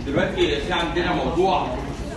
دلوقتي في عندنا موضوع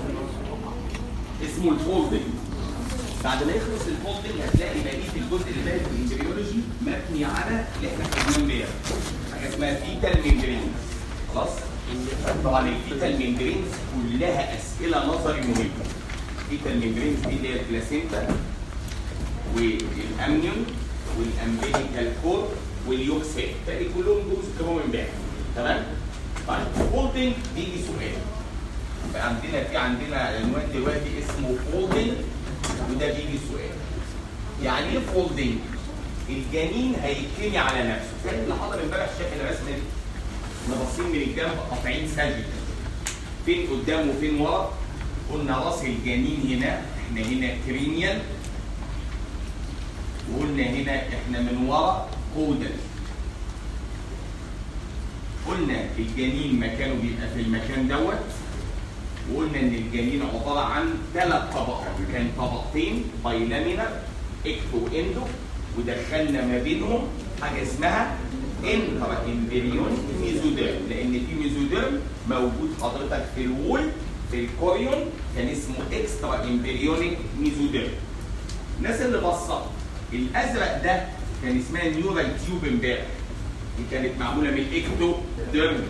اسمه الفولدنج بعد ما يخلص الفولدنج هتلاقي بقيه الجزء اللي باقي في الامبريولوجي مبني على اللي احنا خدناه امبارح حاجه اسمها فيتال ميمبرينز خلاص طبعا الفيتال ميمبرينز كلها اسئله نظري مهمه الفيتال ميمبرينز دي اللي هي البلاسينتا والامنيون والامبليكال كور واليوكسيت تلاقي كلهم جزء كانوا امبارح تمام؟ طيب فولدنج بيجي سؤال بقى عندنا في عندنا عنوان دلوقتي اسمه فولدنج وده بيجي سؤال يعني ايه فولدنج؟ الجنين هيتكني على نفسه زي اللي حضر امبارح شاف الرسمه دي احنا باصين من الجنب قاطعين سجل فين قدام وفين ورا قلنا راس الجنين هنا احنا هنا كرينيال وقلنا هنا احنا من ورا كودل قلنا الجنين مكانه بيبقى في المكان دوت وقلنا ان الجنين عباره عن ثلاث طبقات كان طبقتين بايلامينر اكتو اندو ودخلنا ما بينهم حاجه اسمها انترا امبريون ميزوديرم لان في ميزوديرم موجود حضرتك في الوول في الكوريون كان اسمه اكسترا امبريونيك ميزوديرم الناس اللي بصت الازرق ده كان اسمها نيورال تيوب امبارح دي كانت معموله من اكتو ديرم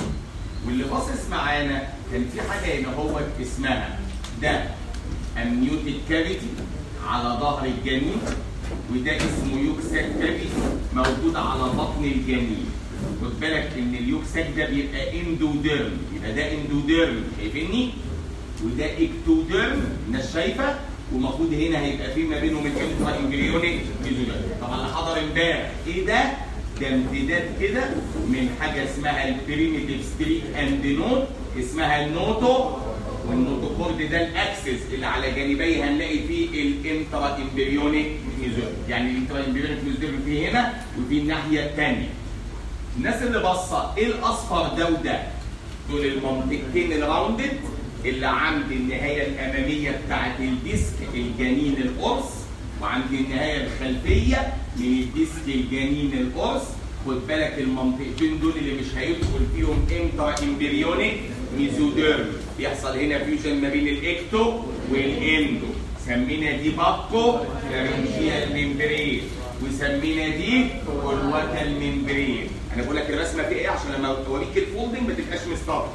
واللي باصص معانا كان في حاجه هنا هو اسمها ده امنيوتيك كافيتي على ظهر الجنين وده اسمه يوكساك كافيتي موجود على بطن الجنين خد بالك ان اليوكساك ده بيبقى اندوديرم يبقى ده اندوديرم شايفيني وده اكتوديرم الناس شايفه ومفروض هنا هيبقى في ما بينهم الانترا امبريونيك ميزوديرم طبعا اللي حضر امبارح ايه ده؟ ده امتداد كده من حاجه اسمها البريميتيف ستريك اند نوت اسمها النوتو والنوتوكورد ده الاكسس اللي على جانبيه هنلاقي فيه الانترا امبريونيك ميزوديرم يعني الانترا امبريونيك ميزوديرم في هنا وفي الناحيه الثانيه الناس اللي باصه ايه الاصفر ده وده؟ دول المنطقتين الراوندد اللي عند النهايه الاماميه بتاعت الديسك الجنين القرص وعند النهايه الخلفيه من الديسك الجنين القرص خد بالك المنطقتين دول اللي مش هيدخل فيهم انترا امبريونيك ميزوديرم بيحصل هنا فيوجن ما بين الاكتو والاندو سمينا دي باكو لارنجيال ممبرين وسمينا دي كولواتال ممبرين انا بقول لك الرسمه فيها ايه عشان لما اوريك الفولدنج ما تبقاش مستغرب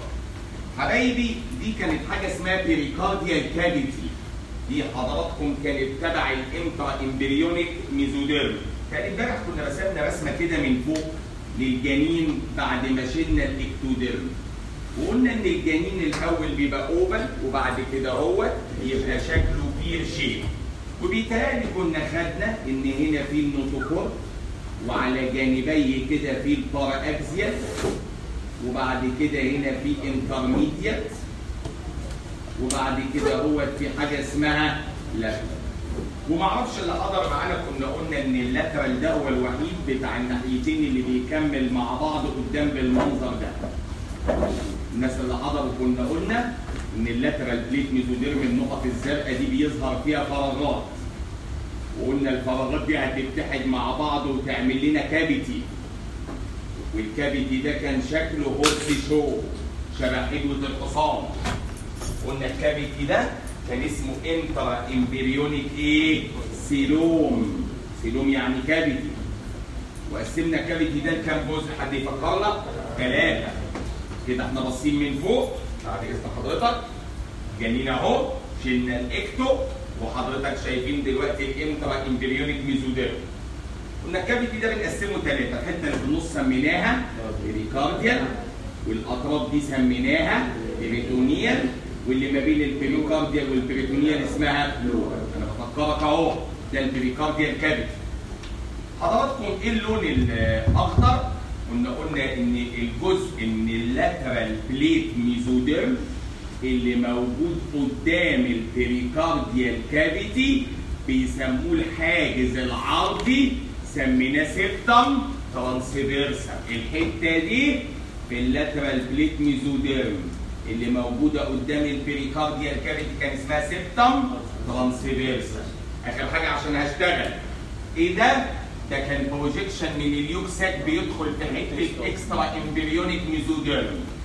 حبايبي دي كانت حاجه اسمها بيريكارديال كافيتي دي حضراتكم كانت تبع الانترا امبريونيك ميزوديرم كان امبارح كنا رسمنا رسمه كده من فوق للجنين بعد ما شلنا الاكتوديرم وقلنا ان الجنين الاول بيبقى اوبل وبعد كده هو يبقى شكله بير شيب وبالتالي كنا خدنا ان هنا في النوتوكور وعلى جانبيه كده في البارا اكزيال وبعد كده هنا في انترميديت وبعد كده هو في حاجه اسمها لاترال ومعرفش اللي حضر معانا كنا قلنا ان اللاترال ده هو الوحيد بتاع الناحيتين اللي بيكمل مع بعض قدام بالمنظر ده الناس اللي حضروا كنا قلنا ان اللاترال بليت ميزوديرم النقط الزرقاء دي بيظهر فيها فراغات وقلنا الفراغات دي هتتحد مع بعض وتعمل لنا كافيتي والكافيتي ده كان شكله هوسي شو شبه حدوة الحصان قلنا الكافيتي ده كان اسمه انترا امبريونيك ايه؟ سيلوم سيلوم يعني كافيتي وقسمنا الكافيتي ده لكام جزء حد يفكرنا؟ ثلاثة كده احنا باصين من فوق بعد اذن حضرتك جنين اهو شلنا الاكتو وحضرتك شايفين دلوقتي الانترا امبريونيك ميزوديرم قلنا الكافيتي ده بنقسمه ثلاثة الحتة اللي في النص سميناها بريكارديال والاطراف دي سميناها بريتونيال واللي ما بين البريكارديال والبريتونيال اسمها بلورال انا بفكرك اهو ده البريكارديال كافيتي حضراتكم ايه اللون الاخضر كنا قلنا ان الجزء من اللاترال بليت ميزوديرم اللي موجود قدام البريكارديال كافيتي بيسموه الحاجز العرضي سميناه سيبتم ترانسفيرسا الحته دي في اللاترال بليت ميزوديرم اللي موجوده قدام البريكارديال كافيتي كان اسمها سيبتم ترانسفيرسا اخر حاجه عشان هشتغل ايه ده؟ ده كان بروجيكشن من اليوكساك بيدخل في حته اكسترا امبريونيك ميزوديرم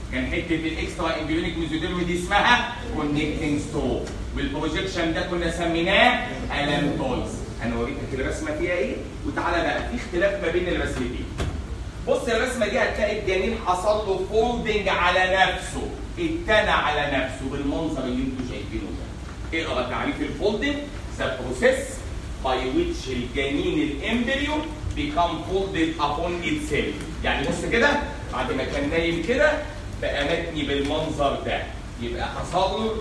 كان حته الاكسترا امبريونيك ميزوديرم دي اسمها كونكتنج ستور والبروجيكشن ده كنا سميناه الانتويز هنوريك الرسمه فيها ايه وتعالى بقى في اختلاف ما بين الرسمتين بص الرسمه دي هتلاقي الجنين حصل له فولدنج على نفسه اتنى على نفسه بالمنظر اللي انتوا شايفينه ده اقرا تعريف الفولدنج ذا بروسيس باي ويتش الجنين الامبريو become folded upon itself يعني بص كده بعد ما كان نايم كده بقى متني بالمنظر ده يبقى حصل له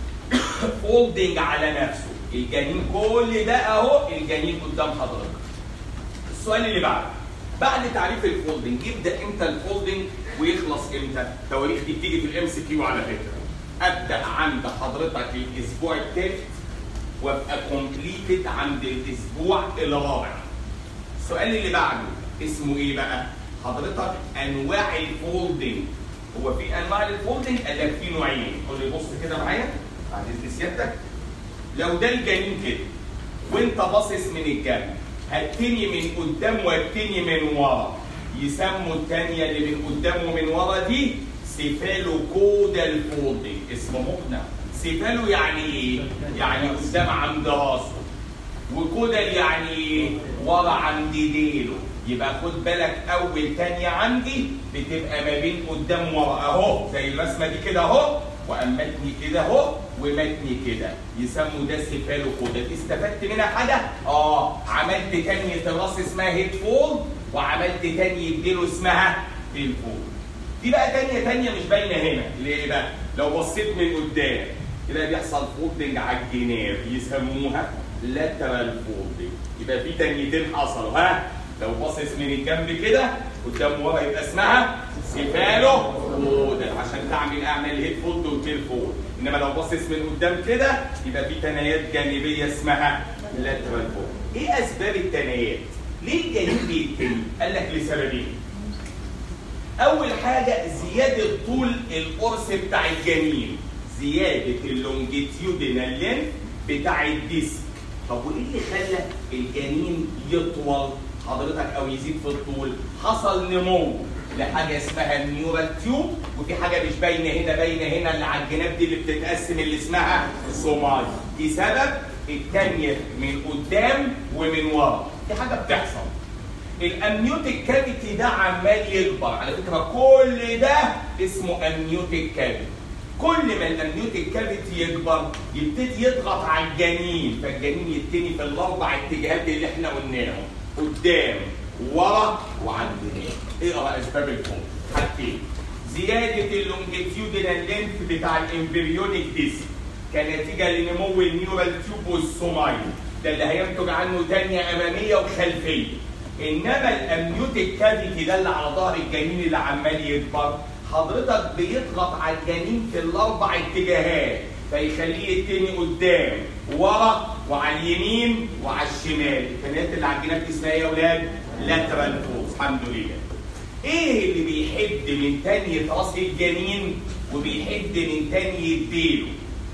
فولدنج على نفسه الجنين كل ده اهو الجنين قدام حضرتك السؤال اللي بعده بعد تعريف الفولدنج يبدا امتى الفولدنج ويخلص امتى تواريخ دي بتيجي في الام سي كيو على فكره ابدا عند حضرتك الاسبوع الثالث وابقى كومبليتد عند الاسبوع الرابع السؤال اللي بعده اسمه ايه بقى حضرتك انواع الفولدنج هو في انواع الفولدنج قال لك في نوعين قول لي بص كده معايا بعد اذن سيادتك لو ده الجنين كده وانت باصص من الجنب هتني من قدام وهتني من ورا يسموا الثانيه اللي من قدام ومن ورا دي سيفالو كودال فولدنج اسمه مقنع سيفالو يعني ايه؟ يعني قدام عند راسه وكودال يعني ايه؟ ورا عند ديله يبقى خد بالك اول تانية عندي بتبقى ما بين قدام ورا اهو زي الرسمه دي كده اهو وامتني كده اهو ومتني كده يسموا ده سيفالو كودال استفدت منها حاجه؟ اه عملت تانية الراس اسمها هيد فولد وعملت تانية ديله اسمها تيل فولد دي بقى تانية تانية مش باينة هنا اللي ايه بقى؟ لو بصيت من قدام يبقى بيحصل فولدنج على الجناب يسموها لاترال فولدنج يبقى في تانيتين حصلوا ها؟ لو باصص من الجنب كده قدام ورا يبقى اسمها سيفالو فولدنج عشان تعمل اعمل هيد فولد وتيل فولد انما لو باصص من قدام كده يبقى في تنايات جانبيه اسمها لاترال فولد ايه اسباب التنايات؟ ليه الجنين بيتني؟ قال لك لسببين اول حاجه زياده طول القرص بتاع الجنين زياده اللونجيتيودينال لينث بتاع الديسك طب وايه اللي خلى الجنين يطول حضرتك او يزيد في الطول حصل نمو لحاجه اسمها النيورال تيوب وفي حاجه مش باينه هنا باينه هنا اللي على الجناب دي اللي بتتقسم اللي اسمها الصومال دي سبب التانية من قدام ومن ورا دي حاجه بتحصل الامنيوتيك كافيتي ده عمال يكبر على فكره كل ده اسمه امنيوتيك كافيتي كل ما الامنيوتيك كافيتي يكبر يبتدي يضغط على الجنين فالجنين يتني في الاربع اتجاهات اللي احنا قلناهم قدام ورا وعند الجنين اقرا اسباب الفوق حاجتين زياده اللونجيتيودينال لينث بتاع الامبريونيك ديسك كنتيجه لنمو النيورال تيوب والسومايل ده اللي هينتج عنه تانية اماميه وخلفيه انما الامنيوتيك كافيتي ده اللي على ظهر الجنين اللي عمال يكبر حضرتك بيضغط على الجنين في الاربع اتجاهات فيخليه يتني قدام ورا وعلى اليمين وعلى الشمال التنيات اللي على الجناب دي اسمها ايه يا اولاد؟ لاترال فورس الحمد لله ايه اللي بيحد من تانية راس الجنين وبيحد من تانية ديله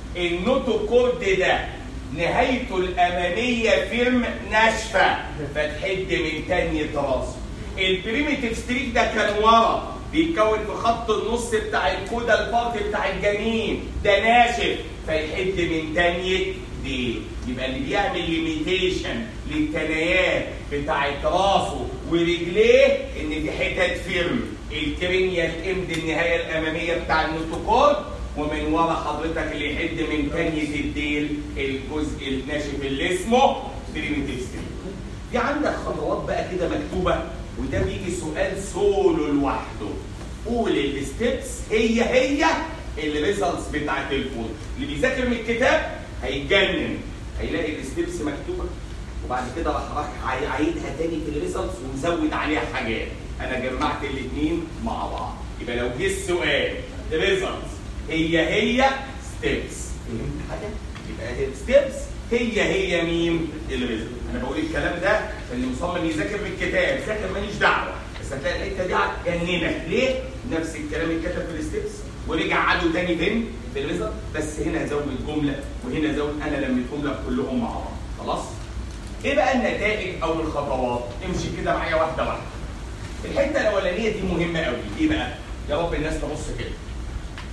النوتوكورد ده نهايته الاماميه فيرم ناشفه فتحد من تانية راسه البريميتيف ستريك ده كان ورا بيتكون في خط النص بتاع الكودا البارت بتاع الجنين ده ناشف فيحد من تانية دي يبقى اللي بيعمل ليميتيشن للتنايات بتاعت راسه ورجليه ان دي حتت فيرم الكرينيا الامد النهايه الاماميه بتاع النوتوكورد ومن ورا حضرتك اللي يحد من تانية الديل الجزء الناشف اللي اسمه بريميتيف ستريك. في عندك خطوات بقى كده مكتوبه وده بيجي سؤال سولو لوحده. قول الستبس هي هي الريزلتس بتاعت الفول اللي بيذاكر من الكتاب هيتجنن هيلاقي الستبس مكتوبه وبعد كده راح راح عيدها تاني في الريزلتس ومزود عليها حاجات انا جمعت الاثنين مع بعض يبقى لو جه السؤال ريزلتس هي هي ستيبس فهمت حاجه؟ يبقى الستيبس هي هي مين؟ الريزلت انا بقول الكلام ده اللي مصمم يذاكر من الكتاب ذاكر ماليش دعوه بس هتلاقي الحته دي هتجننك ليه؟ نفس الكلام اتكتب في الستيبس ورجع عادوا تاني فين؟ في الريزلت بس هنا زود جمله وهنا زود انا لميتهم لك كلهم مع بعض خلاص؟ ايه بقى النتائج او الخطوات؟ امشي كده معايا واحده واحده. الحته الاولانيه دي مهمه قوي ايه بقى؟ يا رب الناس تبص كده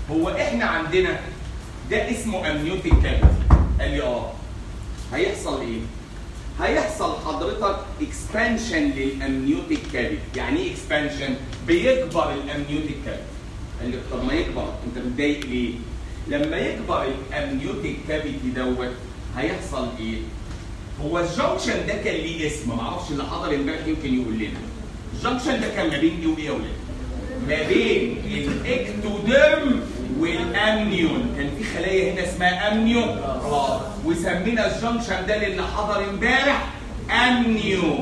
هو احنا عندنا ده اسمه امنيوتيك كافيتي قال لي اه هيحصل ايه هيحصل حضرتك اكسبانشن للامنيوتيك كافيتي يعني ايه اكسبانشن بيكبر الامنيوتيك كافيتي قال لي طب ما يكبر انت متضايق ليه لما يكبر الامنيوتيك كافيتي دوت هيحصل ايه هو الجنكشن ده كان ليه اسم ما اعرفش اللي حضر امبارح يمكن يقول لنا الجنكشن ده كان ما بين ايه وايه يا ولاد ما بين الاكتوديرم والامنيون كان في خلايا هنا اسمها امنيون اه وسمينا الجنكشن ده اللي حضر امبارح امنيو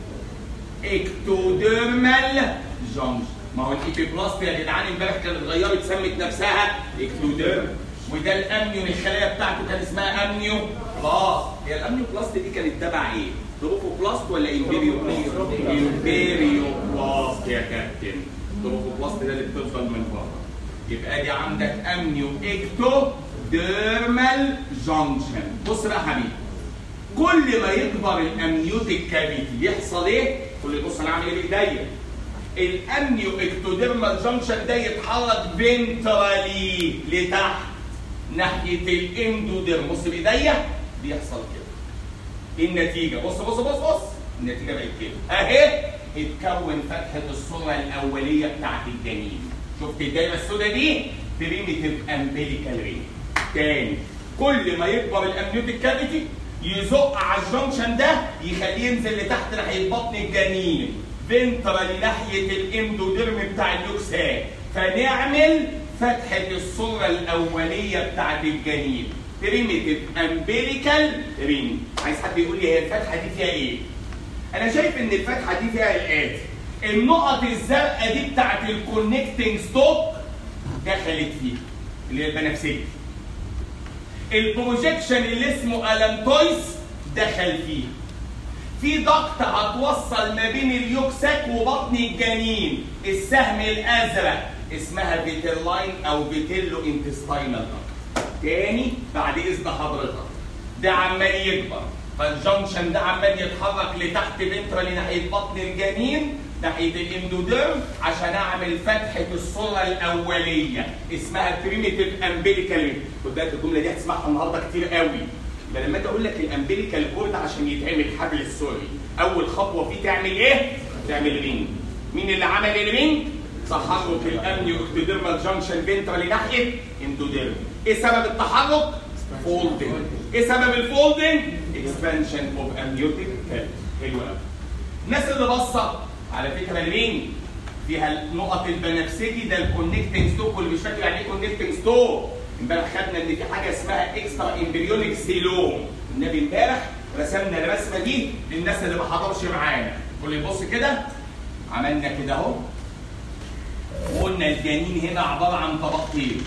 اكتوديرمال جنكشن ما هو الايبيبلاست يا جدعان امبارح كانت اتغيرت سمت نفسها اكتوديرم وده الامنيون الخلايا بتاعته كان اسمها امنيو بلاست هي الامنيو بلاست دي كانت تبع ايه؟ تروفوبلاست ولا امبيريو بلاست؟ امبيريو بلاست يا كابتن التروفوبلاست ده اللي بتفضل من بره يبقى دي عندك امنيو اكتو ديرمال جانكشن بص بقى يا حبيبي كل ما يكبر الامنيوتيك كافيتي يحصل ايه؟ كل بص انا عامل ايه بايديا الامنيو اكتوديرمال جانكشن ده يتحرك فينترالي لتحت ناحيه الاندوديرم بص بايديا بيحصل كده ايه النتيجه بص بص بص بص النتيجه بقت كده اهي اتكون فتحه الصوره الاوليه بتاعت الجنين شفت الدايره السوداء دي بريميتيف امبليكال رينج تاني كل ما يكبر الامنيوتيك كافيتي يزق على الجنكشن ده يخليه ينزل لتحت ناحيه بطن الجنين فنترال ناحيه الاندوديرم بتاع اللوكسان فنعمل فتحه الصوره الاوليه بتاعت الجنين بريميتيف امبليكال رينج عايز حد يقول لي هي الفتحه دي فيها ايه؟ انا شايف ان الفتحه دي فيها الاتي النقط الزرقاء دي بتاعت الكونكتنج ستوك دخلت فيها اللي هي البنفسجي البروجيكشن اللي اسمه الانتويس دخل فيها في ضغط هتوصل ما بين اليوكساك وبطن الجنين السهم الازرق اسمها فيتيلاين او فيتيلو انتستاينال تاني بعد اذن حضرتك ده عمال يكبر فالجنكشن ده عمال يتحرك لتحت فنترالي ناحيه بطن الجنين ناحيه الاندوديرم عشان اعمل فتحه الصوره الاوليه اسمها بريميتيف امبليكال خد بالك الجمله دي هتسمعها النهارده كتير قوي يبقى لما اجي اقول لك الامبليكال كورد عشان يتعمل حبل السوري اول خطوه فيه تعمل ايه؟ تعمل رينج مين اللي عمل الرينج؟ تحرك الامنيو اكتوديرمال جانكشن فنترالي ناحيه اندوديرم ايه سبب التحرك؟ فولدنج ايه سبب الفولدنج؟ اكسبانشن اوف امنيوتيك كالب حلو قوي الناس اللي باصه على فكره الرينج فيها نقط البنفسجي ده الكونكتنج ستوك واللي مش فاكر يعني ايه كونكتنج ستوك امبارح خدنا ان في حاجه اسمها اكسترا امبريونيك سيلوم النبي امبارح رسمنا الرسمه دي للناس اللي ما حضرش معانا واللي يبص كده عملنا كده اهو وقلنا الجنين هنا عباره عن طبقتين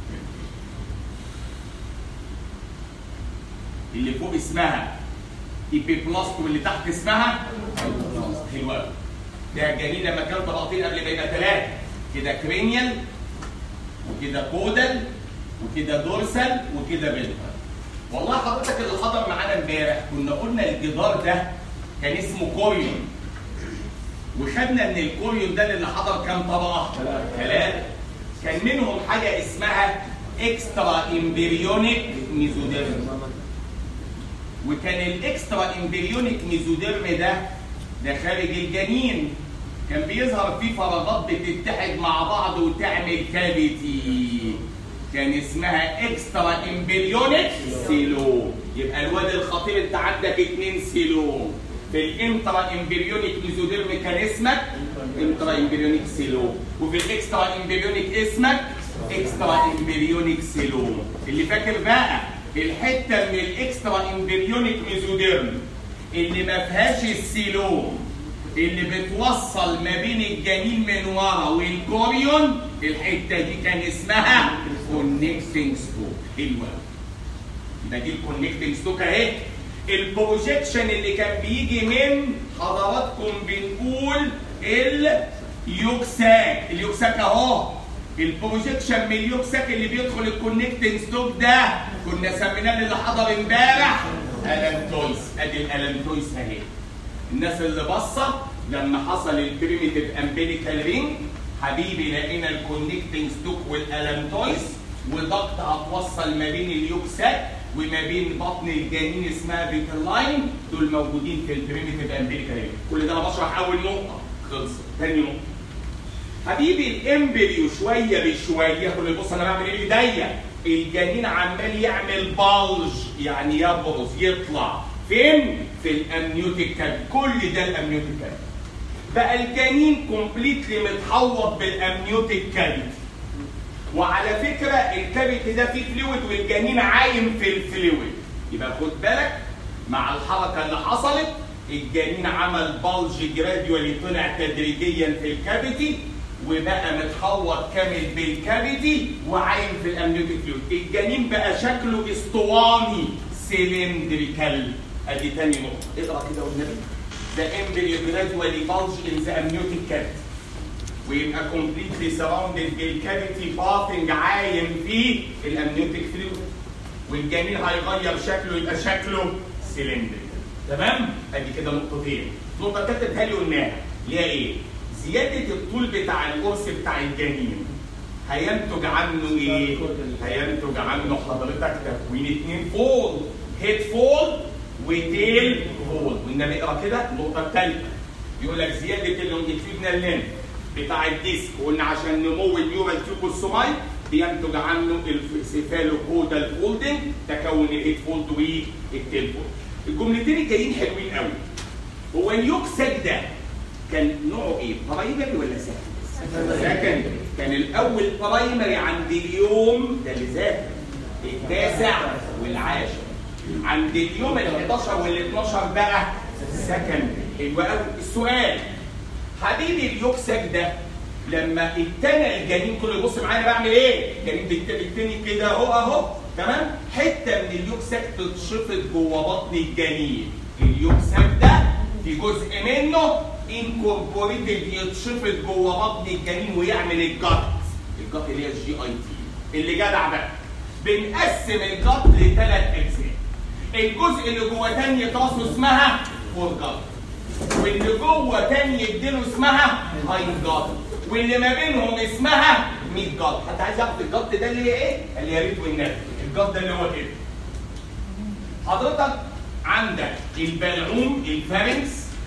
اللي فوق اسمها ايبيبلاست واللي تحت اسمها حلوه قوي ده الجنين لما كان طبقتين قبل ما يبقى ثلاثه كده كرينيال وكده كودال وكده دورسال وكده بنترال والله حضرتك اللي حضر معانا امبارح كنا قلنا الجدار ده كان اسمه كوريون وخدنا ان الكوريون ده اللي حضر كام طبقه؟ ثلاثه كان منهم حاجه اسمها اكسترا امبريونيك ميزوديرم وكان الاكسترا امبريونيك ميزوديرم ده ده خارج الجنين كان بيظهر فيه فراغات بتتحد مع بعض وتعمل كافيتي كان اسمها اكسترا امبريونيك سيلو يبقى الواد الخطير انت عندك اتنين سيلو في الانترا امبريونيك ميزوديرم كان اسمك انترا امبريونيك سيلو وفي الاكسترا امبريونيك اسمك اكسترا امبريونيك سيلو اللي فاكر بقى الحته من الاكسترا امبريونيك ميزوديرم اللي ما فيهاش السيلوم اللي بتوصل ما بين الجنين من ورا والكوريون الحته دي كان اسمها كونكتنج ستوك حلوه يبقى دي الكونكتنج ستوك اهي البروجيكشن اللي كان بيجي من حضراتكم بنقول اليوكساك اليوكساك اهو البروجيكشن من اليوكساك اللي بيدخل الكونكتنج ستوك ده كنا سميناه اللي حضر امبارح الانتويس ادي الالانتويس اهي الناس اللي باصه لما حصل البريميتيف امبليكال رينج حبيبي لقينا الكونكتنج ستوك والالانتويس وضغط هتوصل ما بين اليوكسات وما بين بطن الجنين اسمها فيترلاين دول موجودين في البريميتيف امبليكال كل ده انا بشرح اول نقطه خلصت تاني نقطه حبيبي الامبريو شويه بشويه كل بص انا بعمل ايه بايديا الجنين عمال يعمل بالج يعني يبرز يطلع فين؟ في الامنيوتيك كاب كل ده الامنيوتيك كاب بقى الجنين كومبليتلي متحوط بالامنيوتيك كابيتي وعلى فكره الكابيتي ده فيه فلويد والجنين عايم في الفلويد يبقى خد بالك مع الحركه اللي حصلت الجنين عمل بالج جراديولي طلع تدريجيا في الكافيتي وبقى متحوط كامل بالكافيتي وعايم في الامنيوتيك فلويد الجنين بقى شكله اسطواني سيلندريكال ادي تاني نقطه اقرا كده والنبي the embryo gradually bulge in the amniotic cavity ويبقى completely surrounded بالكافيتي باثنج عايم في الامنيوتيك فلويد والجنين هيغير شكله يبقى شكله سيلندريكال تمام؟ ادي كده نقطتين. النقطة التالتة بتهيألي قلناها اللي هي ايه؟ زيادة الطول بتاع القرص بتاع الجنين هينتج عنه ايه؟ هينتج عنه حضرتك تكوين اتنين فول هيد فول وتيل فول والنبي اقرا كده النقطة التالتة يقول لك زيادة اللونجيتيودنال لينث بتاع الديسك قلنا عشان نمو النيورال تيوبوسومايت بينتج عنه السيفالوكودال فولدنج تكون الهيد فولد والتيل فولد. الجملتين الجايين حلوين قوي. هو اليوكسك ده كان نوعه ايه؟ برايمري ولا سكندري؟ سكندري كان الاول برايمري عند اليوم ده اللي ذاكر التاسع والعاشر عند اليوم ال 11 وال 12 بقى سكندري حلو قوي السؤال حبيبي اليوكسك ده لما ابتنى الجنين كله يبص معايا بعمل ايه؟ الجنين بيبتني كده اهو اهو تمام؟ حته من اليوكسك تتشفط جوه بطن الجنين اليوكسك ده في جزء منه انكوربوريتد يتشفط جوه بطن الجنين ويعمل الجت الجت اللي هي الجي اي تي اللي جدع بقى بنقسم الجت لثلاث اجزاء الجزء اللي جوه تاني راسه اسمها فورجت واللي جوه تاني يديله اسمها هايند جت واللي ما بينهم اسمها ميد جت حد عايز يعرف الجت ده اللي هي ايه؟ قال لي يا ريت والنبي الجت ده اللي هو كده حضرتك عندك البلعوم الفارنكس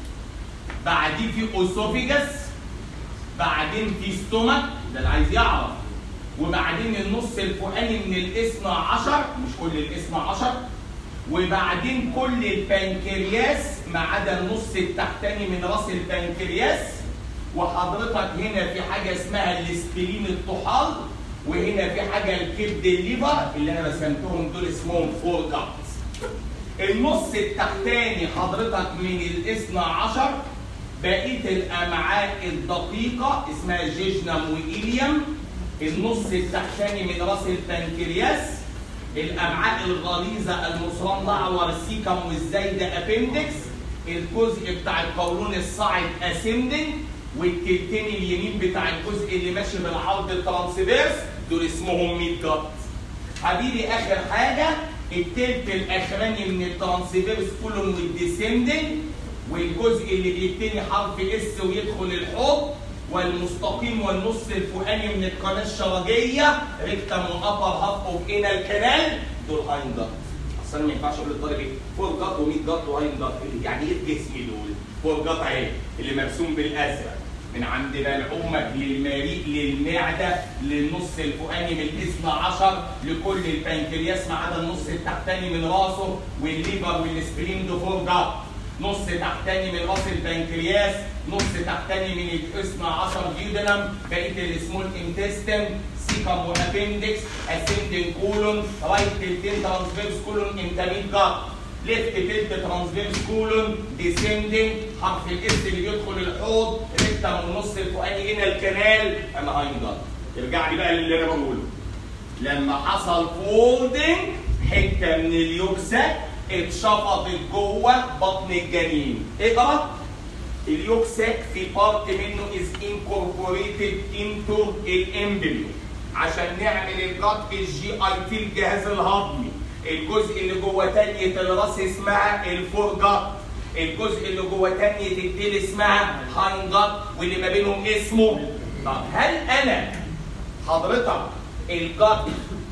بعدين في اوسوفيجاس بعدين في ستومك ده اللي عايز يعرف وبعدين النص الفوقاني من الاثنى عشر مش كل الاثنى عشر وبعدين كل البنكرياس ما عدا النص التحتاني من راس البنكرياس وحضرتك هنا في حاجه اسمها الاسبرين الطحال وهنا في حاجه الكبد الليفر اللي انا رسمتهم دول اسمهم فور جاتس النص التحتاني حضرتك من الاثنى عشر بقيه الامعاء الدقيقه اسمها جيجنم وايليوم النص التحتاني من راس البنكرياس الامعاء الغليظه المصرمه والسيكم والزايده ابندكس الجزء بتاع القولون الصاعد اسندنج والتلتين اليمين بتاع الجزء اللي ماشي بالعرض الترانسفيرس دول اسمهم ميد جت حبيبي اخر حاجه التلت الاخراني من الترانسفيرس كولون والديسندنج والجزء اللي بيبتدي حرف اس ويدخل الحوض والمستقيم والنص الفوقاني من القناه الشرجيه ريكتم وابر هاف اوف انال كانال دول هاين جت اصل ما ينفعش اقول للطالب ايه فور جت وميد جت وهاين جت يعني ايه الجسم دول فور جت اهي اللي مرسوم بالازرق من عند بلعومك للمريء للمعده للنص الفوقاني من الاثنى عشر لكل البنكرياس ما عدا النص التحتاني من راسه والليفر والسبرين دو فور جت نص تحتاني من راس البنكرياس نص تحتاني من الاثنى عشر جيودنم بقيه السمول انتستين سيكم وابندكس اسندن كولون رايت تلتين ترانسفيرس كولون انتاميد جات ليفت تلت ترانسفيرس كولون ديسندنج حرف الاس اللي بيدخل الحوض ريكتم والنص الفوقاني هنا الكنال انا هاين جات ارجع لي بقى للي انا بقوله لما حصل فولدنج حته من اليوكسات اتشفطت جوه بطن الجنين اقرا اليوكساك في بارت منه از انكوربوريتد انتو الامبريو عشان نعمل الجات الجي اي تي الجهاز الهضمي الجزء اللي جوه تانية الراس اسمها الفورجات الجزء اللي جوه تانية الديل اسمها هاينجات واللي ما بينهم اسمه طب هل انا حضرتك الجات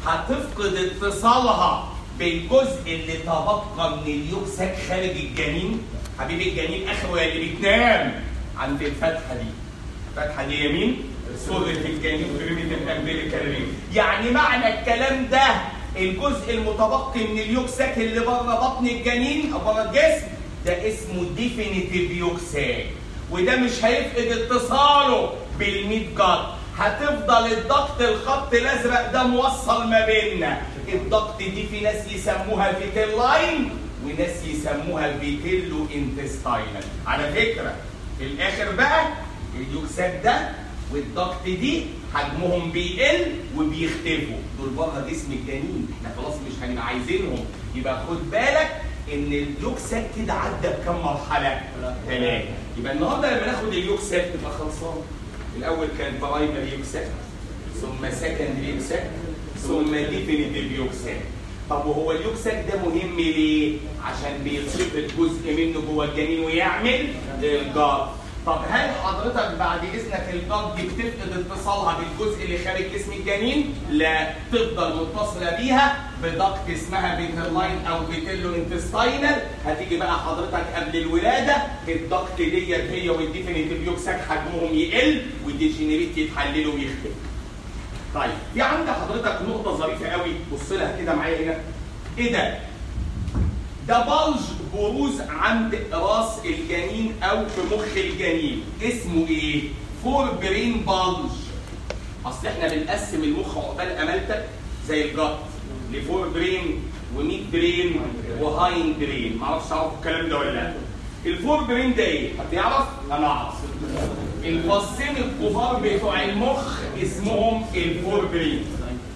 هتفقد اتصالها بالجزء اللي تبقى من اليوكساك خارج الجنين حبيب الجنين اخره يا اللي بتنام عند الفتحه دي الفتحه دي يمين سورة الجنين وكريمة الامبليكال ريم يعني معنى الكلام ده الجزء المتبقي من اليوكساك اللي بره بطن الجنين او بره الجسم ده اسمه ديفينيتيف يوكساك وده مش هيفقد اتصاله بالميت جاد هتفضل الضغط الخط الازرق ده موصل ما بيننا الضغط دي في ناس يسموها فيتيل لاين وناس يسموها فيتيلو انتستاينال على فكره في الاخر بقى اليوكساك ده والضغط دي حجمهم بيقل وبيختفوا دول بره جسم الجنين احنا خلاص مش هنبقى عايزينهم يبقى خد بالك ان اليوكساك كده عدى بكام مرحله؟ ثلاثه يبقى النهارده لما ناخد اليوكساك تبقى خلصان الاول كان برايمري يوكساك ثم سكندري يوكساك ثم ديفينيتيف يوكساك طب وهو اليوكساك ده مهم ليه؟ عشان بيتشفط جزء منه جوه الجنين ويعمل الجار طب هل حضرتك بعد اذنك الجار دي بتفقد اتصالها بالجزء اللي خارج جسم الجنين؟ لا تفضل متصله بيها بضغط اسمها بيترلاين او بيتيلو انتستاينال هتيجي بقى حضرتك قبل الولاده الضغط ديت هي والديفينيتيف يوكساك حجمهم يقل والديجينيريت يتحللوا ويختفوا. طيب في عند حضرتك نقطه ظريفه قوي بص لها كده معايا هنا ايه ده؟ ده بلج بروز عند راس الجنين او في مخ الجنين اسمه ايه؟ فور برين بلج اصل احنا بنقسم المخ عقبال امالتك زي الجت لفور برين وميد برين وهاين برين معرفش تعرفوا الكلام ده ولا لا الفور برين ده ايه؟ حد يعرف؟ انا اعرف الفصين الكبار بتوع المخ اسمهم الفور برين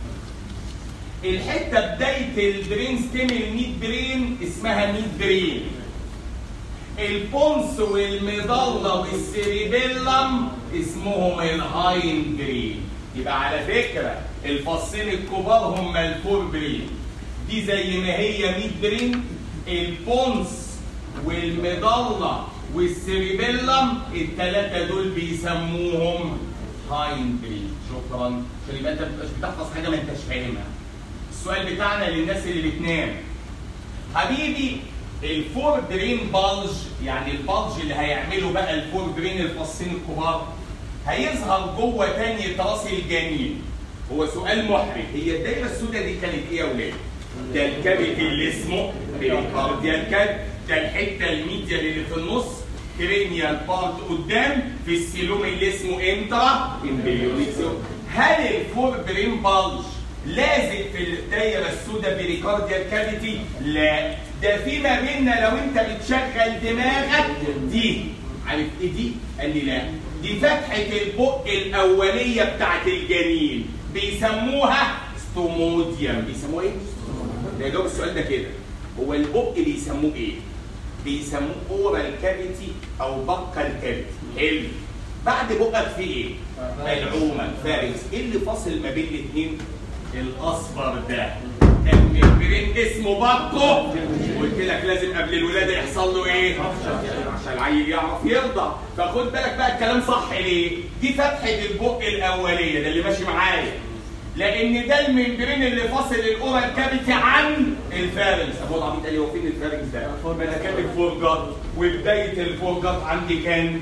الحته بدايه البرين ستيم الميد برين اسمها ميد برين البونس والمضله والسيريبيلم اسمهم الهاين برين يبقى على فكره الفصين الكبار هم الفور برين دي زي ما هي ميد برين البونس والمضله والسيريبيلم الثلاثه دول بيسموهم هاين برين شكرا عشان يبقى انت ما تبقاش بتحفظ حاجه ما انتش فاهمها السؤال بتاعنا للناس اللي بتنام حبيبي الفور برين بالج يعني البالج اللي هيعمله بقى الفور برين الفصين الكبار هيظهر جوه تاني راس الجنين هو سؤال محرج هي الدايره السوداء دي كانت ايه يا ولاد؟ ده الكبد اللي اسمه بريكارديال كاب ده الحته الميديا اللي في النص كرينيال بارت قدام في السيلوم اللي اسمه انترا امبريونيزيوم هل الفور برين بالج لازق في الدايره السوداء بريكارديال كافيتي؟ لا ده في ما بيننا لو انت بتشغل دماغك دي عارف ايه دي؟ قال لي لا دي فتحه البق الاوليه بتاعت الجنين بيسموها ستوموديوم بيسموه ايه؟ ده جاوب السؤال ده كده هو البق بيسموه ايه؟ بيسموه اورال كافيتي او بقى الكافيتي حلو بعد بقك في ايه؟ ملعومه فارس ايه اللي فاصل ما بين الاثنين؟ الاصفر ده كان ممبرين اسمه باكو قلت لك لازم قبل الولاده يحصل له ايه؟ عشان العيل يعرف يرضع فخد بالك بقى الكلام صح ليه؟ دي فتحه البق الاوليه ده اللي ماشي معايا لان ده الممبرين اللي فاصل الاورال كافيتي عن الفارنس ابو العبيط قال لي هو فين الفارنس ده؟ ما انا كاتب فورجات وبدايه الفورجات عندي كان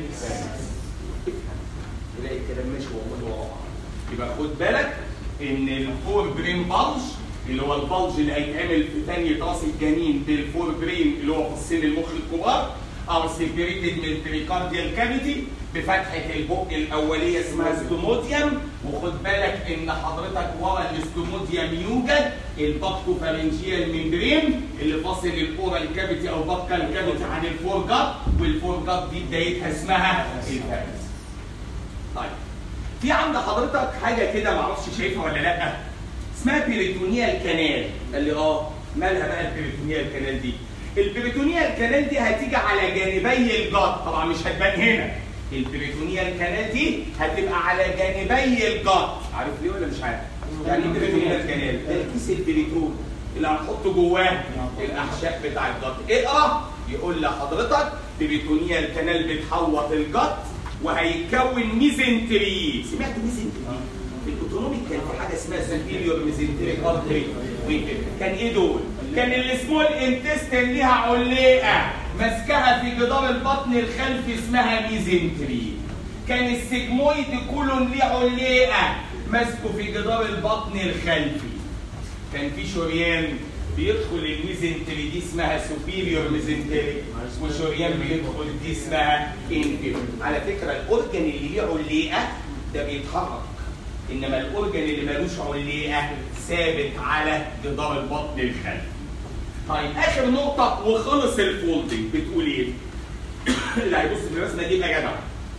تلاقي الكلام ماشي والله ورا بعض يبقى خد بالك ان الفور برين بلج اللي هو البلج اللي هيتعمل في ثانية راس الجنين بالفور برين اللي هو فصين المخ الكبار او سيبريتد من البريكارديال كافيتي بفتحة البق الأولية اسمها ستوموديوم وخد بالك إن حضرتك ورا الاستوموديوم يوجد الباكتو فارنجيال ممبرين اللي فاصل الأورال كافيتي أو بقى الكافيتي عن الفور جات والفور جات دي بدايتها اسمها الفارنس. طيب في عند حضرتك حاجه كده معرفش شايفها ولا لا اسمها بيريتونيال كانال قال لي اه مالها بقى البيريتونيال كانال دي البيريتونيال كانال دي هتيجي على جانبي الجات طبعا مش هتبان هنا البريتونيال كانال دي هتبقى على جانبي الجات عارف ليه ولا مش عارف؟ يعني ايه بريتونيال كانال؟ ده الكيس البريتون اللي هنحط جواه الاحشاء بتاع الجات اقرا يقول لحضرتك بريتونيال كانال بتحوط الجات وهيتكون ميزنتري سمعت ميزنتري؟ انتوا الاوتونوميك كان في حاجه اسمها سوبيريور ميزنتريك ارتري كان ايه دول؟ كان السمول انتستين ليها علقه ماسكاها في جدار البطن الخلفي اسمها ميزنتري كان السيجمويد كولون ليه علقه ماسكه في جدار البطن الخلفي كان في شريان بيدخل الميزنتري دي اسمها سوبيريور ميزنتري وشريان بيدخل دي اسمها انفيريور على فكره الاورجن اللي ليه علقه ده بيتحرك انما الاورجن اللي ملوش علقه ثابت على جدار البطن الخلفي طيب اخر نقطه وخلص الفولدنج بتقول ايه؟ اللي هيبص في الرسمه دي يبقى جدع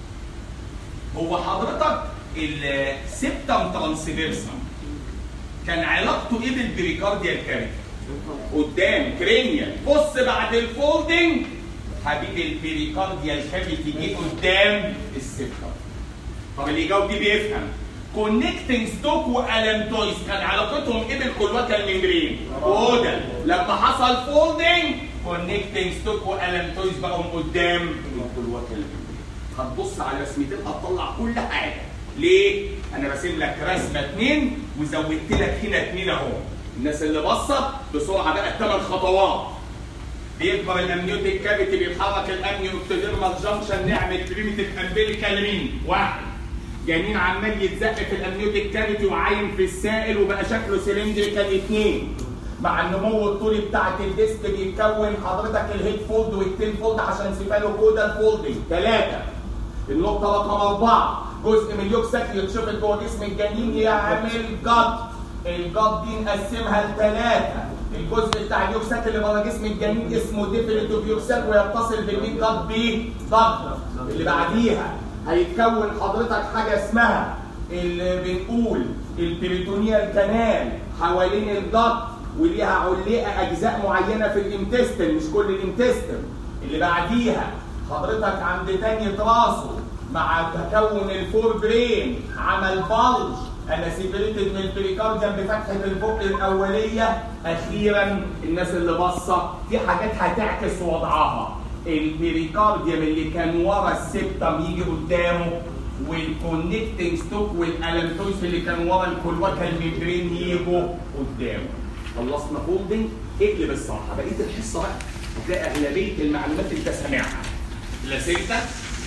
هو حضرتك السبتم ترانسفيرسم كان علاقته ايه بالبريكارديال كاريك؟ قدام كرينيال بص بعد الفولدنج حبيبي البريكارديال كافيتي جه قدام السبتم طب اللي يجاوب دي بيفهم كونكتنج ستوك والمتويس كان علاقتهم ايه بالكولواتال ميمبرين؟ اودل لما حصل فولدنج كونكتنج ستوك والمتويس بقوا قدام الكولواتال ميمبرين هتبص على رسمتين هتطلع كل حاجه ليه؟ انا راسم لك رسمه اثنين وزودت لك هنا اثنين اهو الناس اللي بصت بسرعه بقى الثمان خطوات بيكبر الامنيوتيك كافيتي بيتحرك الامنيو اكتوديرمال جانكشن نعمل بريميتيف امبليكال رين واحد جنين عمال يتزق في الامنيوتيك كافيتي وعايم في السائل وبقى شكله سلندريكال اثنين مع النمو الطولي بتاعت الديسك بيتكون حضرتك الهيد فولد والتيل فولد عشان سيفالو كودال فولدنج ثلاثه النقطه رقم اربعه جزء من اليوكساك يتشفط جوه جسم الجنين يعمل جد الجد دي نقسمها لثلاثه الجزء بتاع اليوكساك اللي بره جسم الجنين اسمه ديفينيتيف يوكساك ويتصل بالمين جد بضغط اللي بعديها هيتكون حضرتك حاجه اسمها اللي بنقول البريتونيال كانال حوالين الجد وليها علقه اجزاء معينه في الانتستين مش كل الانتستين اللي بعديها حضرتك عند تاني راسه مع تكون الفور برين عمل بلج انا سيبريتد من البريكارديوم بفتحه البق الاوليه اخيرا الناس اللي باصه في حاجات هتعكس وضعها البريكارديوم اللي كان ورا السبتم يجي قدامه والكونكتنج ستوك والالمتويس اللي كان ورا الكلوكال ميمبرين يجوا قدامه خلصنا فولدنج اقلب الصفحه بقيه الحصه بقى هتلاقي اغلبيه المعلومات انت سامعها لاسيتا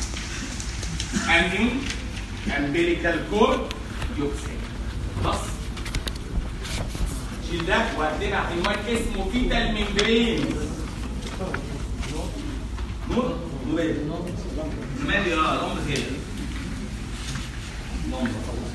امنيون امبليكال كورد يوكسين خلاص شيل ده وهدينا عنوان اسمه فيتال ميمبرين نور نور ايه؟ مالي اه رمز كده رمز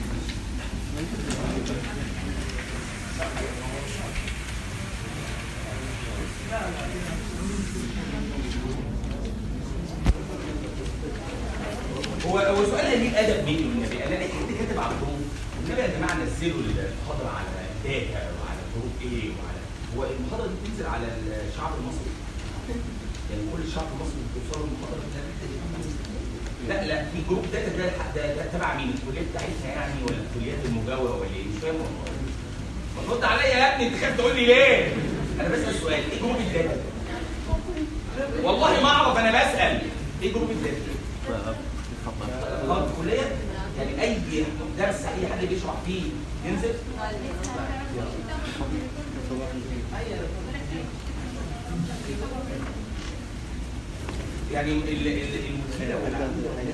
هو هو سؤال ليه ادب مني والنبي انا كنت كاتب على الجروب النبي يا جماعه نزلوا المحاضره على داتا وعلى جروب ايه وعلى هو المحاضره دي بتنزل على الشعب المصري يعني كل الشعب المصري بتوصل المحاضره دي لا لا في جروب داتا ده ده, ده تبع مين؟ الكليه بتاعتنا يعني ولا الكليات المجاوره ولا ايه؟ مش فاهم والله ما ترد عليا يا ابني انت خايف تقول لي ليه؟ انا بسال سؤال ايه جروب الداتا؟ والله ما اعرف انا بسال ايه جروب الداتا؟ غلط الكليه يعني اي درس اي حد بيشرح فيه ينزل يعني ال- ال- المشكله ولا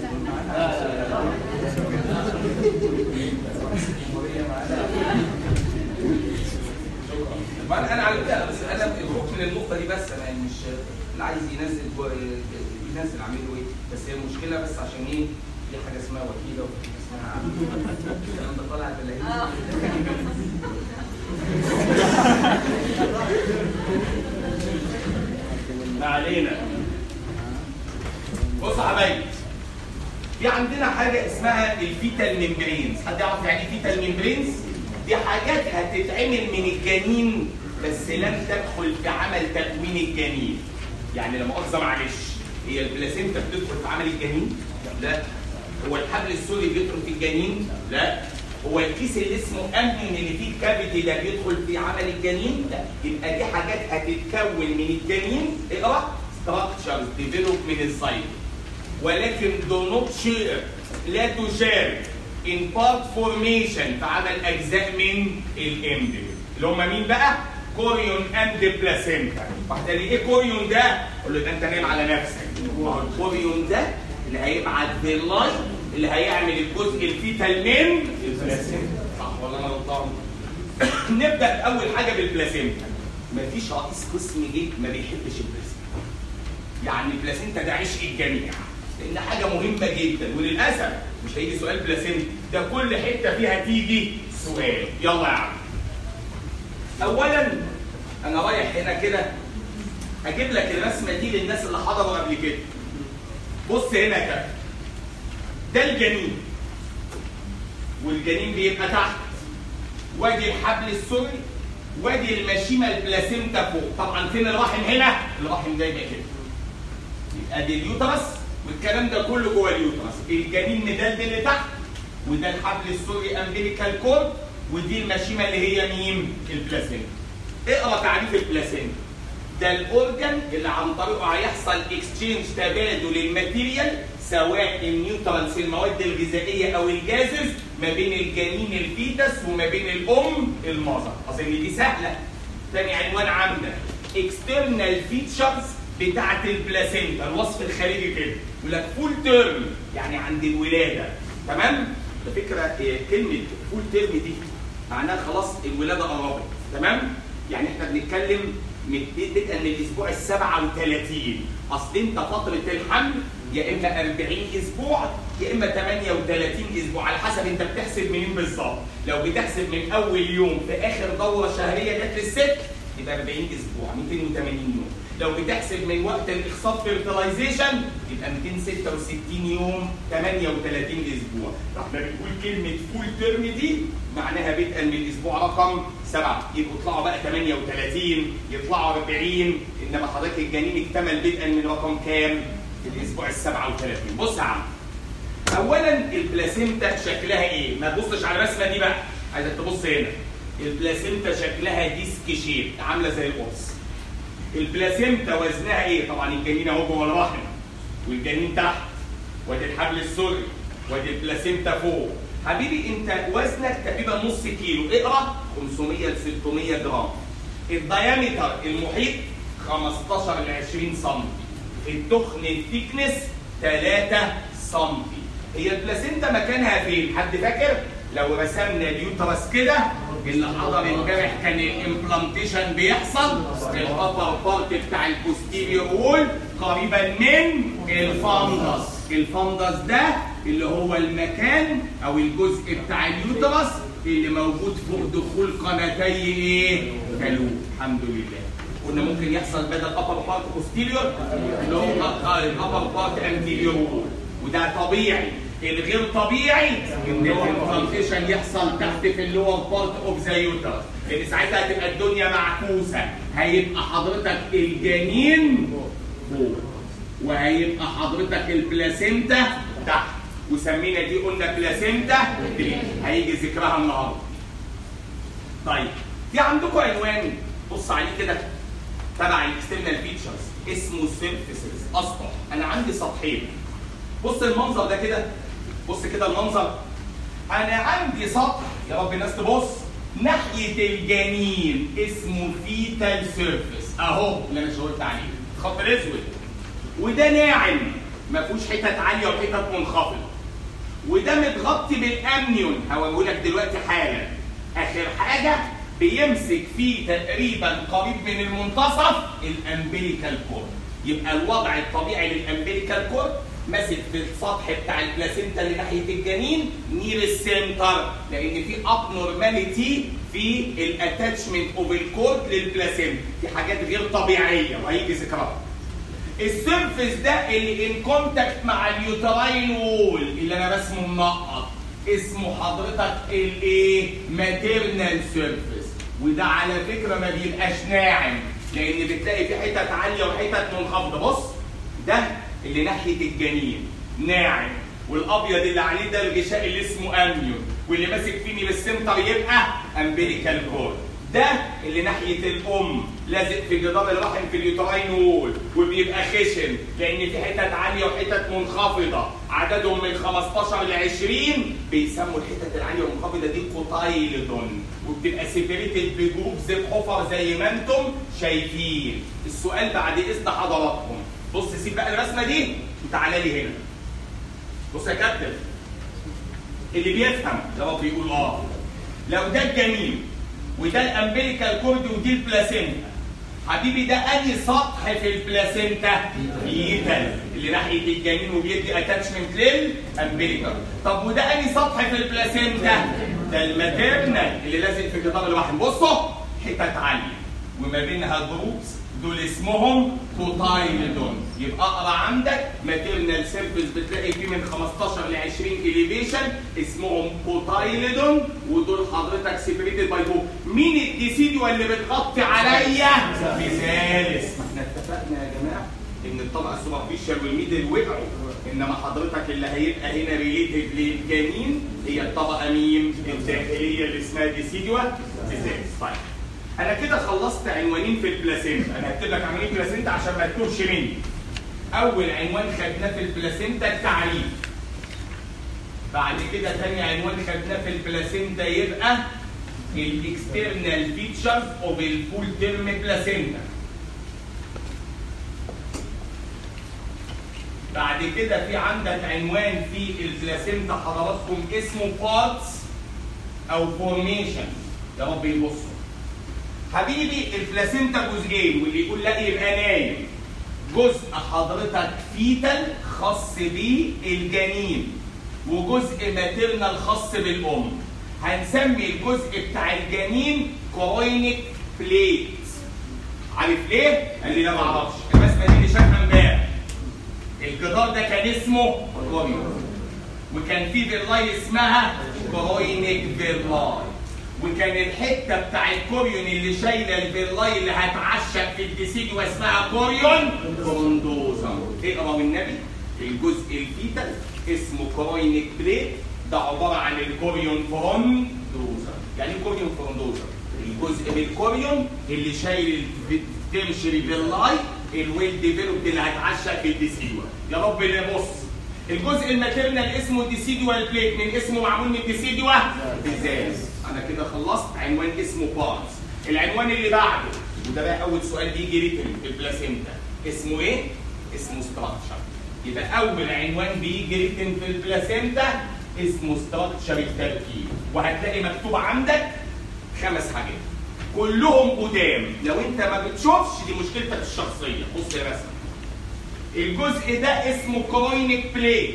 ما انا على فكره بس انا الخوف من النقطه دي بس انا مش اللي عايز ينزل جو- ينزل اعمل له ايه بس هي المشكله بس عشان ايه في حاجه اسمها وكيله وفي حاجه اسمها الكلام ده طالع تلاقيه ما علينا بص يا حبايبي في عندنا حاجه اسمها الفيتال ميمبرينز حد يعرف يعني ايه فيتال ميمبرينز دي حاجات هتتعمل من الجنين بس لن تدخل في عمل تكوين الجنين يعني لا مؤاخذه معلش هي البلاسينتا بتدخل في عمل الجنين لا هو الحبل السوري بيدخل في الجنين لا هو الكيس اللي اسمه امنيون اللي فيه الكافيتي ده بيدخل في عمل الجنين لا يبقى دي حاجات هتتكون من الجنين اقرا structures develop من السايت ولكن do not share لا تشارك in part formation في عمل اجزاء من الامبريو اللي هم مين بقى؟ كوريون اند بلاسينتا واحد قال لي ايه كوريون ده؟ اقول له ده انت نايم على نفسك ما هو الكوريون ده اللي هيبعت باللاين اللي هيعمل الجزء الفيتال من البلاسينتا صح ولا انا غلطان؟ نبدا اول حاجه بالبلاسينتا مفيش رئيس قسم جه ما بيحبش البلاسينتا يعني البلاسينتا ده عشق الجميع لان حاجه مهمه جدا وللاسف مش هيجي سؤال بلاسينتا ده كل حته فيها تيجي سؤال يلا يا عم اولا انا رايح هنا كده اجيب لك الرسمه دي للناس اللي حضروا قبل كده بص هنا كده ده الجنين والجنين بيبقى تحت وادي الحبل السري وادي المشيمه البلاسينتا فوق طبعا فين الرحم هنا الرحم ده يبقى كده يبقى دي اليوترس والكلام ده كله جوه اليوترس الجنين مدلدل اللي تحت وده الحبل السري امبليكال كورد ودي المشيمه اللي هي مين البلاسينتا اقرا تعريف البلاسينتا ده الاورجن اللي عن طريقه هيحصل اكسشينج تبادل الماتيريال سواء النيوترانس المواد الغذائيه او الجازز ما بين الجنين الفيتس وما بين الام المذر اظن دي سهله تاني عنوان عندك اكسترنال فيتشرز بتاعت البلاسينتا الوصف الخارجي كده يقول لك فول تيرم يعني عند الولاده تمام على فكره كلمه فول تيرم دي معناها خلاص الولاده قربت تمام يعني احنا بنتكلم من بدءا من الاسبوع ال 37 اصل انت فتره الحمل يا اما 40 اسبوع يا اما 38 اسبوع على حسب انت بتحسب منين بالظبط لو بتحسب من اول يوم في اخر دوره شهريه جت للست يبقى 40 اسبوع 280 يوم لو بتحسب من وقت الاخصاب فيرتلايزيشن يبقى 266 يوم 38 اسبوع فاحنا بنقول كلمه فول تيرم دي معناها بدءا من الاسبوع رقم سبعه يبقوا يطلعوا بقى 38 يطلعوا 40 انما حضرتك الجنين اكتمل بدءا من رقم كام؟ في الاسبوع ال 37 بص يا عم اولا البلاسينتا شكلها ايه؟ ما تبصش على الرسمه دي بقى عايزك تبص هنا البلاسينتا شكلها ديسك شيب عامله زي القرص البلاسينتا وزنها ايه؟ طبعا الجنين اهو جوه الرحم والجنين تحت وادي الحبل السري وادي البلاسينتا فوق حبيبي انت وزنك تقريبا نص كيلو اقرا 500 ل 600 جرام الديامتر المحيط 15 ل 20 سم التخن الثيكنس 3 سم هي البلاسينتا مكانها فين؟ حد فاكر؟ لو رسمنا اليوترس كده اللي حضر امبارح كان الامبلانتيشن بيحصل الابر بارت بتاع البوستيريور وول قريبا من الفندس الفندس ده اللي هو المكان او الجزء بتاع اليوترس اللي موجود فوق دخول قناتي ايه؟ كالوب الحمد لله قلنا ممكن يحصل بدل ابر بارت بوستيريور اللي هو الابر بارت انتيريور وول وده طبيعي الغير طبيعي ان الانفلتيشن يحصل تحت في اللور بارت اوف ذا يوترس لان ساعتها هتبقى الدنيا معكوسه هيبقى حضرتك الجنين فوق وهيبقى حضرتك البلاسينتا تحت وسمينا دي قلنا بلاسينتا دريم هيجي ذكرها النهارده طيب في عندكم عنوان بص عليه كده تبع الاكسترنال فيتشرز اسمه سيرفيسز اسطح انا عندي سطحين بص المنظر ده كده بص كده المنظر انا عندي سطح يا رب الناس تبص ناحيه الجنين اسمه فيتال سيرفيس اهو اللي انا شاورت عليه الخط الاسود وده ناعم ما فيهوش حتت عاليه وحتت منخفضه وده متغطي بالامنيون هقوله لك دلوقتي حالا اخر حاجه بيمسك فيه تقريبا قريب من المنتصف الامبليكال كورد يبقى الوضع الطبيعي للامبليكال كورد ماسك في السطح بتاع البلاسينتا اللي ناحيه الجنين نير السنتر لان في اب نورماليتي في الاتاتشمنت اوف الكورد للبلاسينتا في حاجات غير طبيعيه وهيجي ذكرها السيرفيس ده اللي ان كونتاكت مع اليوتراين وول اللي انا رسمه منقط اسمه حضرتك الايه ماتيرنال سيرفيس وده على فكره ما بيبقاش ناعم لان بتلاقي في حتت عاليه وحتت منخفضه بص ده اللي ناحيه الجنين ناعم والابيض اللي عليه ده الغشاء اللي اسمه امنيون واللي ماسك فيه من السنتر يبقى امبليكال كورد ده اللي ناحيه الام لازق في جدار الرحم في اليوتراين وول وبيبقى خشن لان في حتت عاليه وحتت منخفضه عددهم من 15 ل 20 بيسموا الحتت العاليه والمنخفضه دي كوتايلدون وبتبقى سيبريتد بجروبز بحفر زي ما انتم شايفين السؤال بعد اذن حضراتكم بص سيب بقى الرسمه دي وتعالى لي هنا بص يا كابتن اللي بيفهم يا رب يقول اه لو ده الجنين وده الامبليكال كورد ودي البلاسينتا حبيبي ده انهي سطح في البلاسينتا بيتل اللي ناحيه الجنين وبيدي اتاتشمنت للامبليكال طب وده انهي سطح في البلاسينتا ده الماتيرنال اللي لازق في جدار الرحم بصوا حتت عاليه وما بينها جروبس دول اسمهم كوتايلدون يبقى اقرا عندك ماتيرنال سيرفيس بتلاقي فيه من 15 ل 20 اليفيشن اسمهم كوتايلدون ودول حضرتك سيبريتد باي بو مين الديسيديو اللي بتغطي عليا؟ مثالث ما احنا اتفقنا يا جماعه ان الطبقه السوبرفيشال والميدل وقعوا انما حضرتك اللي هيبقى هنا ريليتد للجنين هي الطبقه مين؟ الداخليه اللي اسمها ديسيديو مثالث طيب انا كده خلصت عنوانين في البلاسينتا انا هكتب لك عنوانين بلاسينتا عشان ما تتوهش مني اول عنوان خدناه في البلاسينتا التعريف بعد كده تاني عنوان خدناه في البلاسينتا يبقى الاكسترنال فيتشرز اوف الفول تيرم بلاسينتا بعد كده في عندك عنوان في البلاسينتا حضراتكم اسمه بارتس او فورميشن يا رب يبصوا حبيبي البلاسينتا جزئين واللي يقول لا يبقى نايم جزء حضرتك فيتال خاص بالجنين وجزء ماتيرنال خاص بالام هنسمي الجزء بتاع الجنين كوينك بليت عارف ليه؟ قال لي لا ما اعرفش الرسمه دي اللي شافها امبارح الجدار ده كان اسمه كوريون وكان في فيرلاي اسمها كوينك فيرلاي وكان الحته بتاع الكوريون اللي شايله الفيرلاي اللي هتعشق في الديسيدي واسمها كوريون كوندوزا اقرا والنبي الجزء الفيتال اسمه كوينك بليت ده عباره عن الكوريون فروندوزا يعني ايه كوريون فروندوزا الجزء من الكوريون اللي شايل تمشي فيرلاي الويل ديفلوبد اللي هتعشق في الديسيدوا يا رب اللي بص الجزء الماتيرنال اسمه ديسيدوال بليت من اسمه معمول من ديسيدوا ازاز انا كده خلصت عنوان اسمه بارتس العنوان اللي بعده وده بقى اول سؤال بيجي ريتن في البلاسينتا اسمه ايه اسمه ستراكشر يبقى اول عنوان بيجي ريتن في البلاسينتا اسمه ستراكشر التركيب وهتلاقي مكتوب عندك خمس حاجات كلهم قدام لو انت ما بتشوفش دي مشكلتك الشخصيه بص يا رسم الجزء ده اسمه كروينك بليت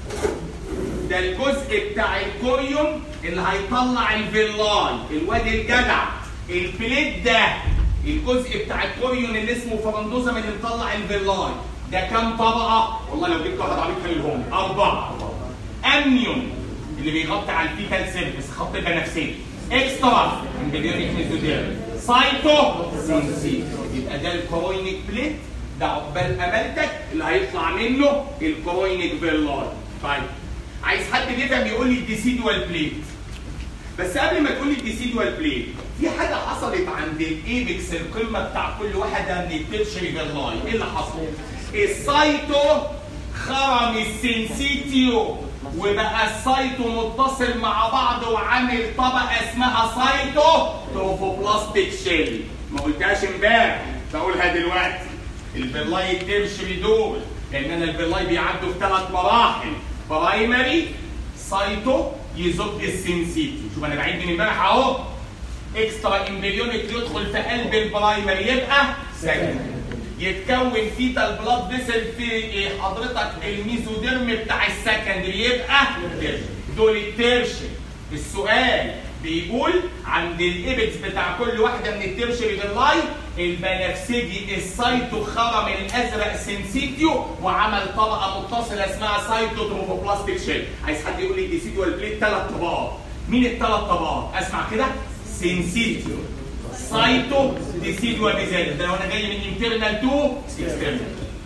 ده الجزء بتاع الكوريوم اللي هيطلع الفيلاي الواد الجدع البليت ده الجزء بتاع الكوريون اللي اسمه فرندوزا اللي مطلع الفيلاي ده كام طبقه؟ والله لو جبت واحد عبيط خليهم اربعه امنيون اللي بيغطي على الفيتال سيرفيس خط بنفسجي اكسترا امبريونيك ميزوديرم سايتو سينسي يبقى ده الكوروينيك بليت ده عقبال امالتك اللي هيطلع منه الكوروينيك فيلاي طيب عايز حد بيفهم يقول لي الديسيدوال بليت بس قبل ما تقول لي الديسيدوال بليت في حاجه حصلت عند الايبكس القمه بتاع كل واحده من الترشري فيلاي ايه اللي حصل؟ السايتو خرم السنسيتيو وبقى السايتو متصل مع بعض وعامل طبقه اسمها سايتو تروفوبلاستيك شيل ما قلتهاش امبارح بقولها دلوقتي الفيلاي الترشري دول لان انا الفيلاي بيعدوا في ثلاث مراحل برايمري سايتو يزق السنسيتي شوف انا بعيد من امبارح اهو اكسترا امبريونيك يدخل في قلب البرايمري يبقى سكندري يتكون فيتال بلاد فيسل في حضرتك الميزوديرم بتاع السكندري يبقى دول الترشري السؤال بيقول عند الايبكس بتاع كل واحده من الترشري فيلاي البنفسجي السايتو خرم الازرق سنسيتيو وعمل طبقه متصله اسمها سايتو تروفوبلاستيك شيل عايز حد يقول لي ديسيديو البليت ثلاث طبقات مين الثلاث طبقات اسمع كده سنسيتيو سايتو ديسيديو بذات ده لو انا جاي من انترنال تو اكسترنال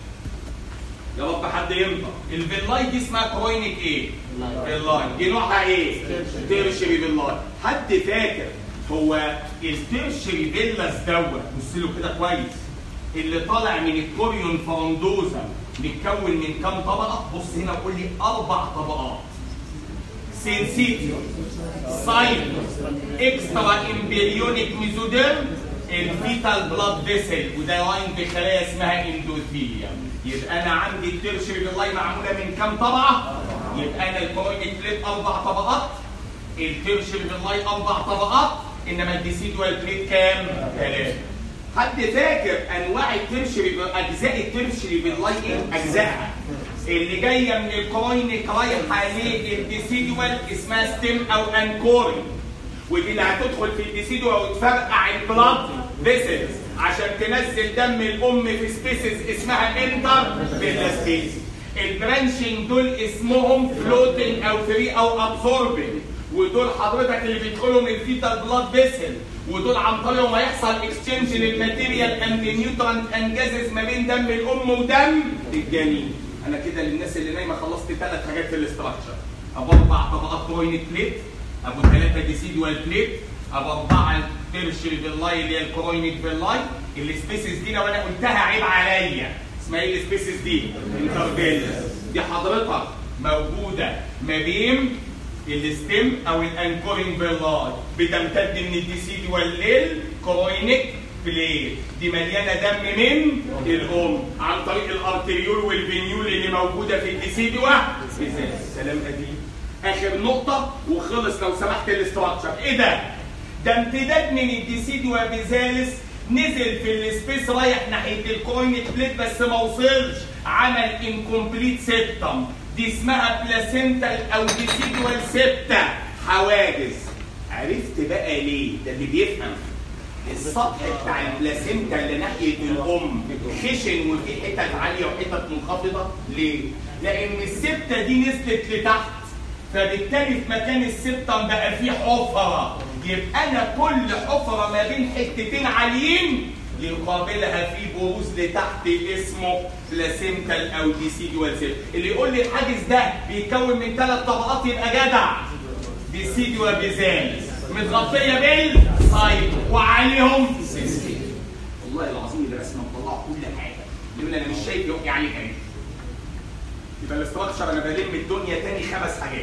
يا رب حد ينطق الفيلاي دي اسمها كروينيك ايه؟ فيلاي دي نوعها ايه؟ تيرشري فيلاي حد فاكر هو الترشري فيلاس دوت بص له كده كويس اللي طالع من الكوريون فراندوزا متكون من كام طبقه بص هنا وقول لي اربع طبقات سينسيتيو سايت اكسترا امبريونيك ميزوديرم الفيتال بلاد فيسل وده لاين بخلايا اسمها اندوثيليوم يبقى انا عندي الترشري بالله معموله من كام طبقه؟ يبقى انا الكورونيك بليت اربع طبقات الترشري بالله اربع طبقات انما الديسيدوال بليت كام؟ ثلاثه حد فاكر انواع الترشري اجزاء الترشري بالله ايه؟ اجزائها اللي جايه من الكروينيك رايحه للديسيدوال اسمها ستيم او انكوري ودي اللي هتدخل في الديسيدوال وتفرقع البلاد فيسلز عشان تنزل دم الام في سبيسز اسمها انتر فيلا سبيس البرانشنج دول اسمهم فلوتنج او فري او ابزوربنج ودول حضرتك اللي بيدخلوا من الفيتال بلاد فيسل ودول عن طريقهم هيحصل اكسشينج للماتيريال اند نيوترانت اند جازز ما بين دم الام ودم الجنين انا كده للناس اللي نايمه خلصت ثلاث حاجات في الاستراكشر ابو اربع طبقات كوينت بليت ابو ثلاثه ديسيدوال بليت ابو اربعه ترشري فيلاي اللي هي الكروينيك فيلاي السبيسيس دي لو انا قلتها عيب عليا اسمها ايه السبيسيس دي؟ انترفيلس دي حضرتك موجوده ما بين الستيم او الانكورينج فيلاي بتمتد من الديسيدوال للكروينيك بليت دي مليانه دم من الام عن طريق الارتريول والفينيول اللي موجوده في الديسيدوا سلام قديم اخر نقطه وخلص لو سمحت الاستراكشر ايه ده؟ ده امتداد من الديسيدوا بيزالس نزل في السبيس رايح ناحيه الكوينت بليت بس ما وصلش عمل انكمبليت سيبتم دي اسمها بلاسنتال او ديسيدوال سيبتا حواجز عرفت بقى ليه؟ ده اللي بيفهم السطح بتاع البلاسينتا اللي ناحيه الام خشن وفي حتت عاليه وحتت منخفضه ليه؟ لان السبته دي نزلت لتحت فبالتالي في مكان السبتم بقى فيه حفره يبقى انا كل حفره ما بين حتتين عاليين يقابلها في بروز لتحت اسمه بلاسينتال او ديسيدوال سيل اللي يقول لي الحاجز ده بيتكون من ثلاث طبقات يبقى جدع ديسيدوال بيزالس متغطيه بالسايد وعليهم سيستم والله العظيم الرسمه مطلعه كل حاجه يقول انا مش شايف يقع عليه كمان يبقى الاستراكشر انا بلم الدنيا تاني خمس حاجات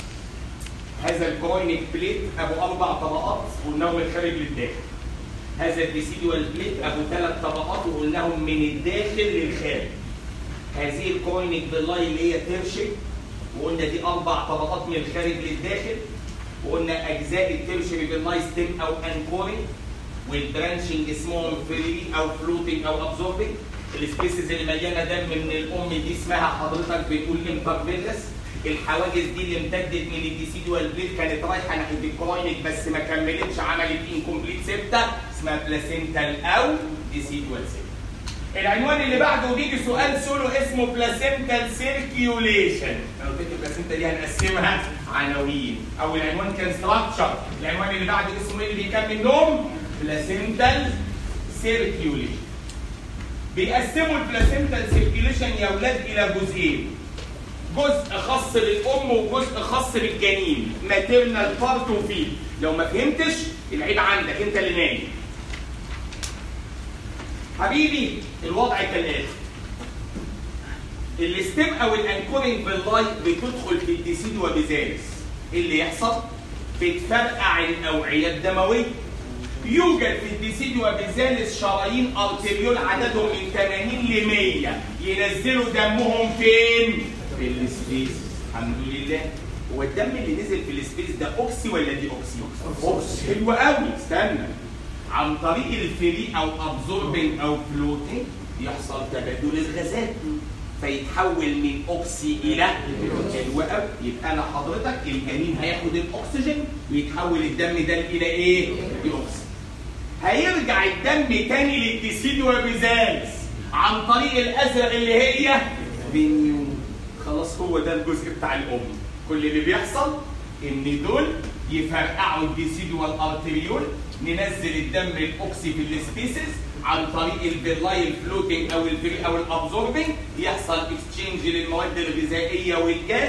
هذا الكوينيك بليت ابو اربع طبقات قلناهم من الخارج للداخل هذا الديسيدوال بليت ابو ثلاث طبقات وقلناهم من الداخل للخارج هذه الكوينيك باللاي اللي هي ترشي وقلنا دي اربع طبقات من الخارج للداخل وقلنا اجزاء الترشري باللاي ستيم او انكوري والبرانشنج اسمهم فري او فلوتنج او ابزوربنج السبيسيز اللي مليانه دم من الام دي اسمها حضرتك بتقول انترفيلس الحواجز دي اللي امتدت من الديسيدوال بليت كانت رايحه ناحيه الكروينيك بس ما كملتش عملت انكمبليت سيبتا اسمها بلاسينتال او ديسيدوال سيبتا العنوان اللي بعده بيجي سؤال سولو اسمه بلاسينتال سيركيوليشن انا قلت لك البلاسينتا دي هنقسمها عناوين اول عنوان كان ستراكشر العنوان اللي بعده اسمه ايه اللي بيكمل نوم بلاسينتال سيركيوليشن بيقسموا البلاسينتال سيركيوليشن يا اولاد الى جزئين جزء خاص بالام وجزء خاص بالجنين ماتيرنال بارت وفيل لو ما فهمتش العيب عندك انت اللي نايم حبيبي الوضع كالاتي الستيم او الانكورنج باللايت بتدخل في الديسيدوا بيزالس ايه اللي يحصل؟ بتفرقع الاوعيه الدمويه يوجد في الديسيدوا بيزالس شرايين ارتريول عددهم من 80 ل 100 ينزلوا دمهم فين؟ في السبيس الحمد لله هو الدم اللي نزل في السبيس ده اوكسي ولا دي اوكسي؟ اوكسي حلو قوي استنى عن طريق الفري او ابزوربنج او فلوتنج يحصل تبادل الغازات فيتحول من اوكسي الى حلو قوي يبقى انا حضرتك الجنين هياخد الاكسجين ويتحول الدم ده الى ايه؟ لاوكسي هيرجع الدم تاني للديسيدوا بيزالس عن طريق الازرق اللي هي فينيو خلاص هو ده الجزء بتاع الام كل اللي بيحصل ان دول يفرقعوا الديسيدوال ارتريول ننزل الدم الاوكسي في السبيسيس عن طريق البيرلاي الفلوتنج او الفري او الابزوربنج يحصل اكسشينج للمواد الغذائيه والجازز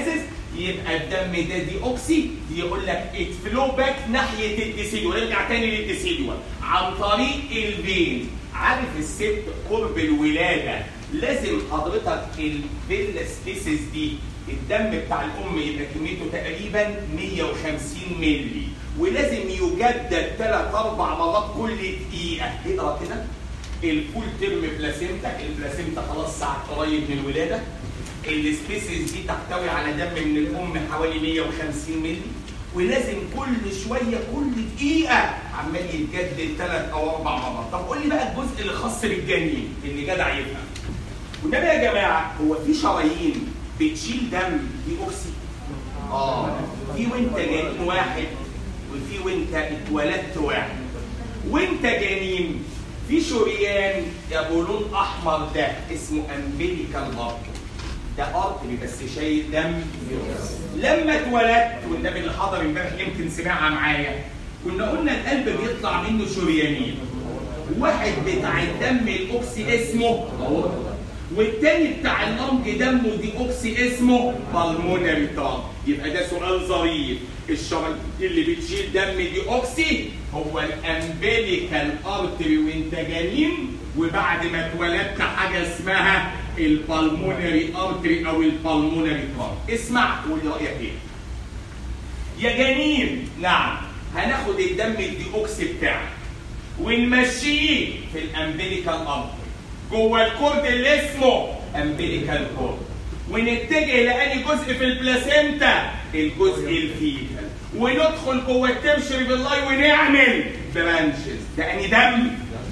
يبقى الدم ده دي اوكسي يقول لك اتفلو باك ناحيه الديسيدوال ارجع تاني للديسيدوال عن طريق الفين عارف الست قرب الولاده لازم حضرتك الفيلا سبيسيس دي الدم بتاع الام يبقى كميته تقريبا 150 مللي ولازم يجدد ثلاث اربع مرات كل دقيقه اقرا كده الفول ترم بلاسينتا البلاسينتا خلاص ساعه قريب من الولاده السبيسيس دي تحتوي على دم من الام حوالي 150 مللي ولازم كل شويه كل دقيقه عمال يتجدد ثلاث او اربع مرات طب قول لي بقى الجزء اللي خاص بالجنين اللي جدع يفهم والنبي يا جماعه هو في شرايين بتشيل دم دي اوكسي اه في وانت جنين واحد وفي وانت اتولدت واحد وانت جنين في شريان يا بولون احمر ده اسمه امبليكال ارت ده ارتري بس شايل دم لما اتولدت والنبي اللي حضر امبارح يمكن سمعها معايا كنا قلنا القلب بيطلع منه شريانين واحد بتاع الدم الاوكسي اسمه والتاني بتاع اللنج دمه دي اوكسي اسمه بالمونري تانك يبقى ده سؤال ظريف الشرايين اللي بتشيل دم دي اوكسي هو الامبليكال ارتري وانت جنين وبعد ما اتولدت حاجه اسمها البالمونري ارتري او البالمونري تانك اسمع وقول رايك ايه يا جنين نعم هناخد الدم الدي اوكسي بتاعك ونمشيه في الامبليكال ارتري جوه الكورد اللي اسمه امبليكال كورد ونتجه لأني جزء في البلاسينتا الجزء الفيتال وندخل جوه الترشري بالله ونعمل برانشز ده اني دم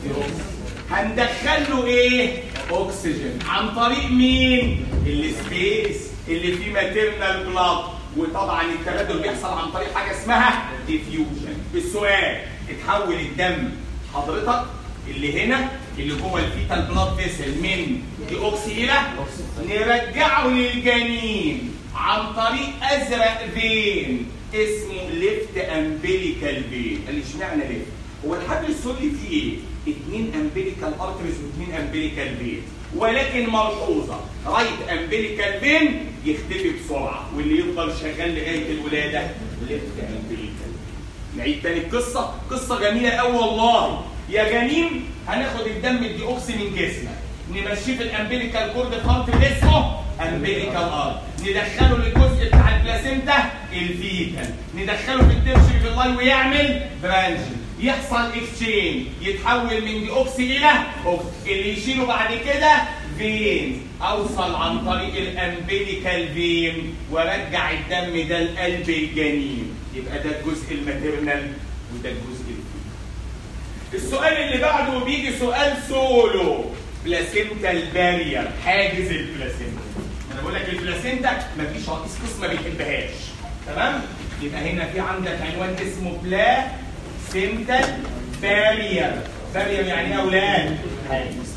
هندخل له ايه؟ اكسجين عن طريق مين؟ السبيس اللي فيه ماتيرنال بلاد وطبعا التبادل بيحصل عن طريق حاجه اسمها ديفيوجن السؤال اتحول الدم حضرتك اللي هنا اللي جوه الفيتال بلاد فيسل من دي اوكسي الى نرجعه للجنين عن طريق ازرق فين اسمه ليفت امبليكال فين قال لي اشمعنى ليفت هو الحبل السري فيه ايه؟ اثنين امبليكال ارتريز واثنين امبليكال فين ولكن ملحوظه رايت امبليكال فين يختفي بسرعه واللي يفضل شغال لغايه الولاده ليفت امبليكال نعيد تاني القصه قصه جميله قوي والله يا جنين هناخد الدم الديوكسي من جسمك نمشيه في الامبليكال كورد فانت اسمه امبليكال ارت ندخله للجزء بتاع البلاسينتا الفيتال ندخله في الترشري في اللاي ويعمل برانش يحصل اكسشينج يتحول من ديوكسي الى اوكسي اللي يشيله بعد كده فين اوصل عن طريق الامبليكال فين وارجع الدم ده لقلب الجنين يبقى ده الجزء الماتيرنال وده الجزء الفيتال السؤال اللي بعده بيجي سؤال سولو بلاسينتا البارير حاجز البلاسينتا انا بقول لك البلاسينتا مفيش رئيس قسم ما بيحبهاش تمام يبقى هنا في عندك عنوان اسمه بلاسينتا بارير بارير يعني ايه يا اولاد حاجز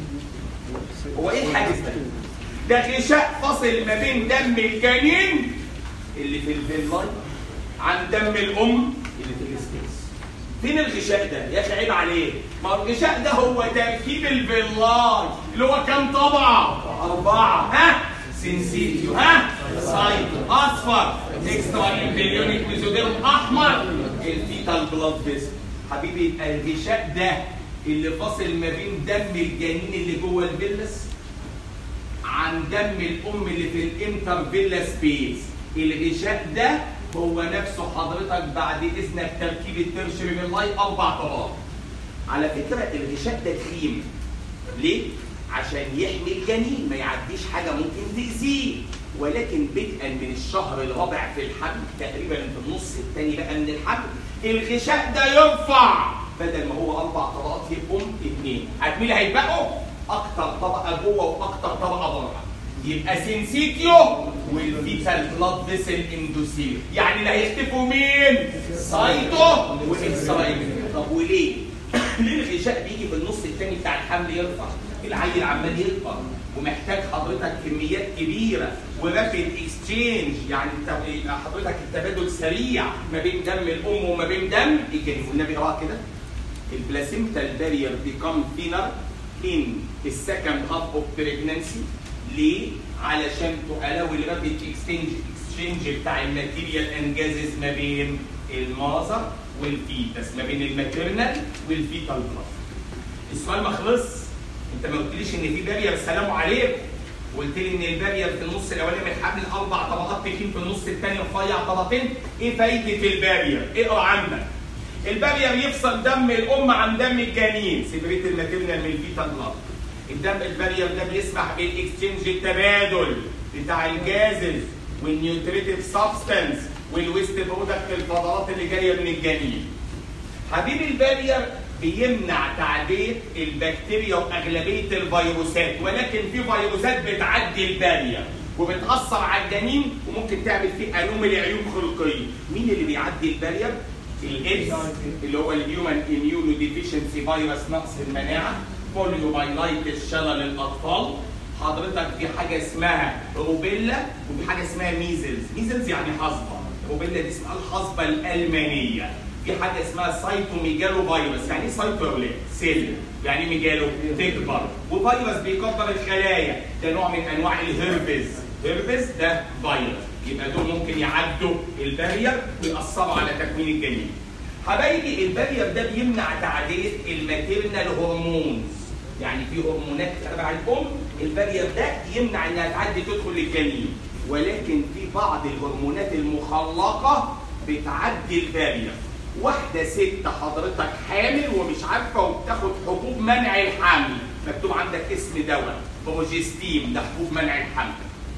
هو ايه الحاجز ده ده غشاء فاصل ما بين دم الجنين اللي في الفيلاي عن دم الام اللي في السبيس فين الغشاء ده؟ يا اخي عيب عليه، ما الغشاء ده هو تركيب الفيلاي اللي هو كام طبقة؟ أربعة، ها؟ سنسيتيو، ها؟ سايتو، أصفر، اكسترا امبريونيك ميزوديرم أحمر، الفيتال بلاد فيسل. حبيبي يبقى الغشاء ده اللي فاصل ما بين دم الجنين اللي جوه الفيلس عن دم الأم اللي في الانتر فيلا سبيس. الغشاء ده هو نفسه حضرتك بعد اذنك تركيب الترشري من لاي اربع طبقات. على فكره الغشاء ده تخين. ليه؟ عشان يحمي الجنين ما يعديش حاجه ممكن تاذيه. ولكن بدءا من الشهر الرابع في الحمل تقريبا في النص الثاني بقى من الحمل الغشاء ده يرفع بدل ما هو اربع طبقات يبقوا اثنين. عارف مين اللي هيتبقوا؟ اكتر طبقه جوه واكتر طبقه بره. يبقى سينسيتيو والفيتال بلاد فيسل اندوسيل يعني اللي هيختفوا مين؟ سايتو واكسترايل طب وليه؟ ليه الغشاء بيجي في النص الثاني بتاع الحمل يرفع؟ العيل عمال يكبر ومحتاج حضرتك كميات كبيره ورابيد اكسشينج يعني حضرتك التبادل سريع ما بين دم الام وما بين دم الجنين والنبي قراها كده البلاسينتا بارير بيكم ثينر in the second half of pregnancy ليه؟ علشان تقلاو الرابيد اكسشينج الاكسشينج بتاع الماتيريال اند جازز ما بين المازر والفيتس ما بين الماتيرنال والفيتال بلاد السؤال ما خلص انت ما قلتليش ان في بارير سلام عليكم قلت لي ان البارير في النص الاولاني من الحمل اربع طبقات تخين في النص الثاني رفيع طبقتين ايه فايده البارير؟ اقرا عندك البارير يفصل دم الام عن دم الجنين سيبريت الماتيرنال من الفيتال بلاد الدم البارير ده بيسمح بالاكسشينج التبادل بتاع الجازز والنيوتريتيف سبستانس والويست برودكت الفضلات اللي جايه من الجنين حبيب البارير بيمنع تعديل البكتيريا واغلبيه الفيروسات ولكن في فيروسات بتعدي البارير وبتاثر على الجنين وممكن تعمل فيه انومالي عيوب خلقيه مين اللي بيعدي البارير الايدز اللي هو الهيومن اميونو ديفيشنسي فيروس نقص المناعه بوليو بايلايتس شلل الاطفال حضرتك في حاجه اسمها روبيلا وفي حاجه اسمها ميزلز ميزلز يعني حصبه روبيلا دي اسمها الحصبه الالمانيه في حاجه اسمها سايتوميجالو فيروس يعني ايه سايتو يا سيل يعني ايه ميجالو تكبر وفيروس بيكبر الخلايا ده نوع من انواع الهربز هربز ده فيروس يبقى دول ممكن يعدوا البارير ويأثروا على تكوين الجنين حبايبي البارير ده بيمنع تعديل الماتيرنال هرمونز يعني في هرمونات تبع الام البارير ده يمنع انها تعدي تدخل الجنين ولكن في بعض الهرمونات المخلقه بتعدي البارير واحده ست حضرتك حامل ومش عارفه وبتاخد حبوب منع الحمل مكتوب عندك اسم دواء بروجستيم ده حبوب منع الحمل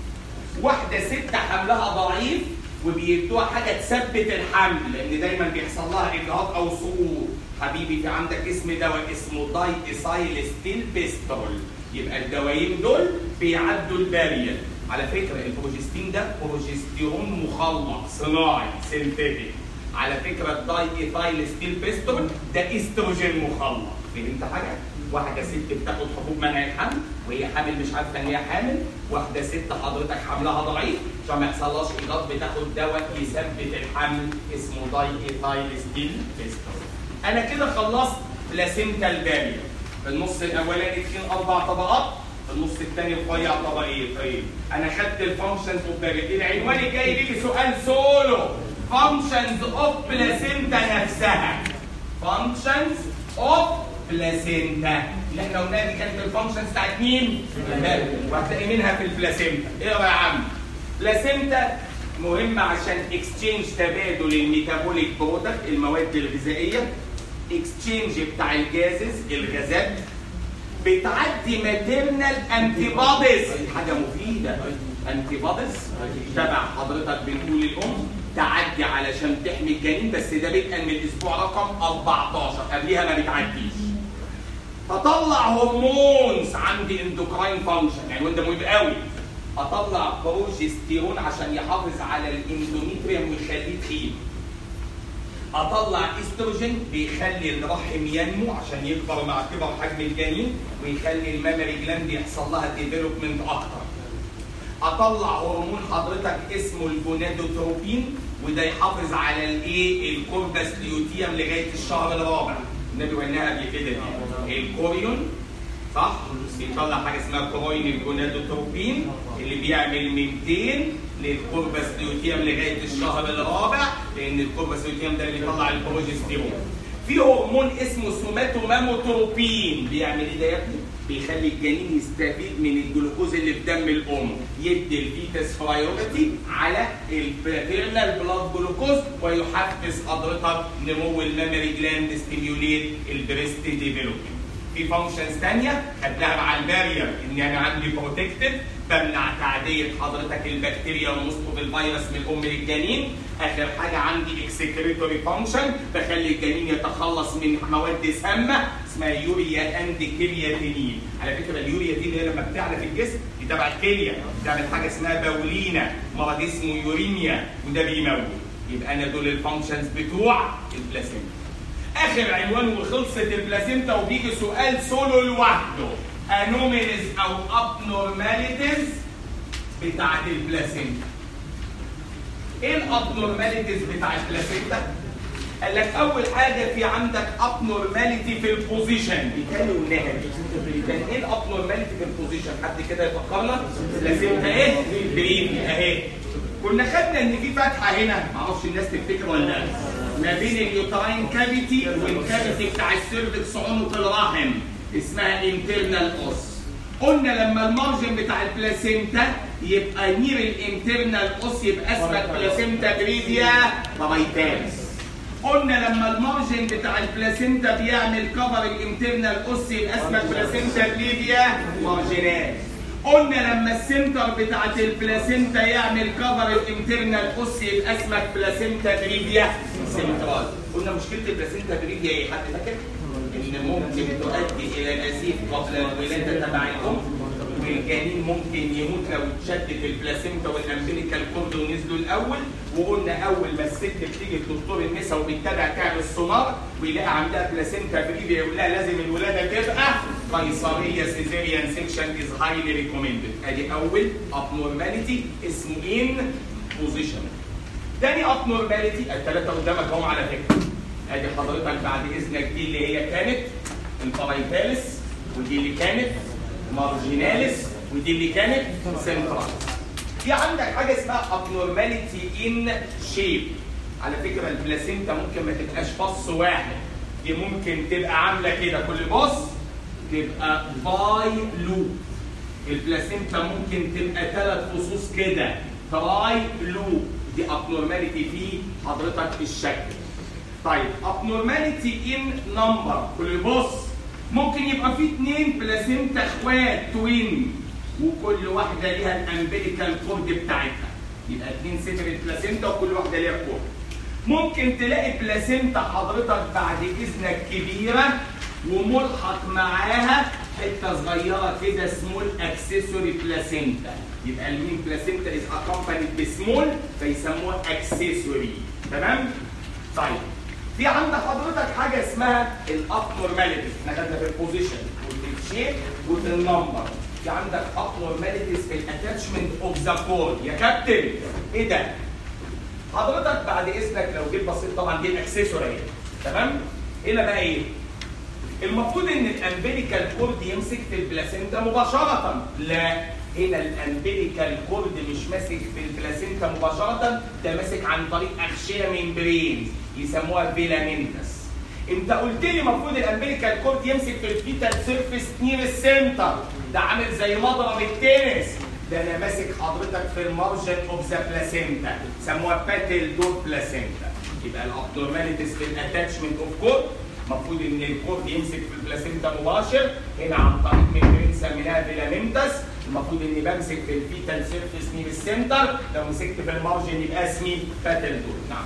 واحده ست حملها ضعيف وبيدوها حاجه تثبت الحمل لان دايما بيحصل لها اجهاض او سقوط حبيبي في عندك اسم دواء اسمه داي ايسايل ستيل بيسترول يبقى الدوايين دول بيعدوا البارير على فكره البروجستين ده بروجستيرون مخلق صناعي سينثيتيك على فكره الداي ايثايل ستيل بيسترول ده استروجين مخلق فهمت حاجه؟ واحده ست بتاخد حبوب منع الحمل وهي حامل مش عارفه ان هي حامل واحده ست حضرتك حملها ضعيف عشان ما يحصلهاش ايجاد بتاخد دواء يثبت الحمل اسمه داي ايثايل ستيل بيسترول انا كده خلصت بلاسينتا البارير في النص الاولاني تخين اربع طبقات في النص الثاني رفيع طبقين طيب انا خدت الفانكشنز اوف بارير العنوان الجاي ليه سؤال سولو فانكشنز اوف بلاسينتا نفسها فانكشنز اوف بلاسينتا اللي احنا قلناها دي كانت الفانكشنز بتاعت مين؟ وهتلاقي منها في البلاسينتا اقرا يا عم بلاسينتا مهمة عشان اكستشينج تبادل الميتابوليك برودكت المواد الغذائية اكستشينج بتاع الجازز الغازات بتعدي ماتيرنال انتي بوديز حاجة مفيدة انتي بوديز تبع حضرتك بنقول الام تعدي علشان تحمي الجنين بس ده بدءا من الاسبوع رقم 14 قبليها ما بتعديش اطلع هرمونز عندي اندوكراين فانكشن يعني وانت مهم قوي اطلع بروجستيرون عشان يحافظ على الاندوميتريوم ويخليه تخين اطلع استروجين بيخلي الرحم ينمو عشان يكبر مع كبر حجم الجنين ويخلي المامري جلاند يحصل لها ديفلوبمنت اكتر اطلع هرمون حضرتك اسمه الجونادوتروبين وده يحافظ على الايه الكوربس ليوتيوم لغايه الشهر الرابع النبي قلناها قبل كده دي الكوريون صح بيطلع حاجه اسمها كوروين الجونادوتروبين اللي بيعمل ميمتين للكوربس ليوتيوم لغايه الشهر الرابع لان الكوربس ليوتيوم ده اللي بيطلع البروجستيرون في هرمون اسمه سوماتوماموتروبين بيعمل ايه ده يا ابني؟ بيخلي الجنين يستفيد من الجلوكوز اللي في دم الام يدي الفيتس برايورتي على الباترنال بلاد جلوكوز ويحفز حضرتك نمو المامري جلاند ستيميوليت البريست ديفلوبمنت في فانكشنز ثانيه خدناها مع البارير ان انا عندي بروتكتيف بمنع تعديه حضرتك البكتيريا ومسقط الفيروس من الام للجنين اخر حاجه عندي اكسكريتوري فانكشن بخلي الجنين يتخلص من مواد سامه اسمها يوريا اند كرياتينين على فكره اليوريا دي اللي هي لما بتعلى في الجسم دي تبع الكليه بتعمل حاجه اسمها باولينا مرض اسمه يوريميا وده بيموت يبقى انا دول الفانكشنز بتوع البلاسينتا اخر عنوان وخلصت البلاسينتا وبيجي سؤال سولو لوحده انوميليز او ابنورماليتيز بتاعت البلاسينتا ايه الابنورماليتيز بتاع البلاسينتا قال لك اول حاجه في عندك ابنورماليتي في البوزيشن بالتالي قلناها دي كان ايه الابنورماليتي في البوزيشن حد كده يفكرنا بلاسينتا ايه بريم اهي كنا خدنا ان في فتحه هنا معرفش الناس تفتكر ولا لا ما بين اليوتراين كافيتي والكافيتي بتاع السيرفكس عنق الرحم اسمها انترنال اوس قلنا لما المارجن بتاع البلاسينتا يبقى نير الانترنال اوس يبقى اسمك بلاسينتا بريديا بايتالس قلنا لما المارجن بتاع البلاسينتا بيعمل كفر الانترنال اوس يبقى اسمك بلاسينتا بريديا مارجينال قلنا لما السنتر بتاعت البلاسينتا يعمل كفر الانترنال اوس يبقى اسمك بلاسينتا بريديا سنترال قلنا مشكله البلاسينتا بريديا ايه حد فاكر؟ ان ممكن تؤدي الى نزيف قبل الولاده تبع الام والجنين ممكن يموت لو اتشد في البلاسينتا والامبليكال كورد ونزلوا الاول وقلنا اول ما الست بتيجي لدكتور النساء وبيتابع تعمل سونار ويلاقي عندها بلاسينتا بريديا يقول لها لازم الولاده تبقى قيصريه سيزيريان سيكشن از هايلي ريكومندد ادي اول ابنورماليتي اسمه ان بوزيشن تاني ابنورماليتي الثلاثه قدامك هم على فكره ادي حضرتك بعد اذنك دي اللي هي كانت البارايتالس ودي اللي كانت مارجيناليس ودي اللي كانت سنترال في عندك حاجه اسمها ابنورماليتي ان شيب على فكره البلاسينتا ممكن ما تبقاش فص واحد دي ممكن تبقى عامله كده كل بص تبقى باي لوب البلاسينتا ممكن تبقى ثلاث فصوص كده تراي لوب دي ابنورماليتي في حضرتك الشكل طيب ابنورماليتي ان نمبر كل بص ممكن يبقى في اثنين بلاسينتا اخوات توين وكل واحده ليها الامبليكال كورد بتاعتها يبقى اثنين سيبريت بلاسينتا وكل واحده ليها كورد ممكن تلاقي بلاسينتا حضرتك بعد اذنك كبيره وملحق معاها حته صغيره كده سمول اكسسوري بلاسينتا يبقى المين بلاسينتا از اكومبانيد بسمول فيسموها اكسسوري تمام؟ طيب في عند حضرتك حاجه اسمها الابنورماليتيز احنا خدنا في البوزيشن وفي الشيب وفي النمبر في عندك ابنورماليتيز في الاتاتشمنت اوف ذا كورد يا كابتن ايه ده؟ حضرتك بعد اذنك لو جيت بصيت طبعا دي الاكسسوري تمام؟ هنا بقى ايه؟ المفروض ان الامبليكال كورد يمسك في البلاسينتا مباشره لا هنا الامبليكال كورد مش ماسك في البلاسينتا مباشره ده ماسك عن طريق اغشيه ممبرين يسموها فيلامنتس انت قلت لي المفروض الامبليكال كورد يمسك في الفيتال سيرفيس نير السنتر ده عامل زي مضرب التنس ده انا ماسك حضرتك في المارجن اوف ذا بلاسينتا سموها باتل دور بلاسينتا يبقى الابنورماليتيز في الاتاتشمنت اوف كورد المفروض ان الكورد يمسك في البلاسينتا مباشر هنا عن طريق ممبرين سميناها فيلامنتس المفروض اني بمسك في الفيتال سيرفيس نير السنتر لو مسكت في المارجن يبقى اسمي باتل دور نعم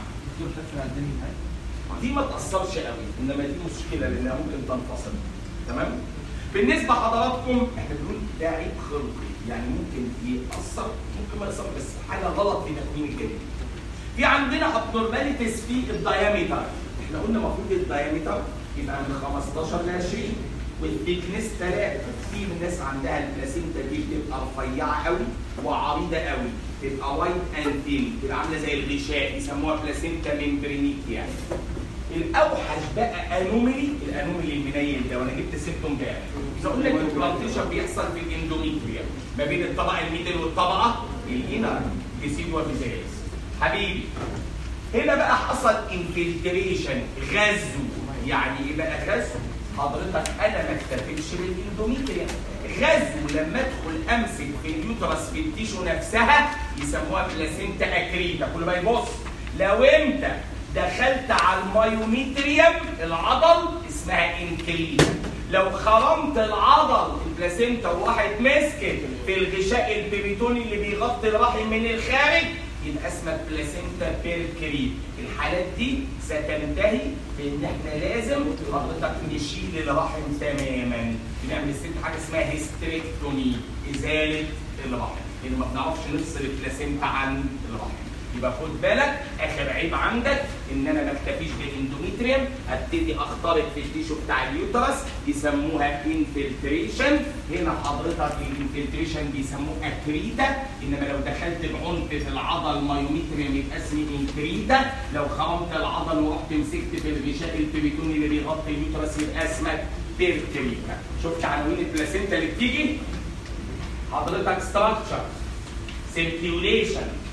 دي ما تاثرش قوي انما دي مشكله لانها ممكن تنفصل تمام بالنسبه لحضراتكم احنا بنقول ده عيب خلقي يعني ممكن ياثر ممكن ما ياثر بس حاجه غلط في تكوين الجلد في عندنا ابنورماليتيز في الدايمتر احنا قلنا المفروض الدايمتر يبقى من 15 ل 20 والثيكنس 3 في ناس عندها البلاسينتا دي بتبقى رفيعه قوي وعريضه قوي تبقى وايت اند ثين تبقى عامله زي الغشاء يسموها بلاسينتا ممبرينيكيا الاوحش بقى انوميلي الانوميلي المنيل ده وانا جبت سيرته امبارح عايز اقول لك البلانتيشن بيحصل في الاندوميتريا ما بين الطبقه الميدل والطبقه الانر ديسيدوا فيزيريس حبيبي هنا بقى حصل انفلتريشن غزو يعني ايه بقى غزو حضرتك انا ما اكتفيتش بالاندوميتريا غزو لما ادخل امسك في اليوترس في التيشو نفسها يسموها بلاسينتا اكريتا كل ما يبص لو انت دخلت على المايوميتريوم العضل اسمها انكريتا لو خرمت العضل البلاسينتا وراحت مسكت في الغشاء البريتوني اللي بيغطي الرحم من الخارج يبقى اسمك بلاسينتا بيركري الحالات دي ستنتهي بان احنا لازم حضرتك نشيل الرحم تماما بنعمل ست حاجه اسمها هيستريكتومي ازاله الرحم لان ما بنعرفش نفصل البلاسينتا عن الرحم يبقى خد بالك اخر عيب عندك ان انا ما اكتفيش بالاندوميتريوم ابتدي اخترق في التيشو بتاع اليوترس يسموها انفلتريشن هنا حضرتك الانفلتريشن بيسموه اكريتا انما لو دخلت بعنف في العضل مايوميتريوم يبقى اسمه انكريتا لو خرمت العضل ورحت مسكت في الغشاء البريتوني اللي بيغطي اليوترس يبقى اسمك بيركريتا شفت عناوين البلاسينتا اللي بتيجي حضرتك ستراكشر سيركيوليشن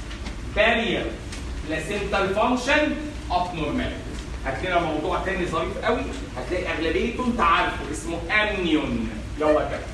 بارير بلاسنتال فانكشن ابنورماليتيز هات لنا موضوع تاني ظريف قوي هتلاقي اغلبيته انت عارفه اسمه امنيون يلا كده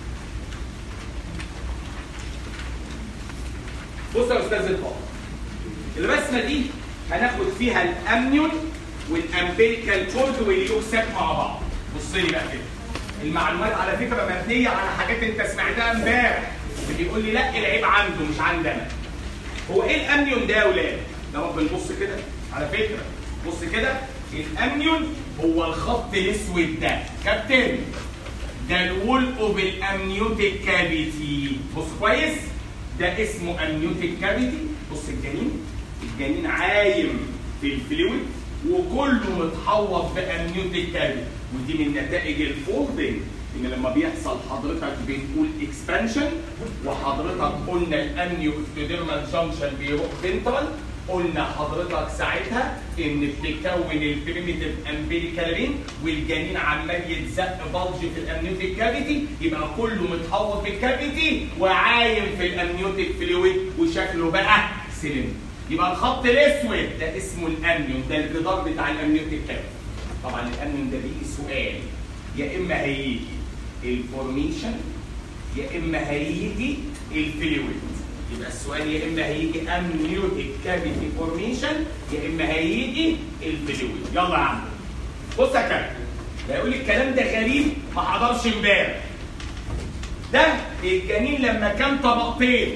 بص يا استاذ الفاضل الرسمه دي هناخد فيها الامنيون والامبيريكال كود واليوكسات مع بعض بص لي بقى كده المعلومات على فكره مبنيه على حاجات انت سمعتها امبارح اللي بيقول لي لا العيب عنده مش عندنا هو ايه الامنيون ده يا ولاد؟ لما بنبص كده على فكره بص كده الامنيون هو الخط الاسود ده كابتن ده الول اوف الامنيوتيك كافيتي بص كويس ده اسمه امنيوتيك كافيتي بص الجنين الجنين عايم في الفلويد وكله متحوط بامنيوتيك كافيتي ودي من نتائج الفولدنج ان لما بيحصل حضرتك بنقول اكسبانشن وحضرتك قلنا الامنيو اكتوديرمال جانكشن بيروح فنترال قلنا حضرتك ساعتها ان بتكون البريميتيف امبيريكال رين والجنين عمال يتزق بلج في الامنيوتيك كافيتي يبقى كله متحوط بالكافيتي وعايم في الامنيوتيك فلويد وشكله بقى سلندر يبقى الخط الاسود ده اسمه الامنيون ده الجدار بتاع الامنيوتيك كافيتي طبعا الامنيون ده بيجي سؤال يا اما هيجي الفورميشن يا اما هيجي الفلويد يبقى السؤال يا اما هيجي امنيوتيك كافيتي فورميشن يا اما هيجي الفلويد يلا يا عم بص يا كابتن ده يقول الكلام ده غريب ما حضرش امبارح ده الجنين لما كان طبقتين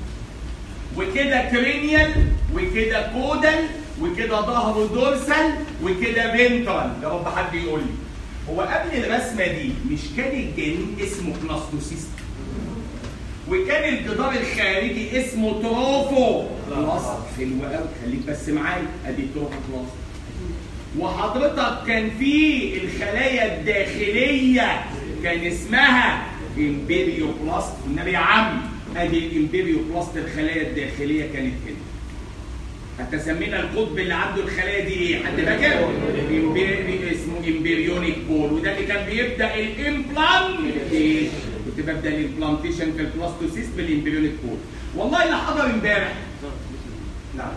وكده كرينيال وكده كودال وكده ظهره دورسال وكده فينترال يا رب حد يقول لي هو قبل الرسمه دي مش كان الجنين اسمه بلاستوسيست وكان الجدار الخارجي اسمه تروفو بلاست حلو قوي خليك بس معايا ادي تروفو بلاست وحضرتك كان في الخلايا الداخليه كان اسمها امبيريو بلاست والنبي يا عم ادي الامبيريو بلاست الخلايا الداخليه كانت هنا حتى سمينا القطب اللي عنده الخلايا دي ايه؟ حد فاكر؟ امبيري اسمه امبريونيك بول وده اللي كان بيبدا الامبلانتيشن كنت ببدا الامبلانتيشن في البلاستوسيست بالامبريونيك بول والله اللي حضر امبارح نعم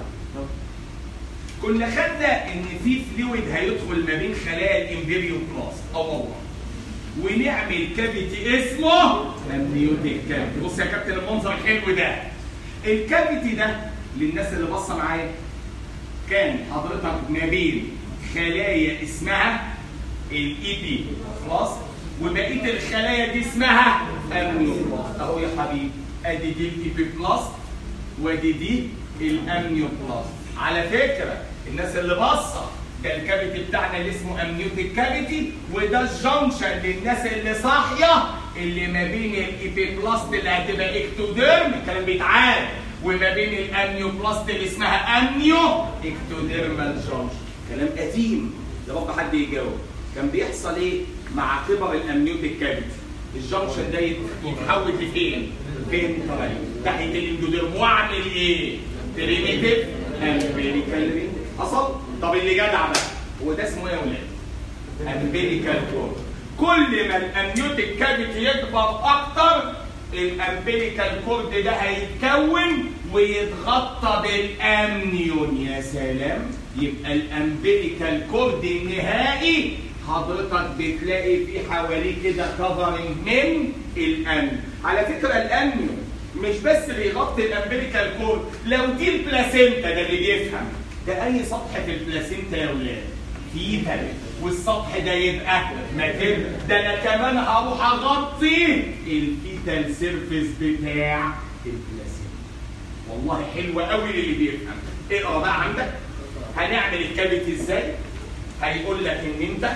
كنا خدنا ان في فلويد هيدخل ما بين خلايا الامبريو بلاست اه والله ونعمل كافيتي اسمه امنيوتيك كافيتي بص يا كابتن المنظر الحلو ده الكافيتي ده للناس اللي باصه معايا كان حضرتك ما بين خلايا اسمها الاي بي خلاص وبقيه الخلايا دي اسمها امنيو بلاست اهو يا حبيبي ادي دي الاي بي بلاست وادي دي الامنيو بلاست على فكره الناس اللي باصه ده الكافيتي بتاعنا اللي اسمه امنيوتيك كافيتي وده الجنكشن للناس اللي صاحيه اللي ما بين الايبي بلاست اللي هتبقى اكتوديرم الكلام بيتعاد وما بين الامنيو بلاست اللي اسمها امنيو اكتوديرمال جنكشن كلام قديم يا رب حد يجاوب كان بيحصل ايه مع كبر الامنيوتيك كافيتي الجنكشن ده يتحول لفين؟ فين تحت الاندوديرم واعمل ايه؟ بريميتيف امبيريكال رينج حصل؟ طب اللي جدع بقى هو ده اسمه ايه يا ولاد؟ امبيريكال كورد كل ما الامنيوتيك كافيتي يكبر اكتر الامبيريكال كورد ده هيتكون ويتغطى بالامنيون يا سلام يبقى الامبيريكال كورد النهائي حضرتك بتلاقي فيه حواليه كده كفرنج من الامن على فكره الامنيون مش بس بيغطي الامبيريكال كورد لو دي البلاسينتا ده اللي بيفهم ده اي سطح في البلاسينتا يا ولاد فيتال والسطح ده يبقى ماتيريال ده انا كمان هروح اغطي الفيتال سيرفيس بتاع البلاسينتا والله حلوه قوي للي بيفهم اقرا بقى عندك هنعمل الكافيتي ازاي هيقول لك ان انت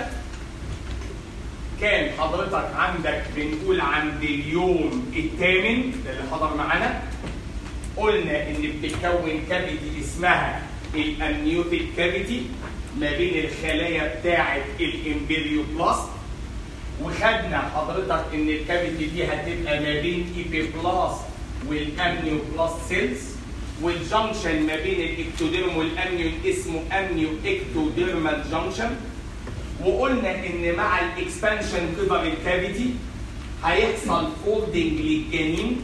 كان حضرتك عندك بنقول عند اليوم الثامن ده اللي حضر معانا قلنا ان بتتكون كافيتي اسمها الامنيوتيك كافيتي ما بين الخلايا بتاعه الامبريو بلاست وخدنا حضرتك ان الكافيتي دي هتبقى ما بين ايبي بلاست والامنيو بلاست سيلز والجنكشن ما بين الاكتوديرم والامنيون اسمه امنيو اكتوديرمال جنكشن وقلنا ان مع الاكسبانشن كبر الكافيتي هيحصل فولدنج للجنين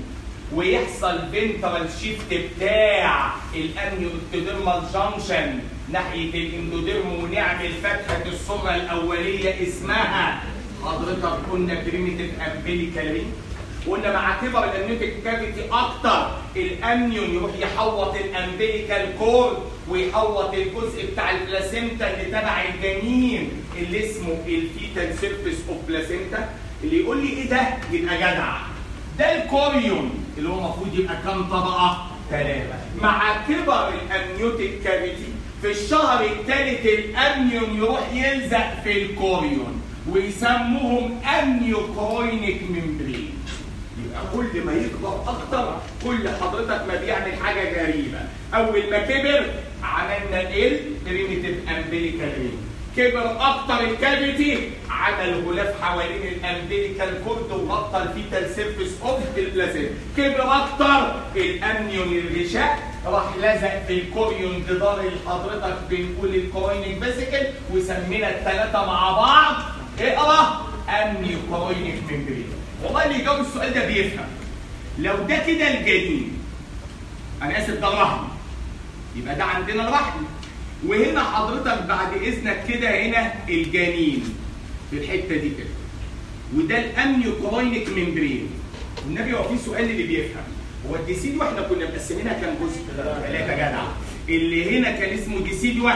ويحصل فينترال شيفت بتاع الامنيو اكتوديرمال جانكشن ناحيه الاندوديرم ونعمل فتحه الصوره الاوليه اسمها حضرتك قلنا بريميتيف امبليكال رينج قلنا مع كبر الامنيوتيك كافيتي اكتر الامنيون يروح يحوط الامبليكال كورد ويحوط الجزء بتاع البلاسينتا اللي تبع الجنين اللي اسمه الفيتال سيرفيس اوف بلاسينتا اللي يقول لي ايه ده يبقى جدع ده الكوريون اللي هو المفروض يبقى كام طبقه؟ ثلاثه مع كبر الامنيوتيك كافيتي في الشهر الثالث الامنيون يروح يلزق في الكوريون ويسموهم امنيوكوينيك ممبرين يبقى كل ما يكبر اكتر كل حضرتك ما بيعمل حاجه غريبه اول ما كبر عملنا ال بريميتيف امبليكال رينج كبر اكتر الكافيتي عمل غلاف حوالين الامبليكال كورد وغطى الفيتال سيرفيس اوف البلاسينتا كبر اكتر الامنيون الغشاء راح لزق في الكوريون جدار اللي حضرتك بنقول الكوينيك فيسيكل وسمينا الثلاثه مع بعض اقرا امنيو كوينيك ممبرين والله اللي يجاوب السؤال ده بيفهم لو ده كده الجنين انا اسف ده الرحم يبقى ده عندنا الرحم وهنا حضرتك بعد اذنك كده هنا الجنين في الحته دي كده وده الامنيوكوينيك ممبرين والنبي هو في سؤال اللي بيفهم هو الديسيدو احنا كنا مقسمينها كام جزء؟ ثلاثه جدع اللي هنا كان اسمه ديسيدوا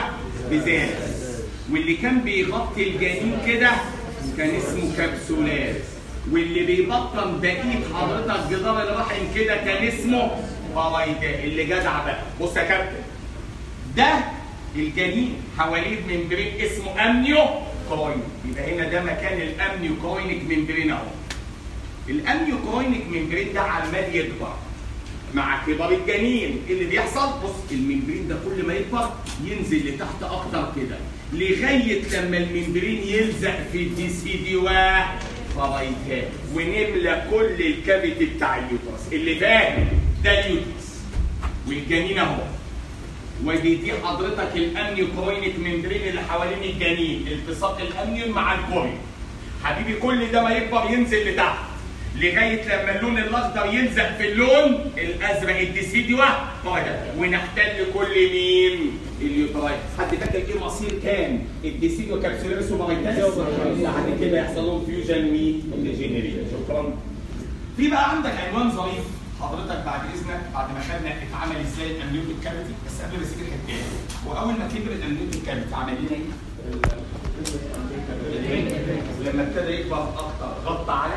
بزاز واللي كان بيغطي الجنين كده كان اسمه كبسولات واللي بيبطن بقيه حضرتك جدار الرحم كده كان اسمه بارايدا اللي جدع بقى بص يا كابتن ده الجنين حواليه ممبرين اسمه امنيو كوين يبقى هنا ده مكان الامنيو كوينك ممبرين اهو الامنيو كوينك ممبرين ده عمال يكبر مع كبر الجنين اللي بيحصل بص الممبرين ده كل ما يكبر ينزل لتحت اكتر كده لغايه لما الممبرين يلزق في الدي سي دي فرايتات ونملى كل الكافيتي بتاع اليوترس اللي فاهم ده اليوترس والجنين اهو ودي دي حضرتك الامنيو كوينيك ممبرين اللي حوالين الجنين التصاق الامنيون مع الكوري حبيبي كل ده ما يكبر ينزل لتحت لغايه لما اللون الاخضر يلزق في اللون الازرق الديسيديوا ونحتل كل مين؟ اليوتراي حد فاكر ايه مصير كان الديسيديو كابسولاريس ومايتاس بعد كده يحصل لهم فيوجن وديجينيريشن شكرا في بقى عندك عنوان ظريف حضرتك بعد اذنك بعد ما خدنا اتعمل ازاي الامنيوتيك كافيتي بس قبل ما اسيب الحته واول ما كبر الامنيوتيك كافيتي عمل لنا ايه؟ ولما ابتدى يكبر اكتر غطى على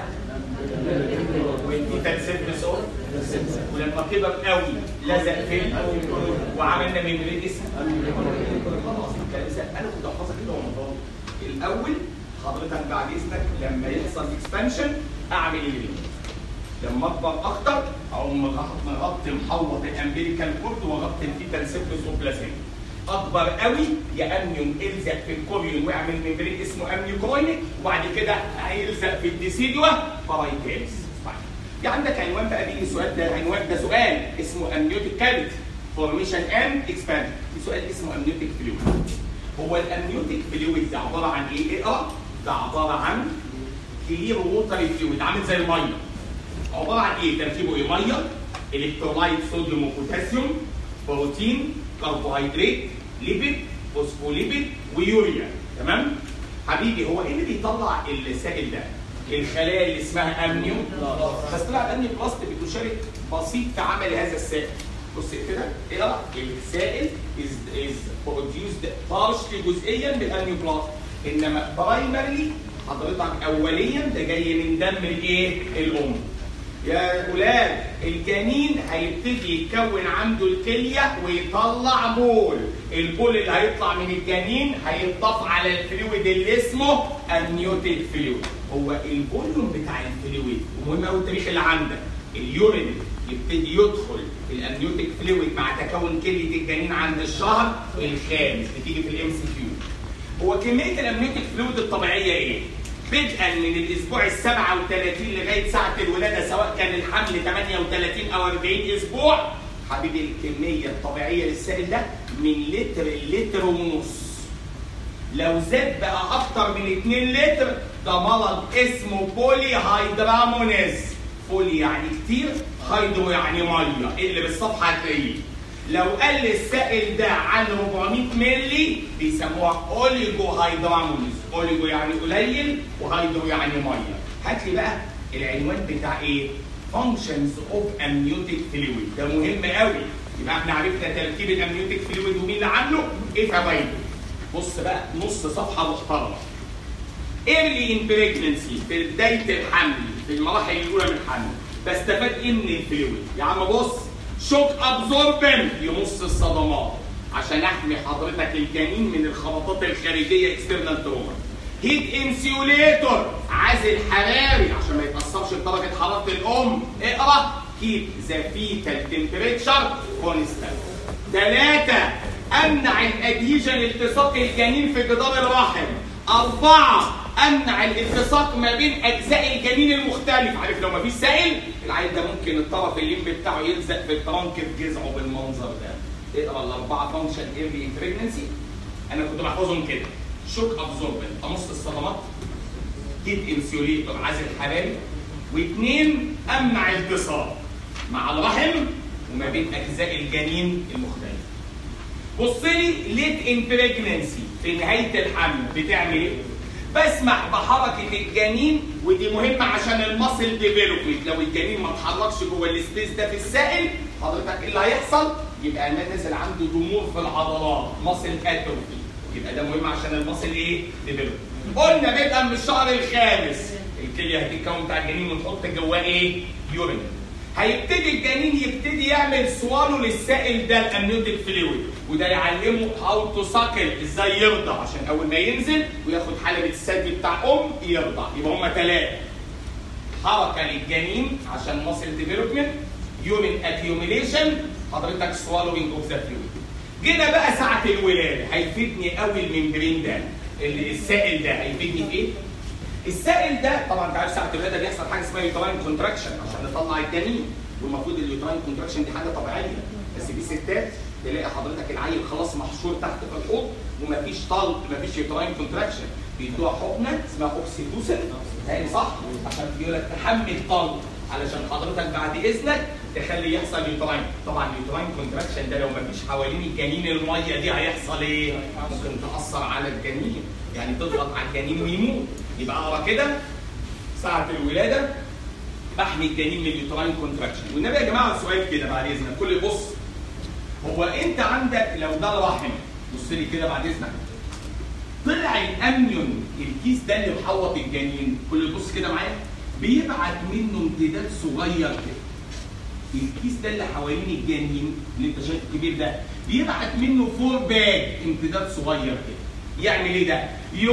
والتيتال سيرفيس اون ولما كبر قوي لزق فين وعملنا ميموري اسم خلاص انا كنت احفظها كده وانا طالب الاول حضرتك بعد اذنك لما يحصل اكسبانشن اعمل ايه؟ لما اكبر اكتر اقوم مغطي محوط الامبليكال كورد واغطي الفيتال سيرفيس وبلاسينتا اكبر قوي يا امنيوم الزق في الكوريون واعمل ممبرين اسمه امنيوكوينيك وبعد كده هيلزق في الديسيدوا فرايتاليس في عندك عنوان بقى بيجي السؤال ده عنوان ده سؤال اسمه امنيوتيك كافيتي فورميشن اند اكسبانشن في سؤال اسمه امنيوتيك فلويد هو الامنيوتيك فلويد ده عباره عن ايه؟ ايه اه؟ ده عباره عن كلير ووتر فلويد عامل زي الميه عباره عن ايه؟ تركيبه ايه؟ ميه الكترولايت صوديوم وبوتاسيوم بروتين كربوهيدرات ليبيد فوسفوليبيد ويوريا تمام حبيبي هو ايه اللي بيطلع السائل ده الخلايا اللي اسمها امنيو بس طلع الامنيو بلاست بتشارك بسيط في عمل هذا السائل بص كده ايه السائل is is produced partially جزئيا بالامنيو بلاست انما برايمرلي حضرتك اوليا ده جاي من دم الايه الام يا اولاد الجنين هيبتدي يتكون عنده الكليه ويطلع بول البول اللي هيطلع من الجنين هيتضاف على الفلويد اللي اسمه امنيوتيك فلويد هو الفوليوم بتاع الفلويد ومهم قوي التاريخ اللي عندك اليورين يبتدي يدخل الامنيوتيك فلويد مع تكون كليه الجنين عند الشهر الخامس بتيجي في الام سي كيو هو كميه الامنيوتيك فلويد الطبيعيه ايه؟ بدءا من الاسبوع ال 37 لغايه ساعه الولاده سواء كان الحمل 38 او 40 اسبوع حبيبي الكميه الطبيعيه للسائل ده من لتر لتر ونص لو زاد بقى اكتر من 2 لتر ده مرض اسمه بولي هيدرامونيز فولي يعني كتير هيدرو يعني ميه اللي بالصفحه هتلاقيه لو قل السائل ده عن 400 مللي بيسموها اوليجو هيدراموليز اوليجو يعني قليل وهيدرو يعني ميه هات لي بقى العنوان بتاع ايه functions of amniotic fluid ده مهم قوي يبقى احنا عرفنا تركيب الامنيوتيك فلويد ومين اللي عامله ايه فوائده بص بقى نص صفحه محترمه early in pregnancy في بدايه الحمل في المراحل الاولى من الحمل بستفاد ايه من الفلويد يا عم بص شوك ابزوربن يمص الصدمات عشان احمي حضرتك الجنين من الخبطات الخارجيه اكسترنال تروما هيت انسيوليتور عازل حراري عشان ما يتاثرش بدرجه حراره الام اقرا كيب ذا فيتال تمبريتشر كونستانت ثلاثه امنع الادهيجن التصاق الجنين في جدار الرحم اربعه امنع الالتصاق ما بين اجزاء الجنين المختلف عارف لو ما فيش سائل العيل ده ممكن الطرف الليمب بتاعه يلزق في الترنك في جذعه بالمنظر ده اقرا الاربعه فانكشن ايرلي ان بريجنسي انا كنت بحفظهم كده شوك ابزوربنت امص الصدمات هيت انسيوليتور عازل حراري واثنين امنع التصاق مع الرحم وما بين اجزاء الجنين المختلف بص لي ليت ان بريجنسي في نهايه الحمل بتعمل ايه؟ بسمح بحركه الجنين ودي مهمه عشان المصل ديفلوبمنت لو الجنين ما اتحركش جوه السبيس ده في السائل حضرتك ايه اللي هيحصل؟ يبقى انا نازل عنده ضمور في العضلات مصل اتروفي يبقى ده مهم عشان المصل ايه؟ ديفلوبمنت قلنا بدءا من الشهر الخامس الكليه هتتكون بتاع الجنين ونحط جواه ايه؟ يورين هيبتدي الجنين يبتدي يعمل سوالو للسائل ده الامنيوتيك فلويد وده يعلمه هاو تو ساكل ازاي يرضع عشان اول ما ينزل وياخد حلبة الثدي بتاع ام يرضع يبقى هما ثلاثه حركه للجنين عشان ماسل ديفلوبمنت يورين اكيوميليشن حضرتك سوالوينج اوف ذا فلويد جينا بقى ساعه الولاده هيفيدني قوي الممبرين ده اللي السائل ده هيفيدني في ايه؟ السائل ده طبعا انت عارف ساعه الولاده بيحصل حاجه اسمها يوتراين كونتراكشن عشان نطلع الجنين والمفروض اليوتراين كونتراكشن دي حاجه طبيعيه بس في ستات تلاقي حضرتك العيل خلاص محشور تحت في الحوض ومفيش طلق مفيش يوتراين كونتراكشن بيدوها حقنه اسمها اوكسيتوسن تاني صح عشان بيقول لك تحمل طلق علشان حضرتك بعد اذنك تخلي يحصل يوتراين طبعا اليوتراين كونتراكشن ده لو مفيش حوالين الجنين الميه دي هيحصل ايه؟ ممكن تاثر على الجنين يعني تضغط على الجنين ويموت يبقى اقرا كده ساعه الولاده بحمي الجنين من اليوتراين كونتراكشن والنبي يا جماعه سؤال كده بعد اذنك كل بص هو انت عندك لو ده الرحم بص لي كده بعد اذنك طلع الامنيون الكيس ده اللي محوط الجنين كل بص كده معايا بيبعت منه امتداد صغير كده الكيس ده اللي حوالين الجنين اللي انت شايفه الكبير ده بيبعت منه فور باج امتداد صغير كده يعمل ايه ده؟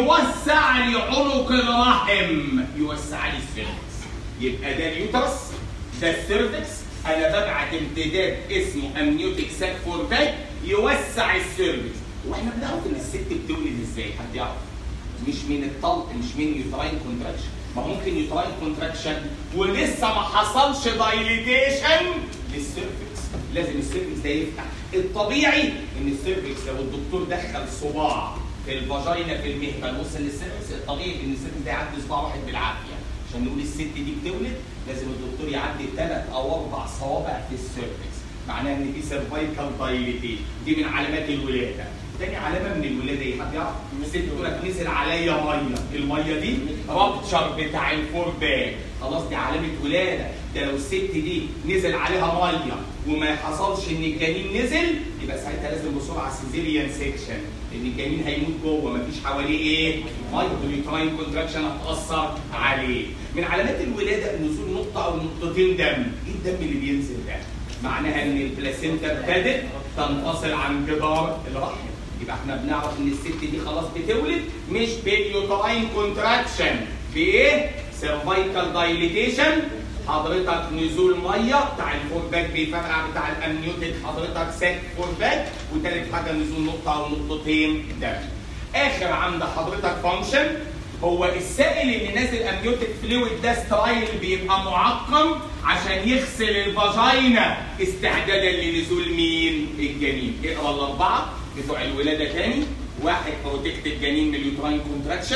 يوسع لي عنق الرحم يوسع لي السيرفكس يبقى ده اليوترس ده السيرفكس انا ببعت امتداد اسمه امنيوتيك ساك فور باك يوسع السيرفكس واحنا بنعرف ان الست بتولد ازاي حد يعرف مش من الطلق مش من يوتراين كونتراكشن ما ممكن يوتراين كونتراكشن ولسه ما حصلش دايليتيشن للسيرفكس لازم السيرفكس ده يفتح الطبيعي ان السيرفكس لو الدكتور دخل صباع في الفاجينا في المهبل وصل للسيرفكس الطبيعي ان السيرفكس ده يعدي صباع واحد بالعافيه عشان نقول الست دي بتولد لازم الدكتور يعدي ثلاث او اربع صوابع في السيرفكس معناها ان في سيرفايكال دايليتيشن دي من علامات الولاده تاني علامه من الولاده ايه حد يعرف؟ الست تقول لك نزل عليا ميه، الميه دي رابتشر بتاع الفور باك، خلاص دي علامه ولاده، ده لو الست دي نزل عليها ميه وما حصلش ان الجنين نزل يبقى ساعتها لازم بسرعه سيزيريان سيكشن، لان الجنين هيموت جوه مفيش حواليه ايه؟ ميه واليوتراين كونتراكشن هتاثر عليه. من علامات الولاده نزول نقطه او نقطتين دم، ايه الدم اللي بينزل ده؟ معناها ان البلاسينتا ابتدت تنفصل عن جدار الرحم. يبقى احنا بنعرف ان الست دي خلاص بتولد مش باليوتراين كونتراكشن بايه؟ سيرفايكال دايليتيشن حضرتك نزول ميه بتاع الفورباك بيفرقع بتاع الامنيوتيك حضرتك ساك فورباك وتالت حاجه نزول نقطه او نقطتين دم. اخر عند حضرتك فانكشن هو السائل اللي نازل امنيوتيك فلويد ده سترايل بيبقى معقم عشان يغسل الفاجينا استعدادا لنزول مين؟ الجنين. اقرا الاربعه بتوع الولاده تاني واحد بروتكت الجنين من اليوتراين كونتراكشن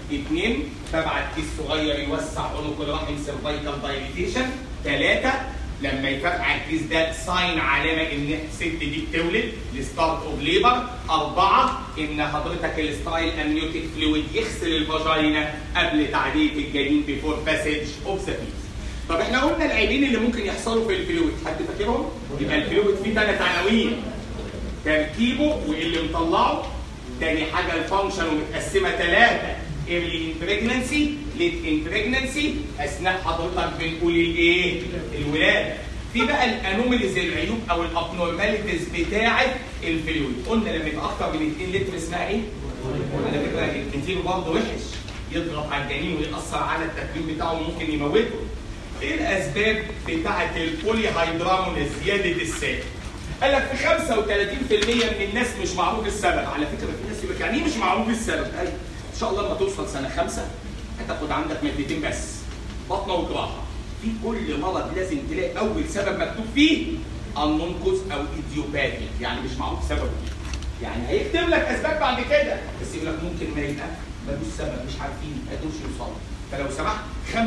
اثنين ببعت كيس صغير يوسع عنق الرحم سيرفايكال دايليتيشن ثلاثه لما يفرقع الكيس ده ساين علامه ان الست دي بتولد الستارت اوف ليبر اربعه ان حضرتك الستايل امنيوتيك فلويد يغسل الفاجينا قبل تعديه الجنين بيفور باسج اوف ذا طب احنا قلنا العيبين اللي ممكن يحصلوا في الفلويد حد فاكرهم؟ يبقى الفلويد فيه ثلاث عناوين تركيبه وايه اللي مطلعه تاني حاجه الفانكشن ومتقسمه ثلاثه ايرلي امبريجنسي ليت امبريجنسي اثناء حضرتك بنقول الايه؟ الولاده. في بقى الانوميليز العيوب او الابنورماليتيز بتاعه الفلويد، قلنا لما يبقى اكتر من 2 لتر اسمها ايه؟ على فكره الكتير برضه وحش يضغط على الجنين ويأثر على التكوين بتاعه وممكن يموته. ايه الاسباب بتاعه البولي هيدرامونيز زياده السائل؟ قال لك في 35% من الناس مش معروف السبب، على فكره في ناس يقول لك يعني ايه مش معروف السبب؟ أيوة. ان شاء الله لما توصل سنه خمسه هتاخد عندك مادتين بس بطنه وجراحه في كل مرض لازم تلاقي اول سبب مكتوب فيه النونكوز او ايديوباثي يعني مش معروف سببه يعني هيكتب لك اسباب بعد كده بس يقول لك ممكن ما يبقى ملوش سبب مش عارفين ما قدروش يوصلوا فلو سمحت 35%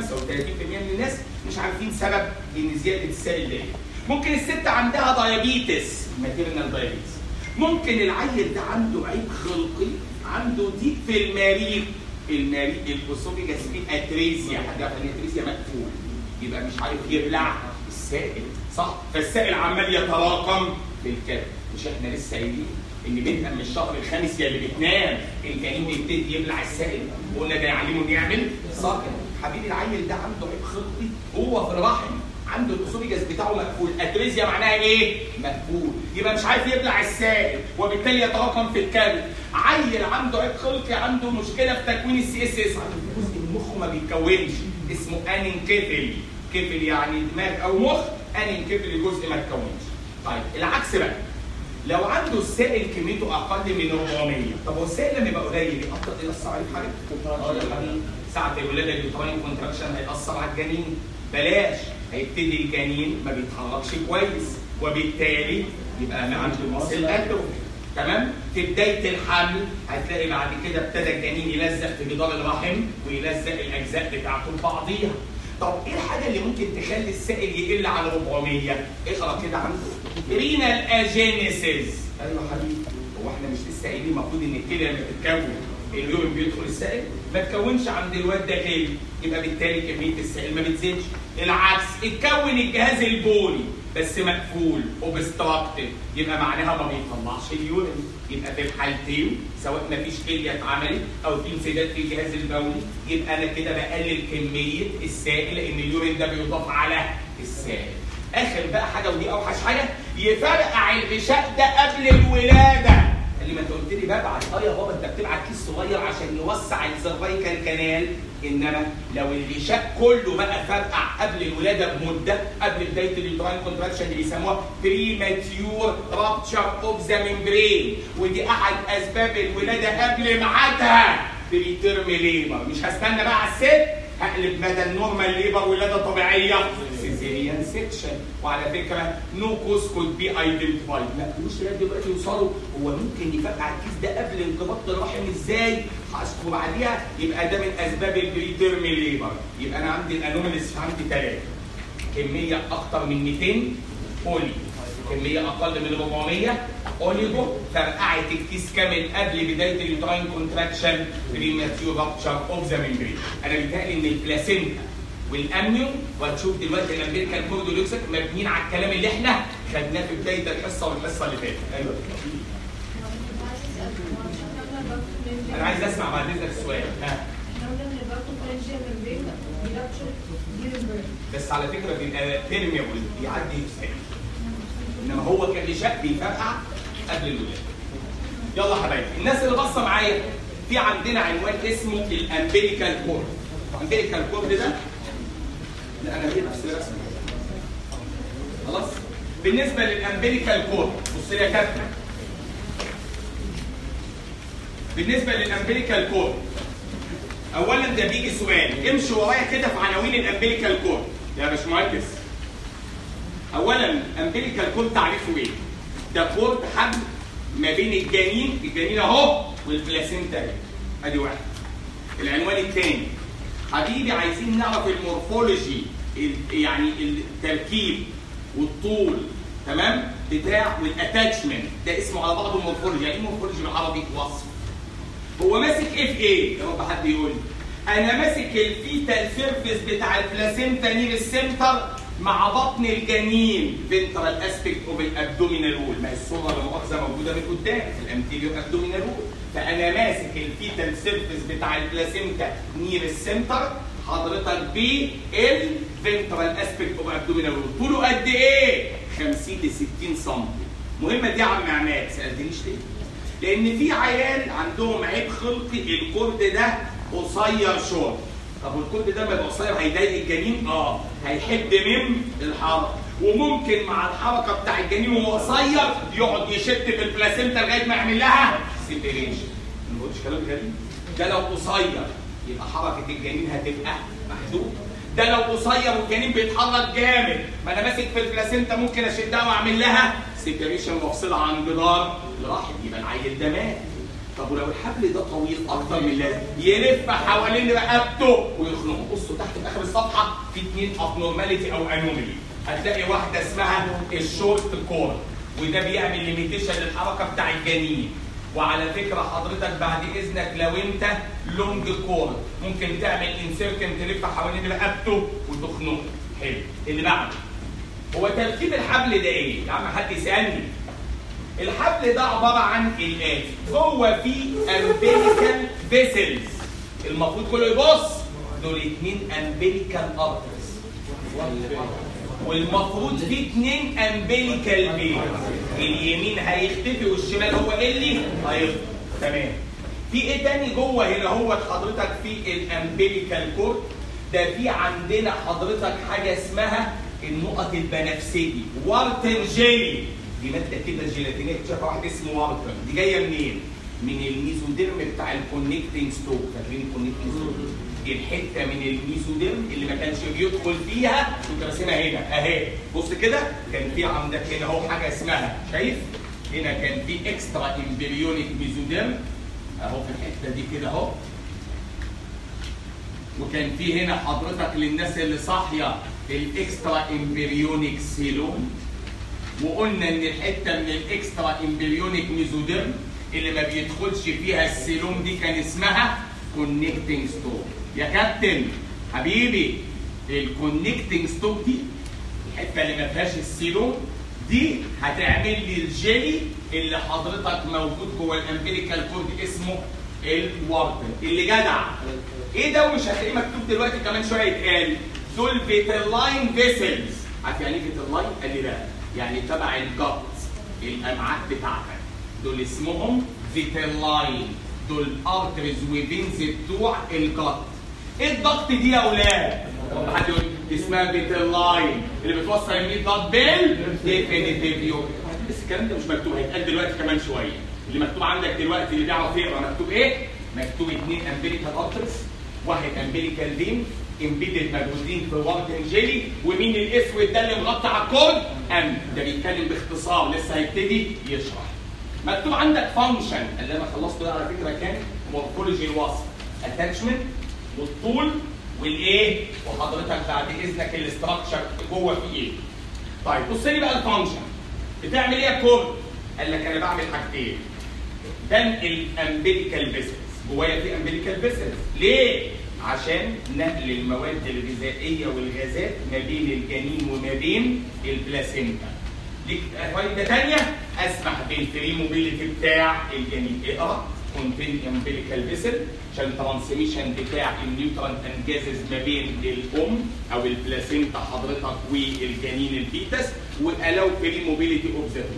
من الناس مش عارفين سبب ان زياده السائل ليه ممكن الست عندها دايابيتس ماتيرنال دايابيتس ممكن العيل ده عنده عيب خلقي عنده ضيق في المريء المريء الاسوفيجاس فيه اتريزيا حد يعرف ان اتريزيا مقفول يبقى مش عارف يبلع السائل صح فالسائل عمال يتراكم في الكبد مش احنا لسه قايلين ان بدءا من الشهر الخامس يا اللي بتنام الجنين بيبتدي يبلع السائل وقلنا ده يعلمه انه يعمل ساكن حبيبي العيل ده عنده عيب خلقي هو في الرحم عنده الاسوفيجاس بتاعه مقفول اتريزيا معناها ايه مقفول يبقى مش عارف يبلع السائل وبالتالي يتراكم في الكبد عيل عنده عيب خلقي عنده مشكله في تكوين السي اس اس عنده جزء من مخه ما بيتكونش اسمه اننكفل كفل يعني دماغ او مخ اننكفل جزء ما اتكونش طيب العكس بقى لو عنده السائل كميته اقل من 400 طب هو السائل لما يبقى قليل يأثر يأثر عليه في حاجه؟ اه يا حبيبي ساعه الولاده اليوتراين كونتراكشن هيأثر على الجنين بلاش هيبتدي الجنين ما بيتحركش كويس وبالتالي يبقى ما عنده مصل اتروفي تمام في بدايه الحمل هتلاقي بعد كده ابتدى الجنين يلزق في جدار الرحم ويلزق الاجزاء بتاعته ببعضيها طب ايه الحاجه اللي ممكن تخلي السائل يقل عن 400 اقرا كده عنده رينال اجينيسيس ايوه حبيبي هو احنا مش لسه قايلين المفروض ان الكلى لما تتكون اليورين بيدخل السائل ما تكونش عند الواد ده غالي يبقى بالتالي كميه السائل ما بتزيدش العكس اتكون الجهاز البولي بس مقفول اوبستراكتد يبقى معناها ما بيطلعش اليورين يبقى في الحالتين سواء ما فيش كليه اتعملت او في انسداد في الجهاز البولي يبقى انا كده بقلل كميه السائل لان اليورين ده بيضاف على السائل اخر بقى حاجه ودي اوحش حاجه يفرقع الغشاء ده قبل الولاده اللي ما انت قلت لي ببعت اه يا بابا انت بتبعت كيس صغير عشان يوسع السيرفايكال كانال انما لو الغشاء كله بقى فرقع قبل الولاده بمده قبل بدايه اليوتراين كونتراكشن اللي بيسموها بريماتيور رابتشر اوف ذا ميمبرين ودي احد اسباب الولاده قبل ميعادها بريتيرم ليبر مش هستنى بقى على الست هقلب بدل نورمال ليبر ولاده طبيعيه سيزيريان سيكشن وعلى فكره نو كوز كود بي ايدنتيفايد ما كانوش لغايه دلوقتي يوصلوا هو ممكن يفرقع الكيس ده قبل انقباض الرحم ازاي؟ وبعديها يبقى ده من اسباب البريتيرم ليبر يبقى انا عندي الانوماليز عندي ثلاثه كميه اكتر من 200 بولي كميه اقل من 400 اوليجو فرقعت الكيس كامل قبل بدايه اليوتراين كونتراكشن بريماتيور رابتشر اوف ذا ميمبرين انا بيتهيألي ان البلاسينتا والامنيون وهتشوف دلوقتي الامريكان كوردولوكسك مبنيين على الكلام اللي احنا خدناه في بدايه الحصه والحصه اللي فاتت ايوه انا عايز اسمع بعد اذنك السؤال ها بس على فكره بيبقى بيرميبل بيعدي يستحيل انما هو كغشاء بيفرقع قبل الولاده يلا يا حبايبي الناس اللي باصه معايا في عندنا عنوان اسمه الامبليكال كورد الامبليكال كورد ده لا انا هي نفس الرسمه خلاص بالنسبه للامبليكال كورد بص لي يا كابتن بالنسبه للامبليكال كورد اولا ده بيجي سؤال امشي ورايا كده في عناوين الامبليكال كورد يا باشمهندس اولا امبليكال كورد تعريفه ايه؟ ده كورد حبل ما بين الجنين الجنين اهو والبلاسينتا اهي ادي واحد العنوان الثاني حبيبي عايزين نعرف المورفولوجي ال- يعني التركيب والطول تمام بتاع والاتاتشمنت ده اسمه على بعضه مورفولوجي يعني ايه مورفولوجي بالعربي وصف هو ماسك ايه في ايه؟ يا رب حد يقول لي. انا ماسك الفيتال سيرفيس بتاع البلاسينتا نير السنتر مع بطن الجنين فينترال اسبيكت اوف الابدومينال وول ما هي الصوره لا مؤاخذه موجوده من قدام في الانتيريور ابدومينال وول فانا ماسك الفيتال سيرفيس بتاع البلاسينتا نير السنتر حضرتك بالفينترال اسبيكت اوف ابدومينال وول طوله قد ايه؟ 50 ل 60 سم مهمه دي يا عم عماد سالتنيش ليه؟ لان في عيال عندهم عيب خلقي الكرد ده قصير شويه طب والكرد ده ما يبقى قصير هيضايق الجنين اه هيحد من الحركه وممكن مع الحركه بتاع الجنين وهو قصير يقعد يشد في البلاسينتا لغايه ما يعمل لها سيبريشن ما بقولش كلام غريب ده لو قصير يبقى حركه الجنين هتبقى محدوده ده لو قصير والجنين بيتحرك جامد ما انا ماسك في البلاسينتا ممكن اشدها واعمل لها سيبريشن وافصلها عن جدار الرحم يبقى العيل ده مات طب ولو الحبل ده طويل اكتر من اللازم يلف حوالين رقبته ويخنقه بصوا تحت في اخر الصفحه في اثنين ابنورماليتي او انومالي هتلاقي واحده اسمها الشورت كور وده بيعمل ليميتيشن للحركه بتاع الجنين وعلى فكره حضرتك بعد اذنك لو انت لونج كور ممكن تعمل انسيركن تلف حوالين رقبته وتخنقه حلو اللي بعده هو تركيب الحبل ده ايه؟ يا عم حد يسالني الحبل ده عباره عن الاتي جوه فيه امبليكال فيسلز المفروض كله يبص دول اتنين امبليكال ارترز والمفروض في اتنين امبليكال بين اليمين هيختفي والشمال هو اللي هيفضل تمام في ايه تاني جوه هنا هو حضرتك في الامبليكال كورد ده في عندنا حضرتك حاجه اسمها النقط البنفسجي وارتن جيلي دي ماده كده جيلاتينيه شايفه واحد اسمه وارتن دي جايه منين؟ من الميزوديرم بتاع الكونكتنج ستوك فاكرين الكونكتنج ستوك؟ دي الحته من الميزوديرم اللي ما كانش بيدخل فيها كنت راسمها هنا اهي بص كده كان في عندك هنا اهو حاجه اسمها شايف؟ هنا كان في اكسترا امبريونيك ميزوديرم اهو في الحته دي كده اهو وكان في هنا حضرتك للناس اللي صاحيه الاكسترا امبريونيك سيلوم وقلنا ان الحته من الاكسترا امبريونيك ميزوديرم اللي ما بيدخلش فيها السيلوم دي كان اسمها كونكتنج ستوك يا كابتن حبيبي الكونكتنج ستوك دي الحته اللي ما فيهاش السيلوم دي هتعمل لي الجيلي اللي حضرتك موجود جوه الامبليكال كورد اسمه الوارتن اللي جدع ايه ده ومش هتلاقيه مكتوب دلوقتي كمان شويه يتقال دول فيترلاين فيسلز عارف يعني ايه فيترلاين؟ قال لي لا يعني تبع الجت الامعاء بتاعتك دول اسمهم فيترلاين دول ارترز وفينز بتوع الجت ايه الضغط دي يا اولاد؟ حد يقول دي اسمها فيترلاين اللي بتوصل الميت ضغط بالديفينيتيف بس الكلام ده مش مكتوب هيتقال دلوقتي كمان شويه اللي مكتوب عندك دلوقتي اللي بيعرف يقرا مكتوب ايه؟ مكتوب اثنين امبليكال ارترز واحد امبليكال فين امبيدد موجودين في وارتن جيلي ومين الاسود ده اللي مغطى على الكود؟ ام ده بيتكلم باختصار لسه هيبتدي يشرح. مكتوب عندك فانكشن اللي انا خلصته ده على فكره كان مورفولوجي الوصف اتاتشمنت والطول والايه؟ وحضرتك بعد اذنك الاستراكشر جوه في ايه؟ طيب بص لي بقى الفانكشن بتعمل ايه يا كود؟ قال لك انا بعمل حاجتين بنقل امبليكال فيسلز جوايا في امبليكال فيسلز ليه؟ عشان نقل المواد الغذائيه والغازات ما بين الجنين وما بين البلاسينتا. ليك فايده ثانيه اسمح بالفري موبيليتي بتاع الجنين اقرا كونتين امبليكال فيسل عشان ترانسميشن بتاع النيوترانت اند جازز ما بين الام او البلاسينتا حضرتك والجنين الفيتس والاو فري موبيليتي اوف ذا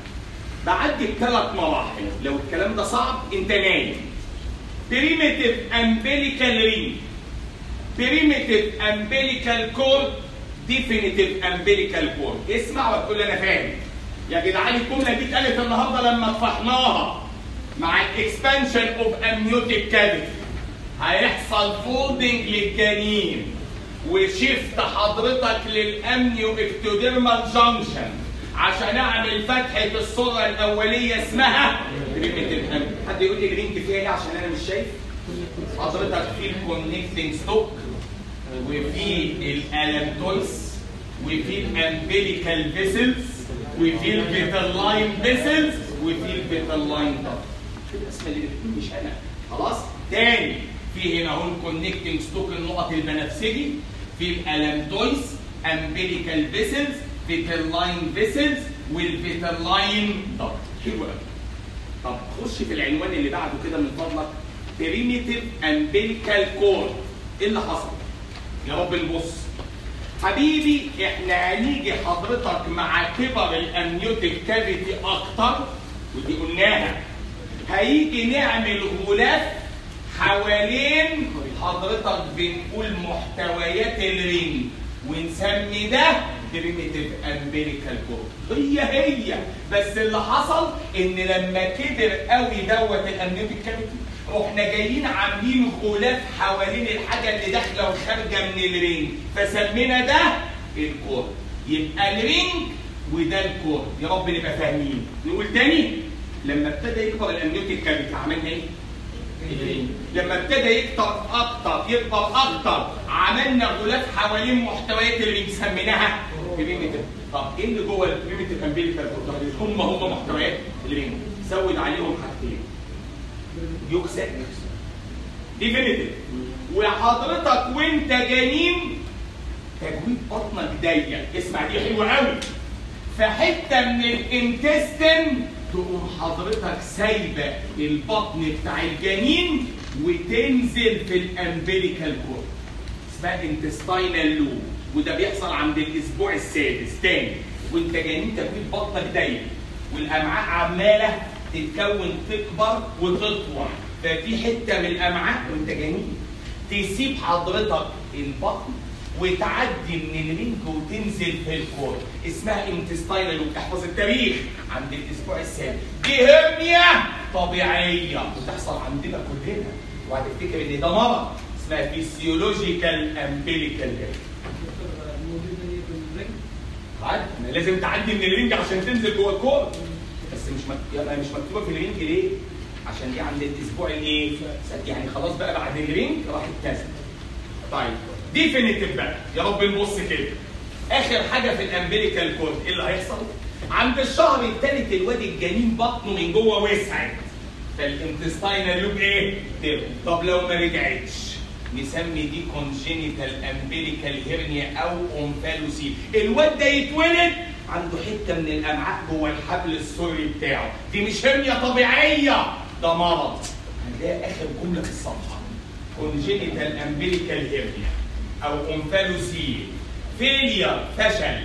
بعدي بثلاث مراحل لو الكلام ده صعب انت نايم primitive umbilical ring primitive umbilical cord definitive umbilical cord اسمع وتقول لي انا فاهم يا جدعان الجمله دي اتقالت النهارده لما طفحناها مع الاكسبانشن اوف امنيوتيك كافيتي هيحصل فولدنج للجنين وشيفت حضرتك للامنيو اكتوديرمال جانكشن عشان اعمل فتحه الصوره الاوليه اسمها بريمتيف حد يقول لي الرينج فيها ايه عشان انا مش شايف حضرتك في الكونكتنج ستوك وفي الالانتويس وفي الامبليكال فيسلز وفي الفيتال فيسلز وفي الفيتال لاين الاسم اللي بتقول مش انا خلاص تاني في هنا اهو الكونكتنج ستوك النقط البنفسجي في الالانتويس امبليكال فيسلز فيتال لاين فيسلز والفيتال لاين ضغط حلو قوي طب خش في العنوان اللي بعده كده من فضلك بريميتيف امبليكال كورد ايه اللي حصل؟ يا رب نبص حبيبي احنا هنيجي حضرتك مع كبر الامنيوتيك كافيتي اكتر ودي قلناها هيجي نعمل غلاف حوالين حضرتك بنقول محتويات الرينج ونسمي ده بريميتيف امبيريكال كورد هي هي بس اللي حصل ان لما كبر قوي دوت الامنيوتيك كافيتي رحنا جايين عاملين غلاف حوالين الحاجه اللي داخله وخارجه من الرينج فسمينا ده الكورد يبقى الرينج وده الكورد يا رب نبقى فاهمين نقول تاني لما ابتدى يكبر الامنيوتيك كافيتي عملنا ايه؟ لما ابتدى يكتر اكتر يكبر اكتر عملنا غلاف حوالين محتويات الرينج سميناها بريميتيف طب ايه اللي جوه البريميتيف امبيريكال هم هم محتويات الرينج زود عليهم حاجتين يكسر ديفينيتيف وحضرتك وانت جنين تجويد بطنك ضيق اسمع دي حلوه قوي فحته من الانتستين تقوم حضرتك سايبه البطن بتاع الجنين وتنزل في الامبليكال كورد اسمها انتستاينال لوب وده بيحصل عند الاسبوع السادس تاني وانت جنين تجويد بطنك ضيق والامعاء عماله تتكون تكبر وتطول ففي حته من الامعاء وانت جنين تسيب حضرتك البطن وتعدي من الرينج وتنزل في الكور اسمها انتستاينال وبتحفظ التاريخ عند الاسبوع السادس دي هرنيا طبيعيه بتحصل عندنا كلنا وهتفتكر ان ده مرض اسمها فيسيولوجيكال امبليكال عادي لازم تعدي من الرينج عشان تنزل جوه الكور بس مش مك... مش مكتوبه في الرينج ليه؟ عشان دي عند الاسبوع الايه؟ يعني خلاص بقى بعد الرينج راح اتكسر. طيب ديفينيتيف بقى يا رب نبص كده. اخر حاجه في الامبليكال كورد ايه اللي هيحصل؟ عند الشهر الثالث الواد الجنين بطنه من جوه وسعت. فالانتستاينال لوب ايه؟ تبقى. طب لو ما رجعتش نسمي دي كونجينيتال امبليكال هيرنيا او اومفالوسي الواد ده يتولد عنده حته من الامعاء جوه الحبل السري بتاعه دي مش هرنيا طبيعيه ده مرض هنلاقي اخر جمله في الصفحه كونجينيتال امبليكال هيرنيا او اومفالوسي فيلير فشل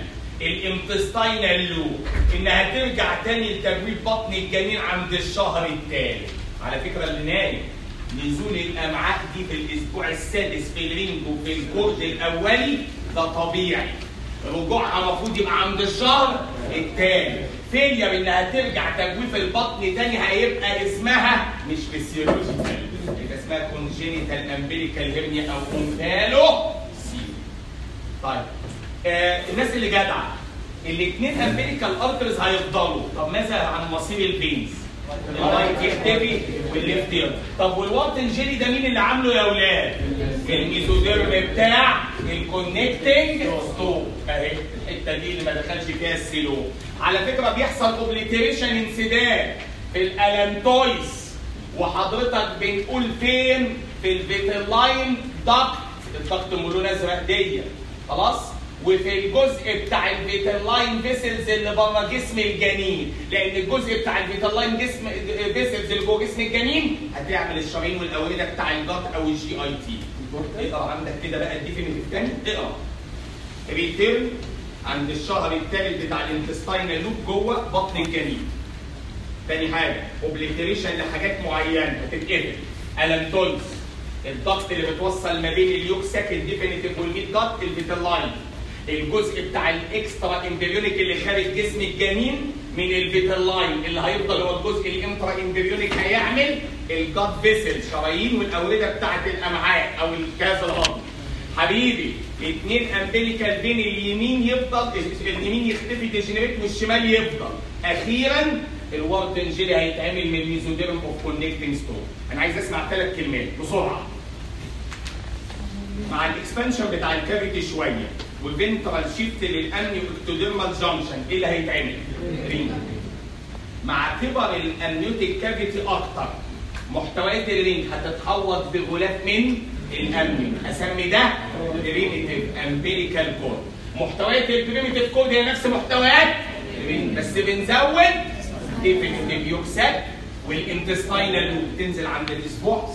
الانتستاينال لوب انها ترجع تاني لتجويد بطن الجنين عند الشهر الثالث على فكره اللي نايم نزول الامعاء دي في الاسبوع السادس في الرينج وفي الكورد الاولي ده طبيعي رجوعها المفروض يبقى عند الشهر الثاني فيلير انها ترجع تجويف البطن تاني هيبقى اسمها مش فيسيولوجيكال يبقى اسمها كونجينيتال امبليكال هيرنيا او كونتالو سي طيب آه الناس اللي جدعه الاثنين امبليكال ارترز هيفضلوا طب ماذا عن مصير الفينز؟ الرايت يختفي والليفت يرجع طب والواتن جيلي ده مين اللي عامله يا اولاد؟ الميزوديرم بتاع الكونكتنج ستوب اهي الحته دي اللي ما دخلش فيها السيلو على فكره بيحصل اوبليتريشن انسداد في الالانتويس وحضرتك بنقول فين؟ في الفيتلاين داكت الدكت ملون ازرق دي خلاص؟ وفي الجزء بتاع الفيتالاين فيسلز اللي بره جسم الجنين لان الجزء بتاع الفيتالاين جسم فيسلز اللي جوه جسم الجنين هتعمل الشرايين والاورده بتاع الجات او الجي اي تي اقرا عندك كده بقى الديفينيتيف تاني اقرا ريتيرن عند الشهر الثالث بتاع الانتستاينال لوب جوه بطن الجنين تاني حاجه اوبليتريشن لحاجات معينه هتتقفل الانتونز الضغط اللي بتوصل ما بين اليوكساك الديفينيتيف والميد جات الفيتالاين الجزء بتاع الاكسترا امبريونيك اللي خارج جسم الجنين من الفيتالاين اللي هيفضل هو الجزء الانترا امبريونيك هيعمل الجات فيسل شرايين والاورده بتاعه الامعاء او الجهاز الهضمي حبيبي اثنين امبليكال بين اليمين يفضل اليمين يختفي ديجنريت والشمال يفضل اخيرا الورتنجيلي هيتعمل من ميزوديرم اوف كونكتنج ستون انا عايز اسمع ثلاث كلمات بسرعه مع الاكسبانشن بتاع الكافيتي شويه والفنترال شيفت للامنيو اكتوديرمال جانكشن ايه اللي هيتعمل؟ رينج مع كبر الامنيوتيك كافيتي اكتر محتويات الرينج هتتحوط بغلاف من الامنيو اسمي ده بريميتيف امبيريكال كود محتويات البريميتيف كود هي نفس محتويات الرينج بس بنزود ديفينيتيف يوكسات والانتستاينال لوب تنزل عند الاسبوع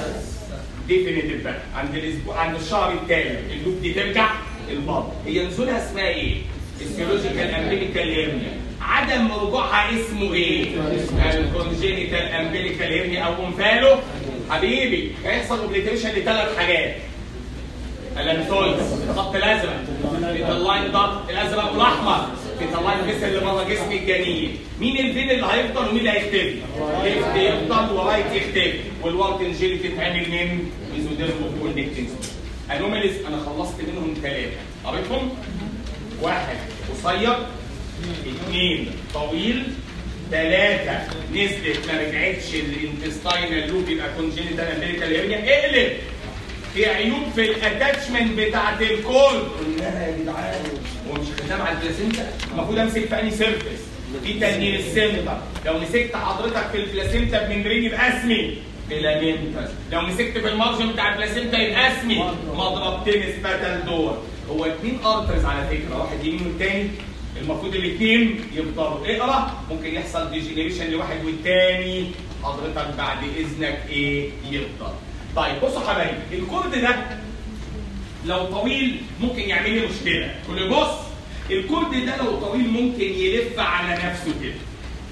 ديفينيتيف بقى عند الاسبوع عند الشهر الثالث اللوب دي ترجع البطن هي نزولها اسمها ايه؟ السيولوجيكال امبيريكال هيرنيا عدم رجوعها اسمه ايه؟ الكونجينيتال امبيريكال هيرنيا او انفالو حبيبي هيحصل اوبليتيشن لثلاث حاجات الانتويدز الخط الازرق اللاين ضغط الازرق والاحمر اللاين بس اللي بره جسم الجنين مين الفين اللي هيفضل ومين اللي هيختفي؟ ليفت يفضل ورايت يختفي والورتنجيلي تتعمل من ميزوديرم كونكتنج انوماليز انا خلصت منهم ثلاثه قريتهم؟ واحد قصير اثنين طويل ثلاثة نزلت ما رجعتش الانتستاينال لوب يبقى كونجينيتال امبيريكال هيرنيا اقلب في عيوب في الاتاتشمنت بتاعت الكول قلناها يا جدعان هو مش خدام على البلاسينتا المفروض امسك في انهي سيرفيس في تنين السنتر لو مسكت حضرتك في البلاسينتا بممبرين يبقى اسمي فيلامنتس لو مسكت في المارجن بتاع البلاسينتا يبقى اسمي مضرب تنس باتل دور هو اثنين ارترز على فكره واحد يمين والتاني المفروض الاثنين يفضلوا اقرا ممكن يحصل ديجنريشن لواحد والتاني حضرتك بعد اذنك ايه يفضل طيب بصوا حبايبي الكورد ده لو طويل ممكن يعمل لي مشكله كل بص الكورد ده لو طويل ممكن يلف على نفسه كده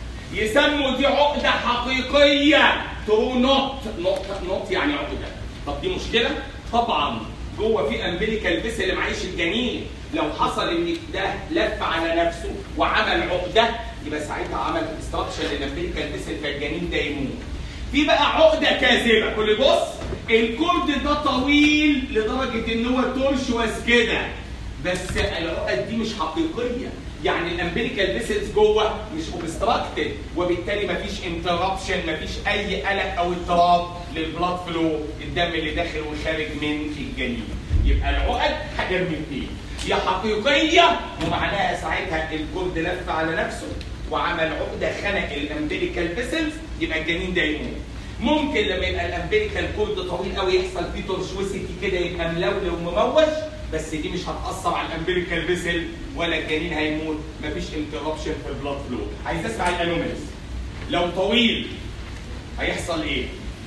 يسموا دي عقده حقيقيه تو نوت نوت نوت يعني عقده طب دي مشكله طبعا جوه في امبليكال فيس اللي معيش الجنين لو حصل ان ده لف على نفسه وعمل عقده يبقى ساعتها عمل استراكشر للامبليكال فيس فالجنين ده يموت في بقى عقده كاذبه كل بص الكورد ده طويل لدرجه ان هو تورشوس كده بس العقد دي مش حقيقيه يعني الامبليكال فيسلز جوه مش اوبستراكتد وبالتالي مفيش انتربشن مفيش اي قلق او اضطراب للبلاد فلو الدم اللي داخل وخارج من الجنين يبقى العقد حاجه من اثنين يا حقيقيه ومعناها ساعتها الكورد لف على نفسه وعمل عقده خنق الامبليكال فيسلز يبقى الجنين ده يموت ممكن لما يبقى الامبليكال كورد طويل قوي يحصل فيه تورشوسيتي كده يبقى ملولو ومموش بس دي مش هتاثر على الامبليكال فيسل ولا الجنين هيموت مفيش انتربشن في البلاد فلو عايز اسمع الانوماليز لو طويل هيحصل ايه؟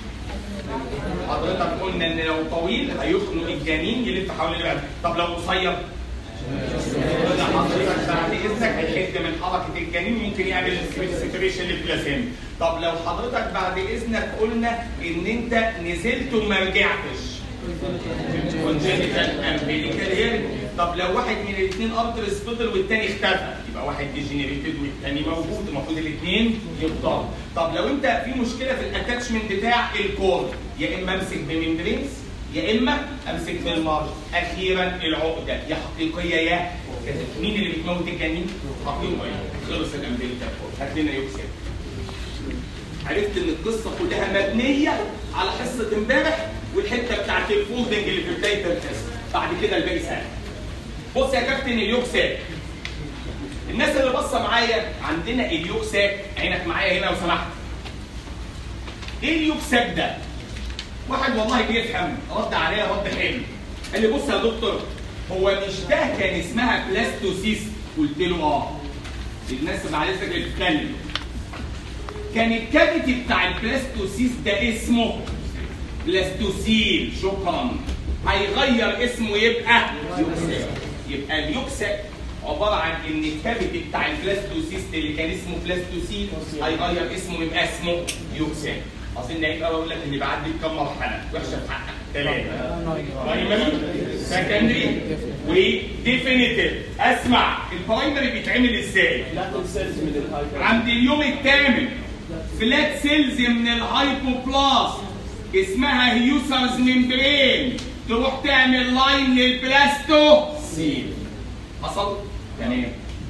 حضرتك قلنا ان لو طويل هيخنق الجنين يلف حوالين القلب طب لو قصير قلنا حضرتك بعد اذنك هيحد من حركه الجنين ممكن يعمل سيتريشن للبلاسينتا طب لو حضرتك بعد اذنك قلنا ان انت نزلت وما رجعتش كونجنتال امبليكال هيرنيا طب لو واحد من الاثنين ارترس فضل والتاني اختفى يبقى واحد ديجنريتد والتاني موجود المفروض الاثنين يفضلوا طب لو انت في مشكله في الاتاتشمنت بتاع الكورد يا اما امسك بممبرينز يا اما امسك بالمارج اخيرا العقده يا حقيقيه يا مين اللي بتموت الجنين؟ حقيقيه خلص الامبليكال كورد هات لنا يوكسيد عرفت ان القصه كلها مبنيه على حصه امبارح والحته بتاعت الفولدنج اللي في بدايه الحصه بعد كده الباقي سهل بص يا كابتن اليوكساك الناس اللي باصه معايا عندنا اليوكساك عينك معايا هنا لو سمحت ايه اليوكساك ده واحد والله بيفهم رد عليا رد حلو قال لي بص يا دكتور هو مش ده كان اسمها بلاستوسيس قلت له اه الناس معلش اللي بتتكلم كان الكافيتي بتاع البلاستوسيس ده اسمه بلاستوسيل شكرا هيغير اسمه يبقى يوكساك يبقى اليوكساك عباره عن ان الكافيتي بتاع البلاستوسيست اللي كان اسمه بلاستوسيل هيغير اسمه يبقى اسمه يوكساك اظن هيبقى بقول لك ان بعدي بكام مرحله وحشه في حقك ثلاثه برايمري سكندري وديفينيتيف اسمع البرايمري بيتعمل ازاي؟ عند اليوم الثامن فلات سيلز من الهايبوبلاست اسمها هيوسرز ممبرين تروح تعمل لاين للبلاستو سيل حصل؟ تمام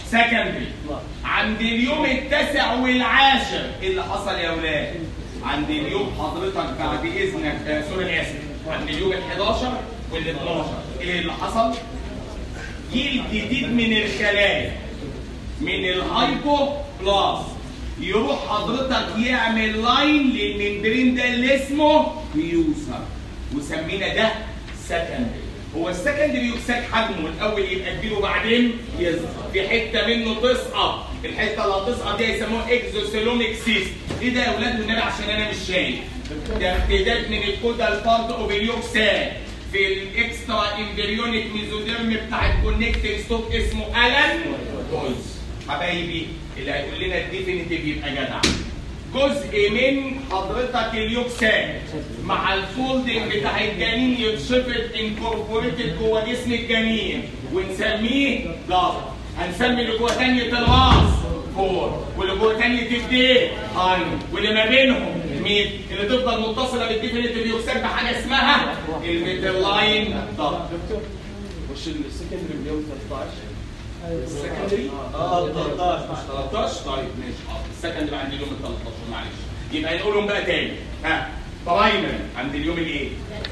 سكندري عند اليوم التاسع والعاشر ايه اللي حصل يا اولاد؟ عند اليوم حضرتك بعد اذنك آه سوري انا اسف عند اليوم ال 11 وال 12 ايه اللي حصل؟ جيل جديد من الخلايا من الهايبو بلاس يروح حضرتك يعمل لاين للممبرين ده اللي اسمه بيوسر وسمينا ده سكندري هو السكندري يكسك حجمه الاول يبقى كبير وبعدين يصغر في حته منه تسقط الحته اللي هتسقط دي يسموها اكزوسيلوميك سيست ايه ده يا اولاد والنبي عشان انا مش شايف ده امتداد من الكودا البارت اوفيليوكسان في الاكسترا امبريونيك ميزوديرم بتاع الكونكتنج ستوك اسمه الان كويس حبايبي اللي هيقول لنا الديفينيتيف يبقى جدع جزء من حضرتك اليوكسان مع الفولدنج بتاع الجنين يتشفط انكوربوريتد جوه جسم الجنين ونسميه جاف هنسمي اللي جوه ثانية الراس فور واللي جوه ثانية الدين هاين واللي ما بينهم مين اللي تفضل متصلة بالديفينيتيف يوكسان بحاجة اسمها الميتلاين ضغط دكتور وش السكندري اليوم 13 السكندري اه 13 مش 13 طيب ماشي حاضر السكندري عند اليوم ال 13 معلش يبقى نقولهم بقى تاني ها برايمري عند اليوم الايه؟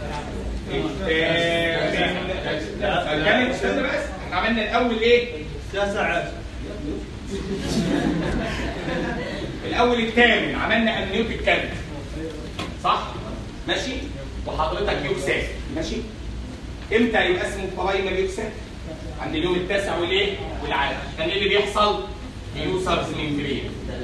الثامن كانت استنى بس احنا عملنا الاول ايه؟ تسعة الاول الثامن عملنا امنيوت الكبد صح؟ ماشي؟ وحضرتك يوكسات ماشي؟ امتى يبقى اسمه برايمري يوكسات؟ عند اليوم التاسع والايه؟ والعاشر كان ايه اللي بيحصل؟ يوصل ممبرين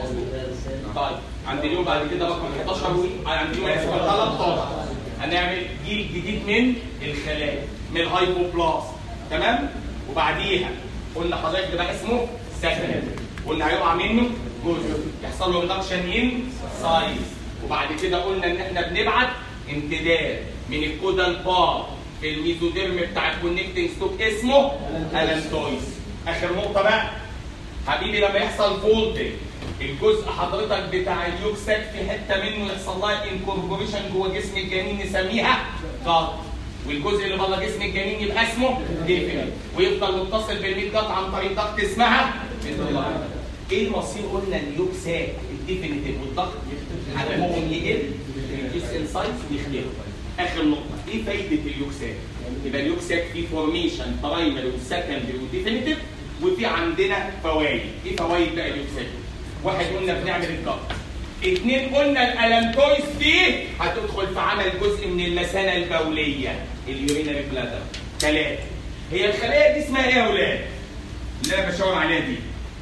طيب عند اليوم بعد كده رقم 11 و... عند اليوم اسف 13 هنعمل جيل جديد من الخلايا من الهايبوبلاس تمام وبعديها قلنا حضرتك ده بقى اسمه سكند قلنا هيقع منه جزء يحصل له ريدكشن ان سايز وبعد كده قلنا ان احنا بنبعت امتداد من الكودال بار في الميزوديرم بتاع الكونكتنج ستوك اسمه الانتويز اخر نقطه بقى حبيبي لما يحصل فولدنج الجزء حضرتك بتاع اليوكسات في حته منه يحصل لها انكوربوريشن جوه جسم الجنين نسميها جات والجزء اللي بره جسم الجنين يبقى اسمه ديفينيت ويفضل متصل بالميد جات عن طريق ضغط اسمها ميدولاين. ايه المصير قلنا اليوكسات الديفينيتيف والضغط حجمهم يقل الجيس انسايز ويختلف اخر نقطه ايه فايده اليوكسات؟ يبقى اليوكسات في فورميشن برايمري وسكندري وديفينيتيف وفي عندنا فوائد ايه فوائد بقى اليوكسات؟ واحد قلنا بنعمل الضغط اثنين قلنا الالانتويس دي هتدخل في عمل جزء من المثانه البوليه اليورينري بلادر ثلاثه هي الخلايا دي اسمها ايه يا اولاد؟ اللي انا بشاور عليها دي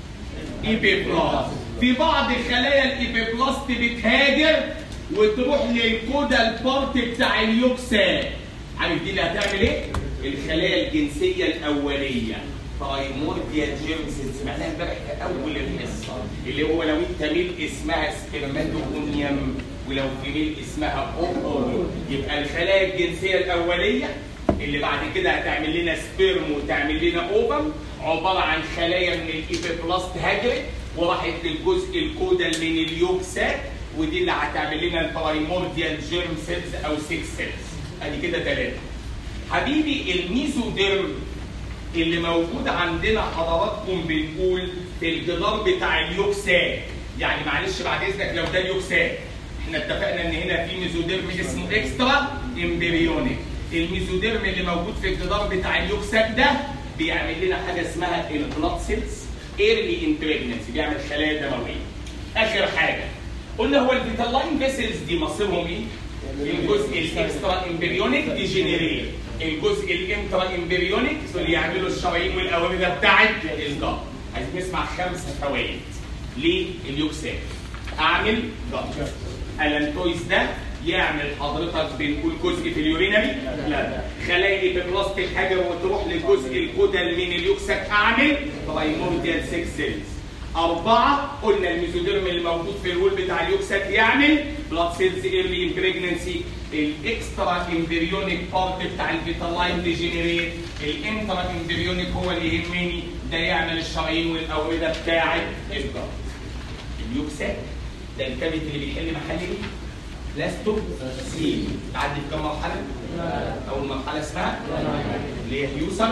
ايبيبلاست في بعض خلايا الايبيبلاست بتهاجر وتروح للكودا البارت بتاع اليوكسات عارف دي اللي هتعمل ايه؟ الخلايا الجنسيه الاوليه برايمورديال جيرمز سمعناها امبارح في اول الحصه اللي هو لو انت ميل اسمها سبرماتوجونيوم ولو فيميل اسمها اوبول يبقى الخلايا الجنسيه الاوليه اللي بعد كده هتعمل لنا سبيرم وتعمل لنا اوفم عباره عن خلايا من الايبيبلاست هاجرت وراحت للجزء الكودال من اليوكسات ودي اللي هتعمل لنا البرايمورديال جيرم سيلز او 6 سيلز ادي كده ثلاثه حبيبي الميزوديرم اللي موجود عندنا حضراتكم بنقول في الجدار بتاع اليوكسات يعني معلش بعد اذنك لو ده اليوكسات احنا اتفقنا ان هنا في ميزوديرم اسمه اكسترا امبريونيك الميزوديرم اللي موجود في الجدار بتاع اليوكسات ده بيعمل لنا حاجه اسمها البلاد سيلز ايرلي ان بريجنسي بيعمل خلايا دمويه اخر حاجه قلنا هو الفيتالاين فيسلز دي مصيرهم ايه؟ الجزء الاكسترا امبريونيك ديجينيريت الجزء الانترا امبريونيك اللي يعملوا الشرايين والاوامر بتاعت الجلد عايزين نسمع خمس فوائد لليوكسات اعمل جلد الانتويز ده يعمل حضرتك بنقول جزء في اليورينري لا خلايا ايبيبلاستيك حاجه وتروح للجزء الكودال من اليوكسات اعمل برايمورديال 6 سيلز أربعة قلنا الميزوديرم اللي موجود في الول بتاع اليوكسات يعمل بلاد سيلز ايرلي ان بريجنسي الاكسترا امبريونيك بارت بتاع الفيتالاين ديجينيريت الانترا امبريونيك هو اللي يهمني ده يعمل الشرايين والاورده بتاعت الجلد اليوكسات ده الكبد اللي بيحل محل ايه؟ لاستو سيل تعدي في كم مرحله؟ اول مرحله اسمها اللي هي هيوسرز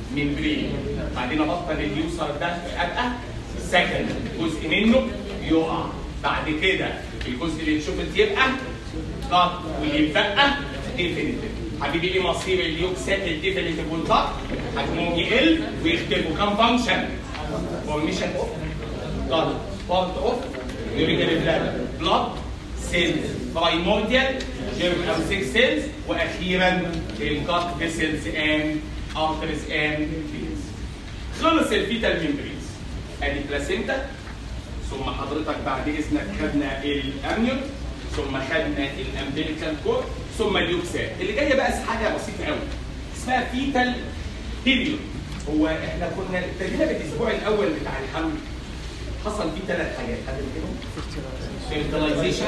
ممبرين بعدين ابطل اليوسر ده ابقى سكند جزء منه يقع بعد كده الجزء اللي نشوف يبقى ضغط واللي يتبقى ديفينيتيف حبيبي ايه مصير اليوكسات الديفينيتيف والضغط حجمهم يقل ويختفوا كام فانكشن فورميشن اوف ضغط بارت اوف يورينري بلاد بلاد سيلز برايمورديال جيرم او 6 سيلز واخيرا الجات فيسلز اند ارترز اند فينز خلص الفيتال ميمبرينز ادي بلاسينتا ثم حضرتك بعد اذنك خدنا الامنيون ثم خدنا الامبليكال كور ثم اليوكسات اللي جايه بقى حاجه بسيطه قوي اسمها فيتال بيريود هو احنا كنا ابتدينا بالاسبوع الاول بتاع الحمل حصل فيه ثلاث حاجات حد كده fertilization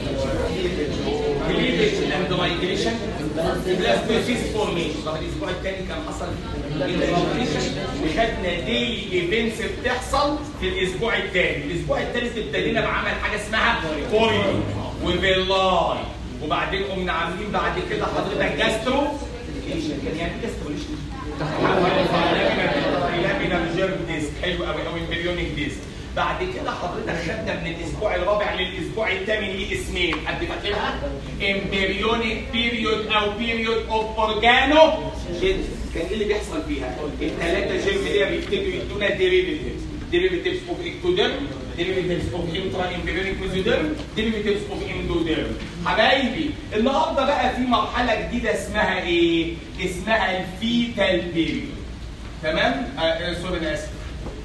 cleavage and migration blastocyst formation طب الاسبوع الثاني كان حصل وخدنا ديلي ايفنتس بتحصل في الاسبوع الثاني الاسبوع الثالث ابتدينا بعمل حاجه اسمها كويل وفيلاي وبعدين قمنا عاملين بعد كده حضرتك جاسترو كان يعني جاسترو ليش لامينا جيرم ديسك حلو قوي قوي امبريونيك ديسك بعد كده حضرتك خدنا من الاسبوع الرابع للاسبوع الثامن ليه اسمين حد فاكرها؟ امبريونيك بيريود او بيريود اوف اورجانو كان ايه اللي بيحصل فيها؟ الثلاثه جيرم اللي بيبتدوا يدونا ديريفيتيفز ديريفيتيفز اوف اكتوديرم ديريفيتيفز اوف انترا امبريونيك ميزوديرم ديريفيتيفز اوف اندوديرم حبايبي النهارده بقى في مرحله جديده اسمها ايه؟ اسمها الفيتال بيريود تمام؟ آه سوري انا اسف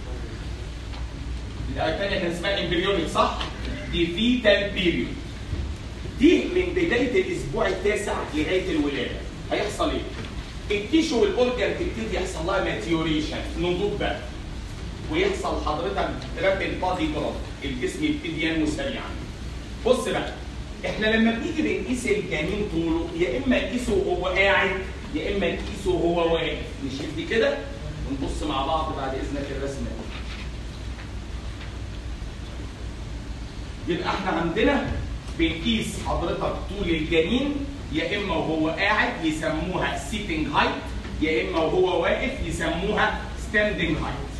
الثانية كان اسمها امبريونيك صح؟ دي فيتال بيريود. دي من بداية الأسبوع التاسع لغاية الولادة. هيحصل إيه؟ التيشو والأورجن تبتدي يحصل لها ماتيوريشن نضوج بقى. ويحصل حضرتك رابيد بادي جروث، الجسم يبتدي ينمو سريعا. بص بقى احنا لما بنيجي بنقيس الجنين طوله يا اما نقيسه وهو قاعد يا اما نقيسه وهو واقف نشيل دي كده ونبص مع بعض بعد اذنك الرسمه دي. يبقى احنا عندنا بنقيس حضرتك طول الجنين يا اما وهو قاعد يسموها سيتنج هايت يا اما وهو واقف يسموها ستاندنج هايت.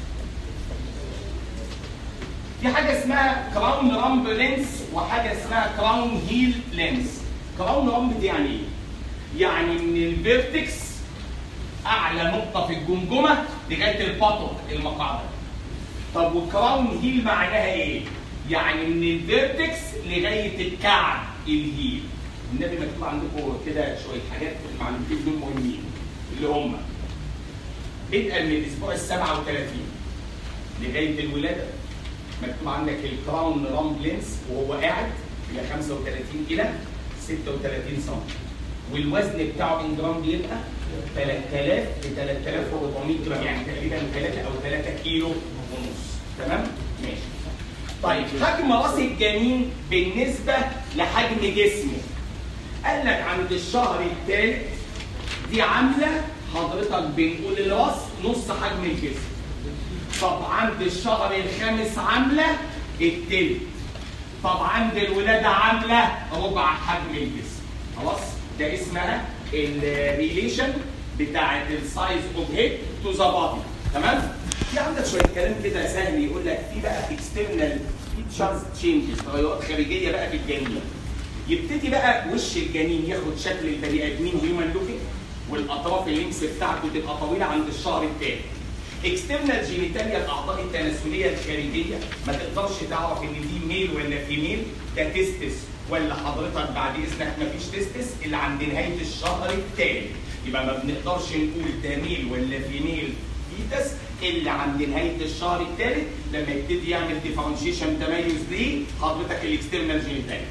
في حاجه اسمها كراون رامب لينس وحاجه اسمها كراون هيل لينس. كراون رامب دي يعني ايه؟ يعني من الفيرتكس اعلى نقطه في الجمجمه لغايه الباتوك المقعده. طب والكراون هيل معناها ايه؟ يعني من الفيرتكس لغايه الكعب الهيل النبي مكتوب عندكم كده شويه حاجات المعلومتين دول مهمين اللي هم بدءا من الاسبوع ال 37 لغايه الولاده مكتوب عندك الكراون رامب لينس وهو قاعد الى 35 الى 36 سم والوزن بتاعه ان جرام بيبقى 3000 ل 3400 جرام يعني تقريبا 3 او 3 كيلو ونص تمام؟ ماشي طيب حجم راس الجنين بالنسبه لحجم جسمه قال لك عند الشهر الثالث دي عامله حضرتك بنقول الراس نص حجم الجسم طب عند الشهر الخامس عامله التلت طب عند الولاده عامله ربع حجم الجسم خلاص ده اسمها الريليشن بتاعت السايز اوف هيد تو ذا بادي تمام في عندك شويه كلام كده سهل يقول لك في بقى اكسترنال فيتشرز تشينجز تغيرات خارجيه بقى في الجنين يبتدي بقى وش الجنين ياخد شكل البني ادمين هيومن لوكينج والاطراف اللينكس بتاعته تبقى طويله عند الشهر الثاني اكسترنال جينيتاليا الاعضاء التناسليه الخارجيه ما تقدرش تعرف ان دي ميل ولا فيميل ده تستس ولا حضرتك بعد اذنك ما فيش تستس اللي عند نهايه الشهر الثاني يبقى ما بنقدرش نقول ده ميل ولا فيميل فيتس اللي عند نهايه الشهر الثالث لما يبتدي يعمل ديفرنشيشن تميز ليه حضرتك الاكسترنال جينيتاليا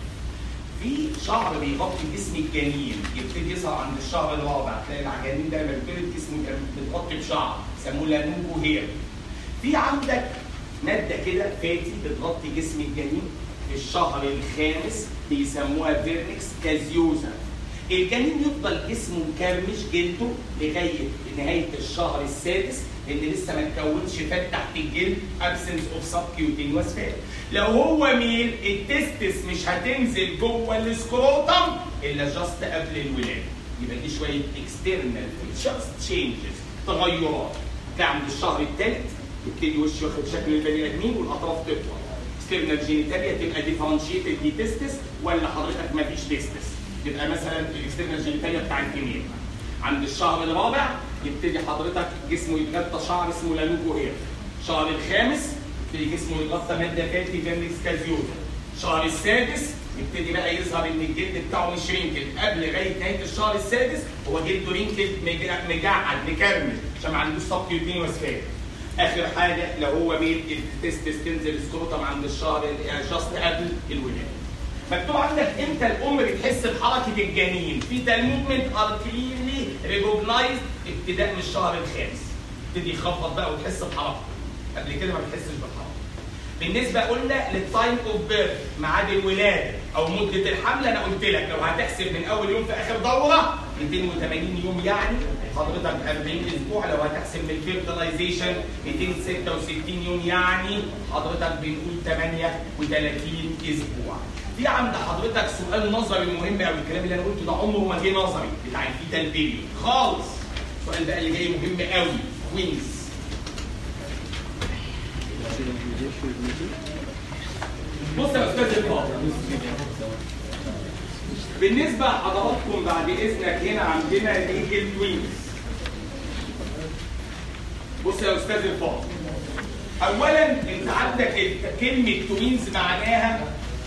في شعر بيغطي جسم الجنين يبتدي يظهر عند الشهر الرابع تلاقي العجانين ده لما بيتولد جسمه كان بتغطي بشعر يسموه لانوجو هير في عندك ماده كده فاتي بتغطي جسم الجنين في الشهر الخامس بيسموها فيرنكس كازيوزا الجنين يفضل جسمه مكرمش جلده لغايه نهايه الشهر السادس اللي لسه ما اتكونش فات تحت الجلد ابسنس اوف سبكيوتينوس فات لو هو ميل التستس مش هتنزل جوه السكروتم الا جاست قبل الولاده يبقى دي شويه اكسترنال فيتشرز تشينجز تغيرات تلاقي عند الشهر الثالث يبتدي وشه ياخد شكل البني ادمين والاطراف تطول ستيرنال جينيتاليا تبقى ديفرنشيتد دي تستس ولا حضرتك ما فيش تستس تبقى مثلا الاكسترنال جينيتاليا بتاع الفيميل عند الشهر الرابع يبتدي حضرتك جسمه يتغطى شعر اسمه لانوجو هير الشهر الخامس يبتدي جسمه يتغطى ماده فاتي فيرنكس كازيوزا الشهر السادس يبتدي بقى يظهر ان الجلد بتاعه مش رينكل قبل لغايه نهايه الشهر السادس هو جلده رينكل مج- مجعد مكرمل عشان ما عندوش سبكيوتينيوس فات اخر حاجه لو هو ميل التستس تنزل السكروتم عند الشهر جاست قبل الولاده مكتوب عندك امتى الام بتحس بحركه الجنين فيتال موفمنت ار كليرلي ريكوجنايزد ابتداء من الشهر الخامس تبتدي يخبط بقى وتحس بحركته قبل كده ما بتحسش بحركه بالنسبه قلنا للتايم اوف بيرث ميعاد الولاده او مده الحمل انا قلت لك لو هتحسب من اول يوم في اخر دوره 280 يوم يعني حضرتك 40 اسبوع لو هتحسب من الفيرتلايزيشن 266 يوم يعني حضرتك بنقول 38 اسبوع. في عند حضرتك سؤال نظري مهم قوي الكلام اللي انا قلته ده عمره ما جه نظري بتاع الفيتال بيريود خالص. السؤال بقى اللي جاي مهم قوي كوينز بص يا استاذ الفاضل بالنسبه لحضراتكم بعد اذنك هنا عندنا ليجل توينز بص يا استاذ الفاضل اولا انت عندك ال- كلمه توينز معناها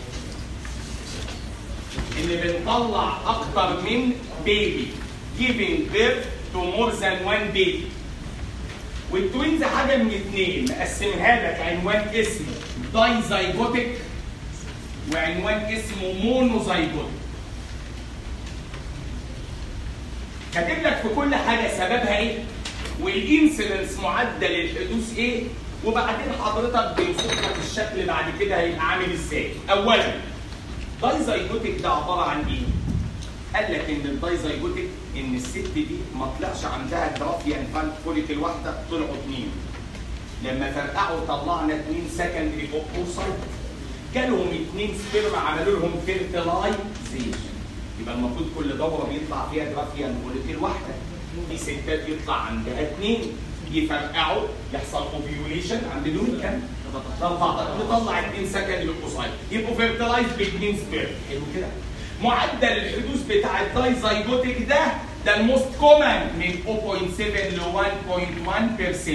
ان بنطلع اكتر من بيبي giving birth to more than one baby والتوينز حاجه من اتنين مقسمها لك عنوان اسمه دايزايجوتيك وعنوان اسمه مونوزايجوتيك كاتب لك في كل حاجه سببها ايه والانسيدنس معدل الحدوث ايه وبعدين حضرتك بيوصف لك الشكل بعد كده هيبقى عامل ازاي اولا دايزايجوتيك ده عباره عن ايه قال لك ان الدايزايجوتيك ان الست دي ما طلعش عندها جرافيان فان فوليكل واحده طلعوا اثنين لما فرقعوا طلعنا اثنين سكندري اوبوسايت جالهم اثنين سبيرما عملوا لهم فيرتلايزيشن يبقى المفروض كل دوره بيطلع فيها جرافيان فوليكل واحده في ستات يطلع عندها اثنين يفرقعوا يحصل اوفيوليشن عند دول كام؟ 14 نطلع اثنين سكندري اوبوسايت يبقوا فيرتلايز باثنين سبيرما حلو كده؟ معدل الحدوث بتاع الدايزايجوتيك ده ده الموست كومن من 0.7 ل 1.1%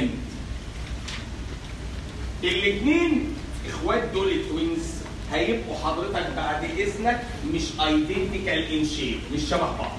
الاثنين اخوات دول التوينز هيبقوا حضرتك بعد اذنك مش ايدنتيكال ان شيب مش شبه بعض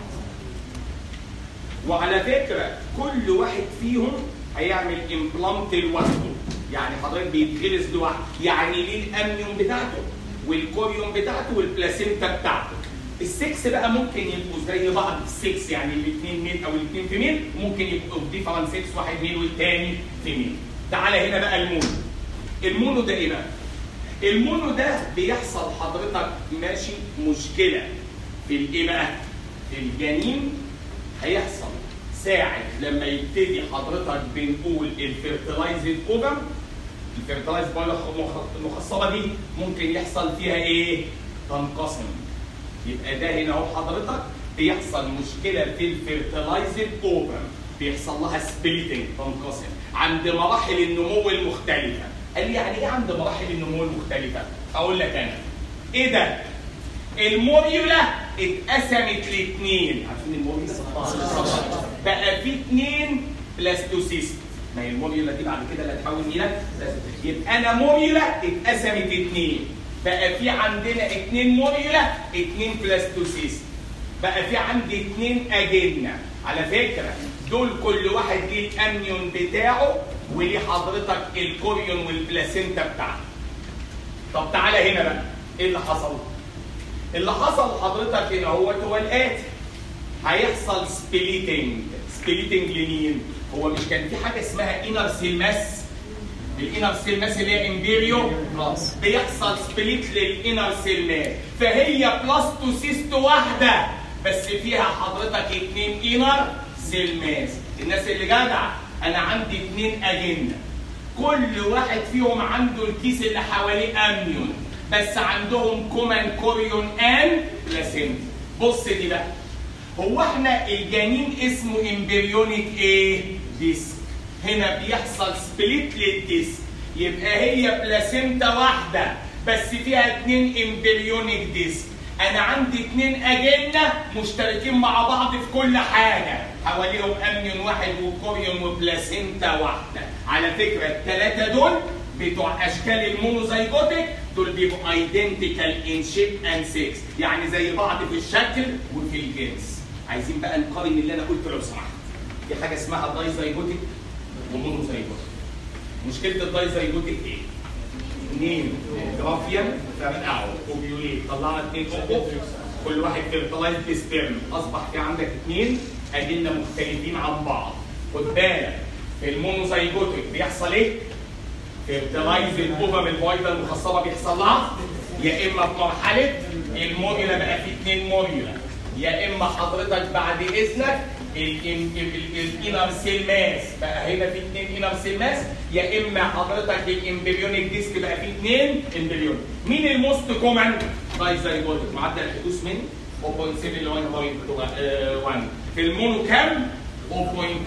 وعلى فكره كل واحد فيهم هيعمل امبلانت لوحده يعني حضرتك بيتغرز لوحده يعني ليه الامنيوم بتاعته والكوريوم بتاعته والبلاسينتا بتاعته السكس بقى ممكن يبقوا زي بعض السكس يعني الاثنين ميل او الاثنين فيميل ممكن يبقوا ديفرنت سكس واحد ميل والتاني فيميل تعالى هنا بقى المونو المونو ده ايه بقى؟ المونو ده بيحصل حضرتك ماشي مشكله في الايه بقى؟ في الجنين هيحصل ساعة لما يبتدي حضرتك بنقول الفيرتلايزد اوفم الفيرتلايز بويلر المخصبه دي ممكن يحصل فيها ايه؟ تنقسم يبقى ده هنا اهو حضرتك بيحصل مشكله في الفيرتلايزد اوفم بيحصل لها سبليتنج تنقسم عند مراحل النمو المختلفه قال لي يعني ايه عند مراحل النمو المختلفه؟ اقول لك انا ايه ده؟ الموريولا اتقسمت لاثنين عارفين الموريولا؟ بقى في اثنين بلاستوسيست ما هي الموريولا دي بعد كده اللي هتحول الى يبقى انا موريولا اتقسمت اثنين بقى في عندنا اثنين موريولا اثنين بلاستوسيست بقى في عندي اثنين اجنه على فكره دول كل واحد ليه الامنيون بتاعه وليه حضرتك الكوريون والبلاسينتا بتاعته طب تعالى هنا بقى ايه اللي حصل؟ اللي حصل حضرتك هنا هو هو الاتي هيحصل سبليتنج سبليتنج لمين؟ هو مش كان في حاجه اسمها انر سيل ماس الانر سيل ماس اللي هي امبيريو بلس بيحصل سبليت للانر سيل ماس فهي بلاستوسيست واحده بس فيها حضرتك اتنين انر سيل ماس الناس اللي جدع انا عندي اتنين اجنه كل واحد فيهم عنده الكيس اللي حواليه امنيون بس عندهم كومان كوريون ان بلاسينتا بص دي بقى هو احنا الجنين اسمه امبريونيك ايه؟ ديسك هنا بيحصل سبليت للديسك يبقى هي بلاسينتا واحده بس فيها اتنين امبريونيك ديسك انا عندي اتنين اجنه مشتركين مع بعض في كل حاجه حواليهم امنيون واحد وكوريون وبلاسينتا واحده على فكره الثلاثه دول بتوع اشكال المونوزايجوتيك دول بيبقوا ايدنتيكال ان شيب اند سيكس يعني زي بعض في الشكل وفي الجنس عايزين بقى نقارن اللي انا قلته لو سمحت في حاجه اسمها دايزايجوتيك ومونوزايجوتيك مشكله الدايزايجوتيك ايه؟ اثنين جرافيا فرقعوا اوبيوليت طلعنا اثنين اوبو كل واحد فيرتلايز بسبيرم اصبح في عندك اثنين اجنه مختلفين عن بعض خد بالك في المونوزايجوتيك بيحصل ايه؟ فيرتلايز الاوفم البويضه المخصبه بيحصل لها يا اما في مرحله الموريولا بقى في اثنين موريولا يا اما حضرتك بعد اذنك الانر سيل ماس بقى هنا في اثنين انر سيل ماس يا اما حضرتك الامبريونيك ديسك بقى في اثنين امبريون مين الموست كومن دايزايجوتيك معدل الحدوث من 0.7 ل 1.1 في المونو كام 0.3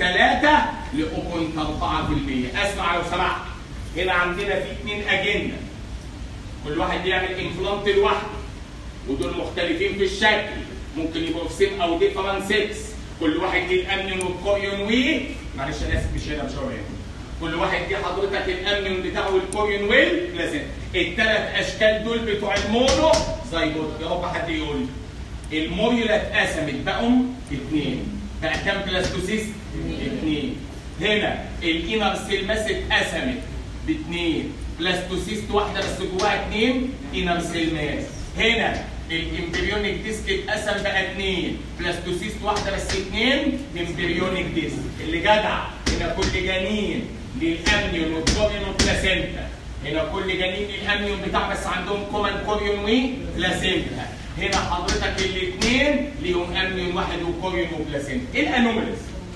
ل 0.4% اسمع لو سمحت هنا عندنا في اثنين اجنه كل واحد بيعمل امبلانت لوحده ودول مختلفين في الشكل ممكن يبقوا في سيم او ديفرنت 6 كل واحد ليه الامنيون والكوريون و معلش انا اسف مش هنا مش هو هنا كل واحد ليه حضرتك الامنيون بتاعه والكوريون والبلازين الثلاث اشكال دول بتوع المونو زيجوت يا رب حد يقول لي الموريولا اتقسمت بقوا اثنين بقى كام بلاستوسيست؟ اثنين هنا الانر سيل ماس اتقسمت باثنين بلاستوسيست واحده بس جواها اثنين انر سيل ماس هنا الامبريونيك ديسك اتقسم بقى اثنين بلاستوسيست واحده بس اثنين امبريونيك ديسك اللي جدع هنا كل جنين للامنيون والكوريون والبلاسينتا هنا كل جنين للامنيون بتاع بس عندهم كومن كوريون وبلاسينتا هنا حضرتك الاثنين ليهم امنيون واحد وكوريون وبلاسينتا ايه الانوماليز؟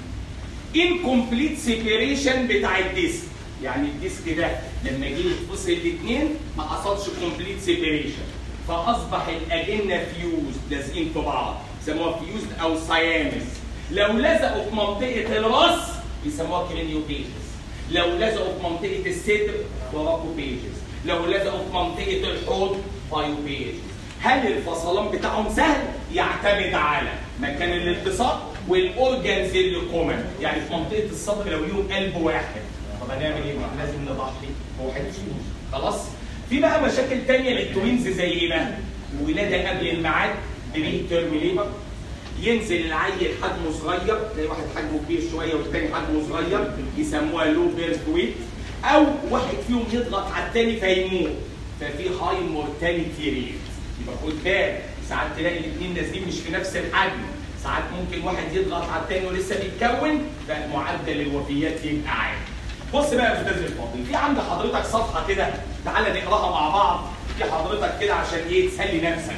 انكمبليت سيبريشن بتاع الديسك يعني الديسك ده لما جه يتفصل الاثنين ما حصلش كومبليت سيبريشن فاصبح الاجنه فيوز لازقين في بعض يسموها فيوزد او سايامس لو لزقوا في منطقه الراس يسموها كرينيوبيجز لو لزقوا في منطقه الصدر وراكوبيجز لو لزقوا في منطقه الحوض بايوبيجز هل الفصلان بتاعهم سهل يعتمد على مكان الالتصاق والاورجنز اللي كومن يعني في منطقه الصدر لو ليهم قلب واحد طب هنعمل ايه؟ ما لازم نضحي هو هيفوز خلاص في بقى مشاكل تانية للتوينز زي ايه بقى؟ ولاده قبل الميعاد بري تيرم ليبر ينزل العيل حجمه صغير تلاقي واحد حجمه كبير شويه والتاني حجمه صغير يسموها لو بيرث ويت او واحد فيهم يضغط على التاني فيموت ففي هاي مورتاليتي ريت يبقى خد بالك ساعات تلاقي الاثنين نازلين مش في نفس الحجم ساعات ممكن واحد يضغط على التاني ولسه بيتكون فمعدل الوفيات يبقى عالي بص بقى يا استاذ الفاضل في عند حضرتك صفحه كده تعالى نقراها مع بعض في حضرتك كده عشان ايه تسلي نفسك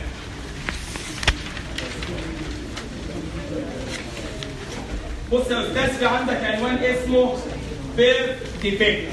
بص يا استاذ في عندك عنوان اسمه بيرث ديفكت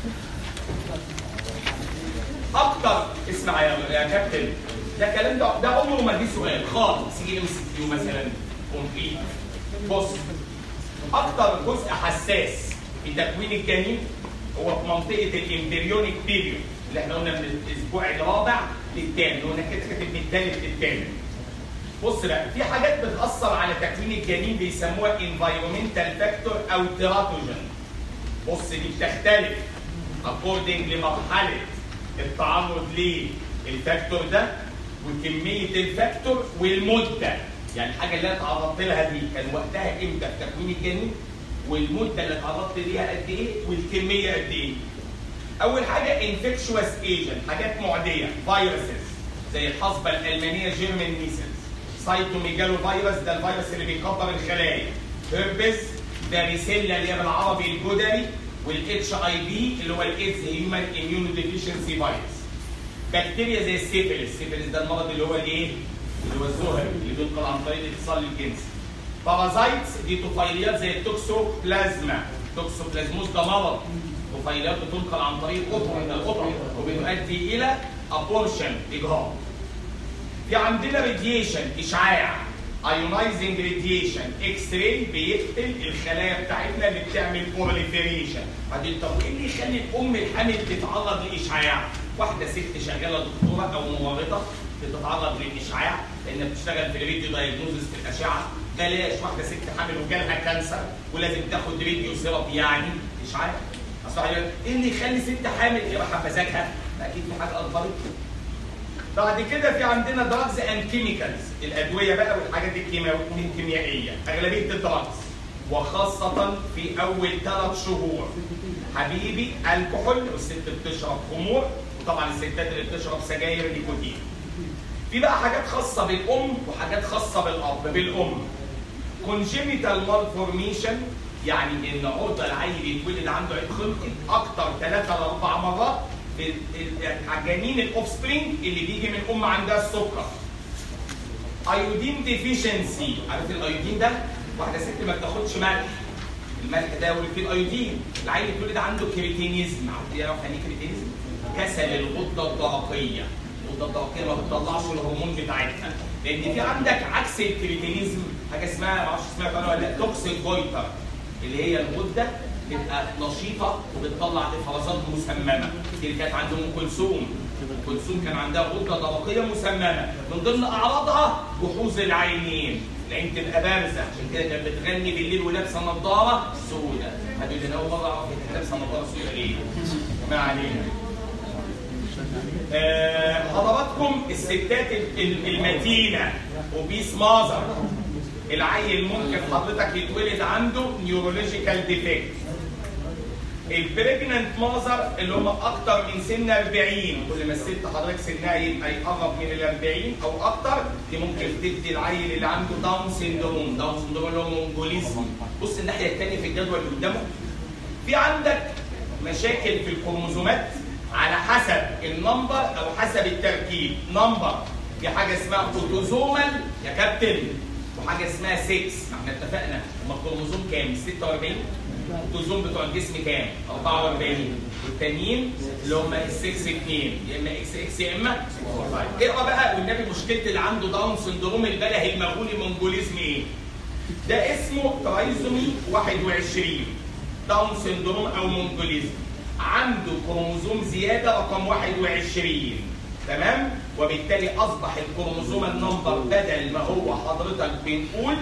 اكتر اسمع يا يا كابتن ده كلام ده ده عمره ما جه سؤال خالص يجي ام سي كيو مثلا كومبليت بص اكتر جزء حساس في تكوين الجنين هو في منطقه الامبريونيك بيريود اللي احنا قلنا من الاسبوع الرابع للثامن قلنا كده كاتب من الثالث للثامن بص بقى في حاجات بتاثر على تكوين الجنين بيسموها انفايرمنتال فاكتور او تيراتوجين بص دي بتختلف اكوردنج لمرحله التعرض للفاكتور ده وكميه الفاكتور والمده يعني الحاجه اللي انا تعرضت لها دي كان وقتها امتى في تكوين الجنين والمده اللي تعرضت ليها قد ايه والكميه قد ايه اول حاجه انفكشوس ايجنت حاجات معديه فيروسز زي الحصبه الالمانيه جيرمان ميسلز سايتوميجالو فيروس ده الفيروس اللي بيكبر الخلايا هربس فاريسيلا اللي هي بالعربي الجدري والاتش اي في اللي هو الايدز هيومن اميونو ديفيشنسي فيروس بكتيريا زي السيفيلس السيفيلس ده المرض اللي هو الايه؟ اللي هو الزهري اللي بينقل عن طريق الاتصال الجنسي بارازايتس دي طفيليات زي التوكسوبلازما توكسوبلازموس ده مرض طفيليات بتنقل عن طريق قطع من القطع وبتؤدي الى ابورشن اجهاض في عندنا راديشن اشعاع ايونايزنج راديشن اكس راي بيقتل الخلايا بتاعتنا اللي بتعمل بوليفيريشن بعدين طب ايه اللي يخلي الام الحامل تتعرض لاشعاع؟ واحده ست شغاله دكتوره او ممرضه بتتعرض للاشعاع لانها بتشتغل في الراديو دايجنوزس في الاشعه بلاش واحده ست حامل وجالها كانسر ولازم تاخد راديو ثيرابي يعني اشعاع اصل ايه اللي يخلي ست حامل هي رايحه بمزاجها؟ اكيد في حاجه اكبر بعد كده في عندنا دراجز اند كيميكالز الادويه بقى والحاجات الكيمياء- الكيميائيه اغلبيه الدراجز وخاصه في اول ثلاث شهور حبيبي الكحول والست بتشرب خمور وطبعا الستات اللي بتشرب سجاير نيكوتين في بقى حاجات خاصه بالام وحاجات خاصه بالاب بالام congenital malformation يعني ان عرضه العيل يتولد عنده عيب خلقي اكتر ثلاثة لاربع مرات في ال- ال- جنين الاوف سبرينج اللي بيجي من ام عندها السكر. ايودين ديفيشنسي عارف الايودين ده؟ واحده ست ما بتاخدش ملح. الملح ده واللي فيه الايودين، العيل يتولد عنده كريتينيزم، عارف يعرف يعني ايه كريتينيزم؟ كسل الغده الدرقيه. الغده الدرقيه ما بتطلعش الهرمون بتاعتها، لان في عندك عكس الكريتينيزم حاجه اسمها ما اعرفش اسمها ولا لا توكسيك جويتر اللي هي الغده تبقى نشيطه وبتطلع افرازات مسممه دي اللي كانت عند ام كلثوم ام كلثوم كان عندها غده درقيه مسممه من ضمن اعراضها جحوظ العينين العين تبقى بارزه عشان كده كانت بتغني بالليل ولابسه نظاره سوداء هدول انا اول مره اعرف هي لابسه نظاره سوداء ليه ما علينا آه، حضراتكم الستات ال- ال- المتينه وبيس مازر العيل ممكن حضرتك يتولد عنده نيورولوجيكال ديفكت البريجننت مازر اللي هم اكتر من سن 40 كل ما الست حضرتك سنها يبقى يقرب من ال 40 او اكتر دي ممكن تدي العيل اللي عنده داون سيندروم داون سيندروم اللي هو مونجوليزم بص الناحيه الثانيه في الجدول اللي قدامه في عندك مشاكل في الكروموزومات على حسب النمبر او حسب التركيب نمبر في حاجه اسمها اوتوزومال يا كابتن وحاجه اسمها 6 احنا اتفقنا هما الكروموزوم كام 46 الكروموزوم بتوع الجسم كام 44 والتانيين اللي هم ال 6 2 يا اما اكس اكس يا اما طيب اقرا بقى والنبي مشكله اللي عنده داون سندروم البلهي المغولي مونجوليزم ايه ده اسمه ترايزومي 21 داون سندروم او مونجوليزم عنده كروموزوم زياده رقم 21 تمام وبالتالي اصبح الكروموزوم النمبر بدل ما هو حضرتك بنقول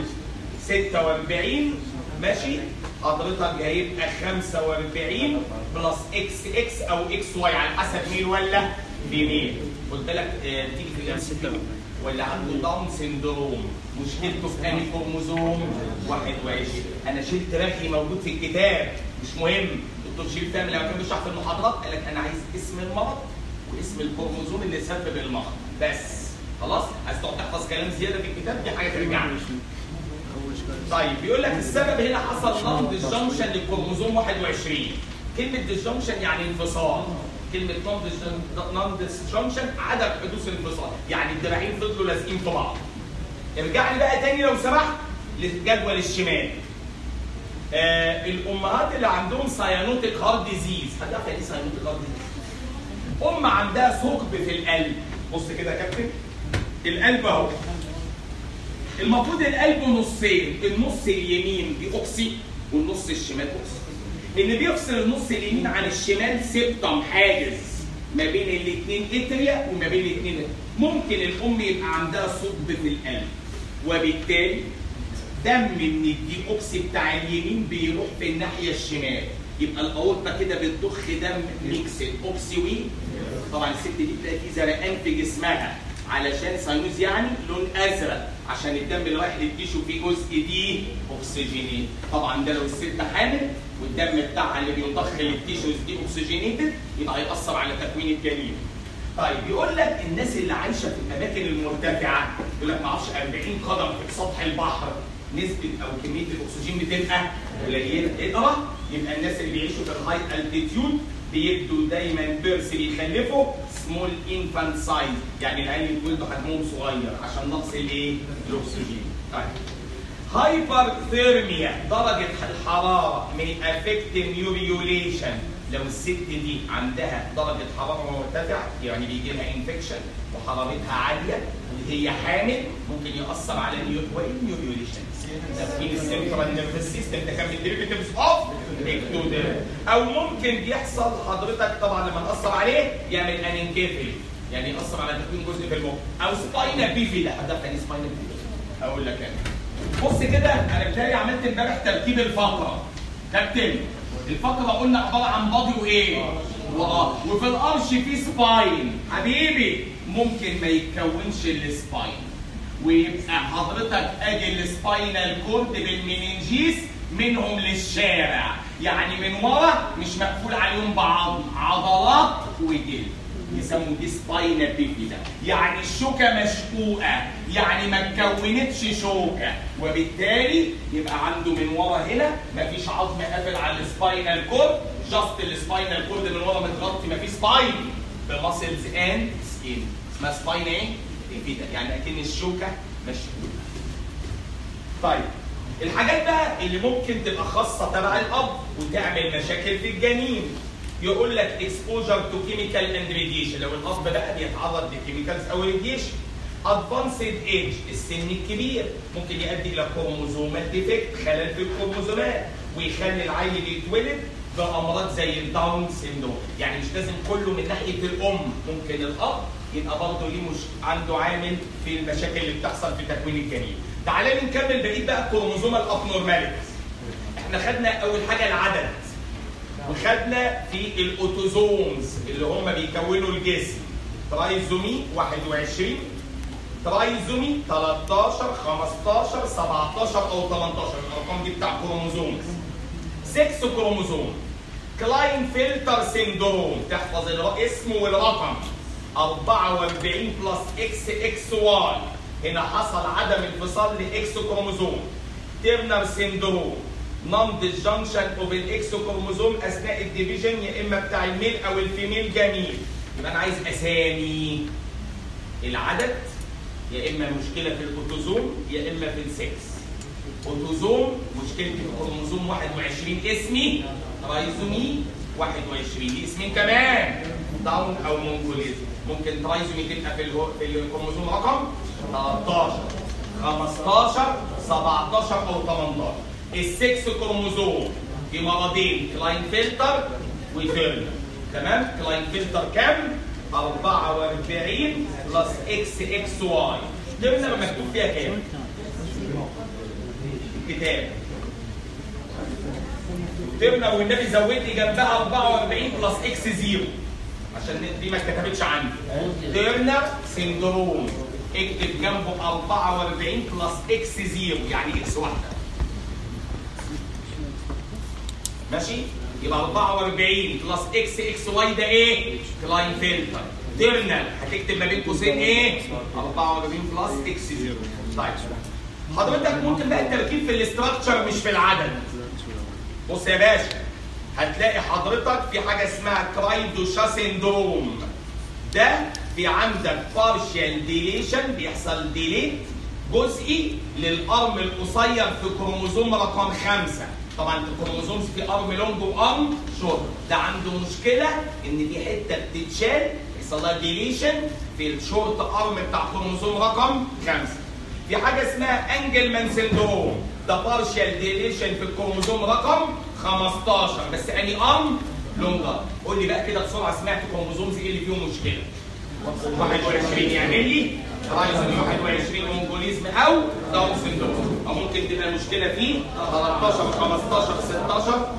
46 ماشي حضرتك هيبقى 45 بلس اكس اكس او اكس واي على حسب مين ولا بمين قلت لك آه، تيجي في الامثله ولا عنده داون سندروم مشكلته في انهي كروموزوم 21 انا شلت رغي موجود في الكتاب مش مهم دكتور شريف فاهم لما كان بيشرح في المحاضرات قال لك انا عايز اسم المرض واسم الكروموزوم اللي سبب المرض بس خلاص عايز تقعد تحفظ كلام زياده في الكتاب دي حاجه ترجع طيب بيقول لك السبب هنا حصل نون ديسجنكشن للكروموزوم 21 كلمه ديسجنكشن يعني انفصال كلمه نون ديسجنكشن عدم حدوث انفصال يعني الدراعين فضلوا لازقين في بعض ارجع لي بقى تاني لو سمحت للجدول الشمال آه الامهات اللي عندهم سايانوتيك هارت ديزيز حد عارف يعني ايه سايانوتيك هارت ديزيز؟ ام عندها ثقب في القلب بص كده يا كابتن القلب اهو المفروض القلب نصين النص اليمين دي اوكسي والنص الشمال اوكسي اللي بيفصل النص اليمين عن الشمال سيبتم حاجز ما بين الاثنين اتريا وما بين الاثنين ممكن الام يبقى عندها ثقب في القلب وبالتالي دم من الدي اوكسي بتاع اليمين بيروح في الناحيه الشمال يبقى الاورطه كده بتضخ دم ميكس اوكسي وي طبعا الست دي تلاقي في زرقان في جسمها علشان ساينوز يعني لون ازرق عشان الدم اللي رايح للتيشو فيه جزء دي اكسجينيت طبعا ده لو الست حامل والدم بتاعها اللي بيضخ للتيشوز دي اكسجينيتد يبقى هيأثر على تكوين الجنين طيب يقول لك الناس اللي عايشه في الاماكن المرتفعه يقول لك ما اعرفش 40 قدم في سطح البحر نسبه او كميه الاكسجين بتبقى قليله اقرا يبقى الناس اللي بيعيشوا في الهاي التيتيود بيدوا دايما بيرس بيخلفوا سمول انفانت سايز يعني العيال يتولدوا حجمهم صغير عشان نقص الايه؟ الاكسجين. طيب هايبر ثيرميا درجه الحراره من افكت نيوريوليشن لو الست دي عندها درجه حراره مرتفعه يعني بيجي لها انفكشن وحرارتها عاليه هي حامل ممكن ياثر على النيو والنيوريوليشن تكوين السنترال نيرفس سيستم تكمل ديريفيتيفز اوف اكتوديرم او ممكن يحصل حضرتك طبعا لما ناثر عليه يعمل انكيفالي يعني ياثر على تكوين جزء في المخ او سباينا بيفيدا حد عارف يعني إيه سباينا بيفيدا اقول لك انا بص كده انا بتهيألي عملت امبارح ترتيب الفقره كابتن الفقره قلنا عباره عن بادي وايه؟ واه وفي القرش في سباين حبيبي ممكن ما يتكونش السباين ويبقى حضرتك ادي السباينال كورد بالمننجيس منهم للشارع يعني من ورا مش مقفول عليهم بعض عضلات وجلد يسموا دي سباينا بيفيدا يعني الشوكه مشقوقه يعني ما اتكونتش شوكه وبالتالي يبقى عنده من ورا هنا مفيش عظم قافل على السباينال كورد جاست السباينال كورد من ورا متغطي مفيش سباين بماسلز اند سكين اسمها سباين ايه؟ بيفيدا يعني اكن الشوكه مشقوقه طيب الحاجات بقى اللي ممكن تبقى خاصه تبع الاب وتعمل مشاكل في الجنين يقول لك اكسبوجر تو كيميكال اند راديشن لو الاب بقى بيتعرض لكيميكالز او راديشن ادفانسد ايج السن الكبير ممكن يؤدي الى كروموزومال ديفكت خلل في الكروموزومات ويخلي العيل يتولد بامراض زي الداون سيندروم يعني مش لازم كله من ناحيه الام ممكن الاب يبقى برضه ليه مش عنده عامل في المشاكل اللي بتحصل في تكوين الجنين تعالى نكمل بقيه بقى الكروموزومال ابنورماليتيز احنا خدنا اول حاجه العدد وخدنا في الاوتوزومز اللي هم بيكونوا الجسم ترايزومي 21 ترايزومي 13 15 17 او 18 الارقام دي بتاع كروموزومز 6 كروموزوم كلاين فلتر سيندروم تحفظ الاسم والرقم 44 بلس اكس اكس واي هنا حصل عدم انفصال لاكس كروموزوم تيرنر سيندروم نون ديسجنكشن اوف الاكس كروموزوم اثناء الديفيجن يا اما بتاع الميل او الفيميل جميل يبقى انا عايز اسامي العدد يا اما مشكله في الاوتوزوم يا اما في السكس اوتوزوم مشكلتي في الكروموزوم 21 اسمي ترايزومي 21 ليه اسمين كمان داون او مونجوليزم ممكن ترايزومي تبقى في الهو... في الكروموزوم رقم 13 15 17 او 18 السكس كروموزوم في مرضين كلاين فلتر وفيرنر تمام كلاين فلتر كام 44 بلس اكس اكس واي فيرنر مكتوب فيها كام الكتاب فيرنر والنبي زود لي جنبها 44 بلس اكس زيرو عشان دي ما اتكتبتش عندي تيرنر سيندروم اكتب جنبه 44 بلس اكس زيرو يعني اكس واحده ماشي يبقى 44 بلس اكس اكس واي ده ايه؟ كلاين فلتر تيرنال هتكتب ما بين قوسين ايه؟ 44 بلس اكس زيرو طيب حضرتك ممكن بقى التركيب في الاستراكشر مش في العدد بص يا باشا هتلاقي حضرتك في حاجه اسمها كرايدوشا سيندروم ده في عندك بارشال ديليشن بيحصل ديليت جزئي للارم القصير في كروموزوم رقم خمسه طبعا الكروموزومز في ارم لونج وارم شورت ده عنده مشكله ان في حته بتتشال يحصل لها ديليشن في الشورت ارم بتاع كروموزوم رقم خمسه في حاجه اسمها انجلمان سيندروم ده بارشال ديليشن في الكروموزوم رقم 15 بس اني ارم لونجر قول لي بقى كده بسرعه سمعت كروموزومز ايه اللي فيهم مشكله 21 يعمل لي رايزن 21 مونجوليزم او داون سندروم او ممكن تبقى المشكله فيه 13 15 16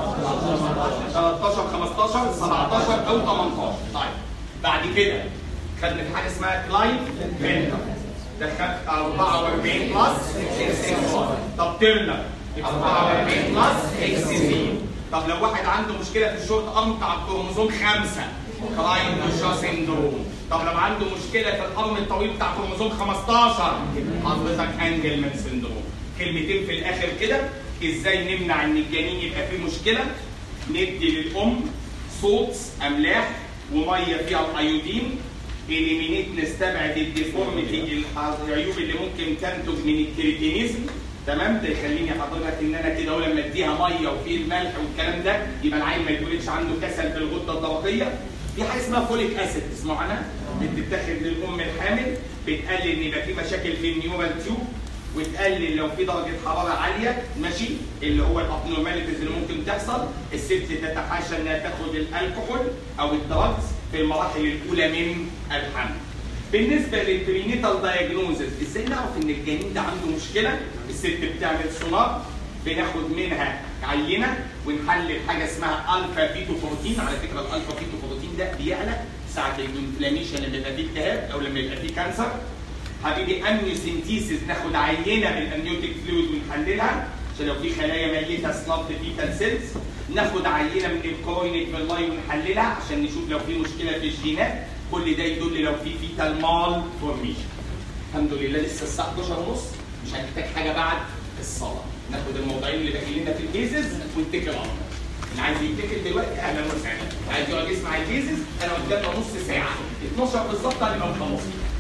13 15 17 او 18 طيب بعد كده خدنا في حاجه اسمها كلاين فينتر ده خد 44 بلس اكس اكس طب تيرنر 44 بلس اكس زي طب لو واحد عنده مشكله في الشورت ارم بتاع الكروموزوم 5 كراين دوشا سيندروم طب لو عنده مشكله في الارم الطويل بتاع كروموزوم 15 حضرتك انجلمان سيندروم كلمتين في الاخر كده ازاي نمنع ان الجنين يبقى فيه مشكله ندي للام صوت املاح وميه فيها الايودين اليمينيت نستبعد الديفورميتي العيوب اللي ممكن تنتج من الكريتينيزم تمام ده يخليني حضرتك ان انا كده ولما اديها ميه وفيه الملح والكلام ده يبقى العيل ما يتولدش عنده كسل في الغده الدرقيه في حاجه اسمها فوليك اسيد تسمعوا عنها؟ بتتاخد للام الحامل بتقلل ان يبقى في مشاكل في النيورال تيوب وتقلل لو في درجه حراره عاليه ماشي اللي هو الابنورماليتيز اللي ممكن تحصل الست تتحاشى انها تاخد الكحول او الدراجز في المراحل الاولى من الحمل. بالنسبه للبرينيتال دايجنوزز ازاي نعرف ان الجنين ده عنده مشكله؟ الست بتعمل سونار بناخد منها عينه ونحلل حاجه اسمها الفا فيتو بروتين على فكره الالفا فيتو بروتين ده بيعلى ساعه الانفلاميشن لما يبقى فيه التهاب او لما يبقى فيه كانسر حبيبي امنيوسنتيسيس ناخد عينه من الامنيوتيك فلويد ونحللها عشان لو في خلايا ميته سلابت فيتال سيلز ناخد عينه من الكوينيت باللاي ونحللها عشان نشوف لو في مشكله في الجينات كل ده يدل لو في فيتال مال فورميشن الحمد لله لسه الساعه 11 ونص مش هنحتاج حاجه بعد الصلاه ناخد الموضوعين اللي باقي لنا في البيزز ونتكل على الله اللي عايز يتكل دلوقتي اهلا وسهلا عايز يقعد يسمع البيزز انا قدامنا نص ساعه 12 بالظبط هنبقى مخلصين